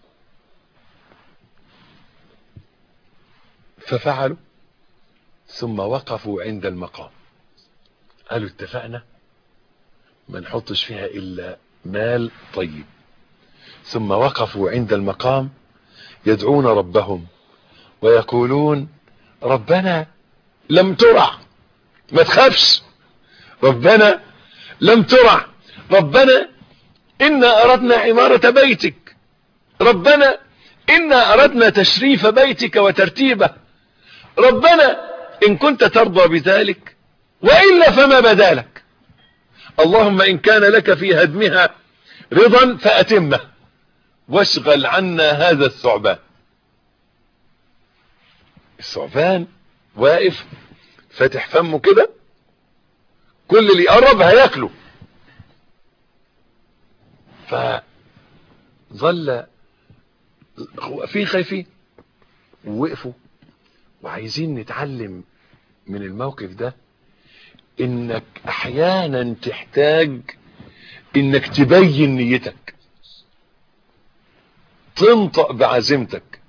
ففعلوا ثم وقفوا عند المقام قالوا اتفقنا ما نحطش فيها إلا مال طيب ثم وقفوا عند المقام يدعون ربهم ويقولون ربنا لم ترع ما تخافش ربنا لم ترع ربنا إنا أردنا عمارة بيتك ربنا إنا أردنا تشريف بيتك وترتيبه ربنا إن كنت ترضى بذلك وإلا فما بدالك اللهم إن كان لك في هدمها رضا فأتمه واشغل عنا هذا الثعبان الثعبان واقف فاتح فمه كده كل اللي يقرب هياكله فظل واقفين خايفين ووقفوا وعايزين نتعلم من الموقف ده انك احيانا تحتاج انك تبين نيتك تنطق بعزيمتك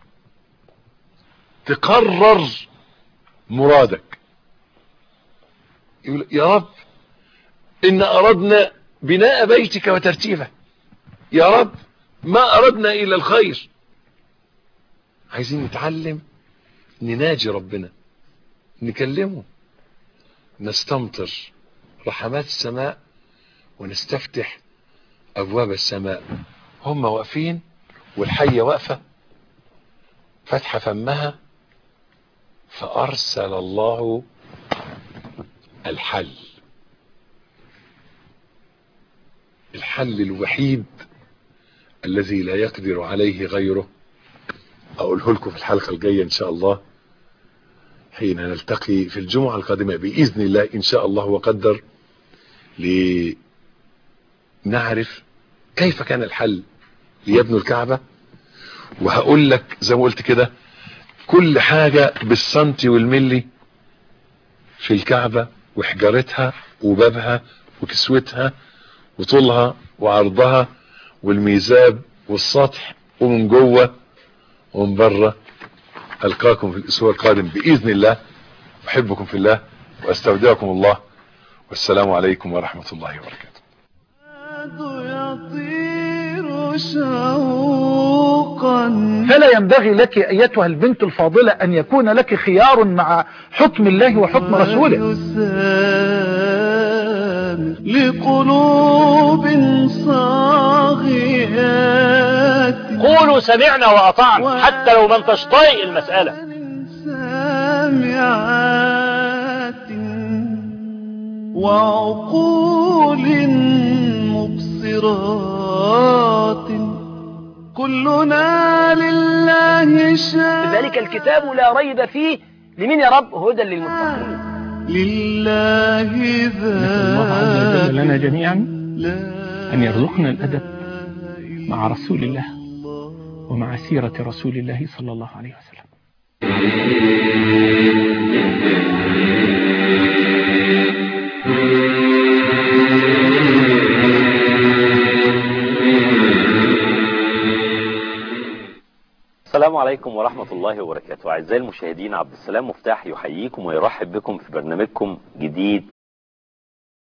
تقرر مرادك يقول يا رب إن أردنا بناء بيتك وترتيبه يا رب ما أردنا إلا الخير عايزين نتعلم نناجي ربنا نكلمه نستمطر رحمات السماء ونستفتح أبواب السماء هم واقفين والحية واقفة فتح فمها فأرسل الله الحل الحل الوحيد الذي لا يقدر عليه غيره أقوله لكم في الحلقة الجاية إن شاء الله حين نلتقي في الجمعة القادمة بإذن الله إن شاء الله وقدر لنعرف كيف كان الحل ليبنوا الكعبة وهقول لك زي ما قلت كده كل حاجة بالسنتي والملي في الكعبة وحجارتها وبابها وكسوتها وطولها وعرضها والميزاب والسطح ومن جوه ومن بره ألقاكم في الأسبوع القادم بإذن الله أحبكم في الله وأستودعكم الله والسلام عليكم ورحمة الله وبركاته يطير شوقا فلا ينبغي لك أيتها البنت الفاضلة أن يكون لك خيار مع حكم الله وحكم رسوله ويسام لقلوب صاغيات قولوا سمعنا وأطعنا حتى لو ما انتش طايق المسألة سامعات وعقول مبصرات كلنا لله شاء ذلك الكتاب لا ريب فيه لمن يا رب هدى للمتقين لله الله عز وجل لنا جميعا ذا أن يرزقنا الأدب مع رسول الله ومع سيرة رسول الله صلى الله عليه وسلم لا السلام عليكم ورحمة الله وبركاته أعزائي المشاهدين عبد السلام مفتاح يحييكم ويرحب بكم في برنامجكم جديد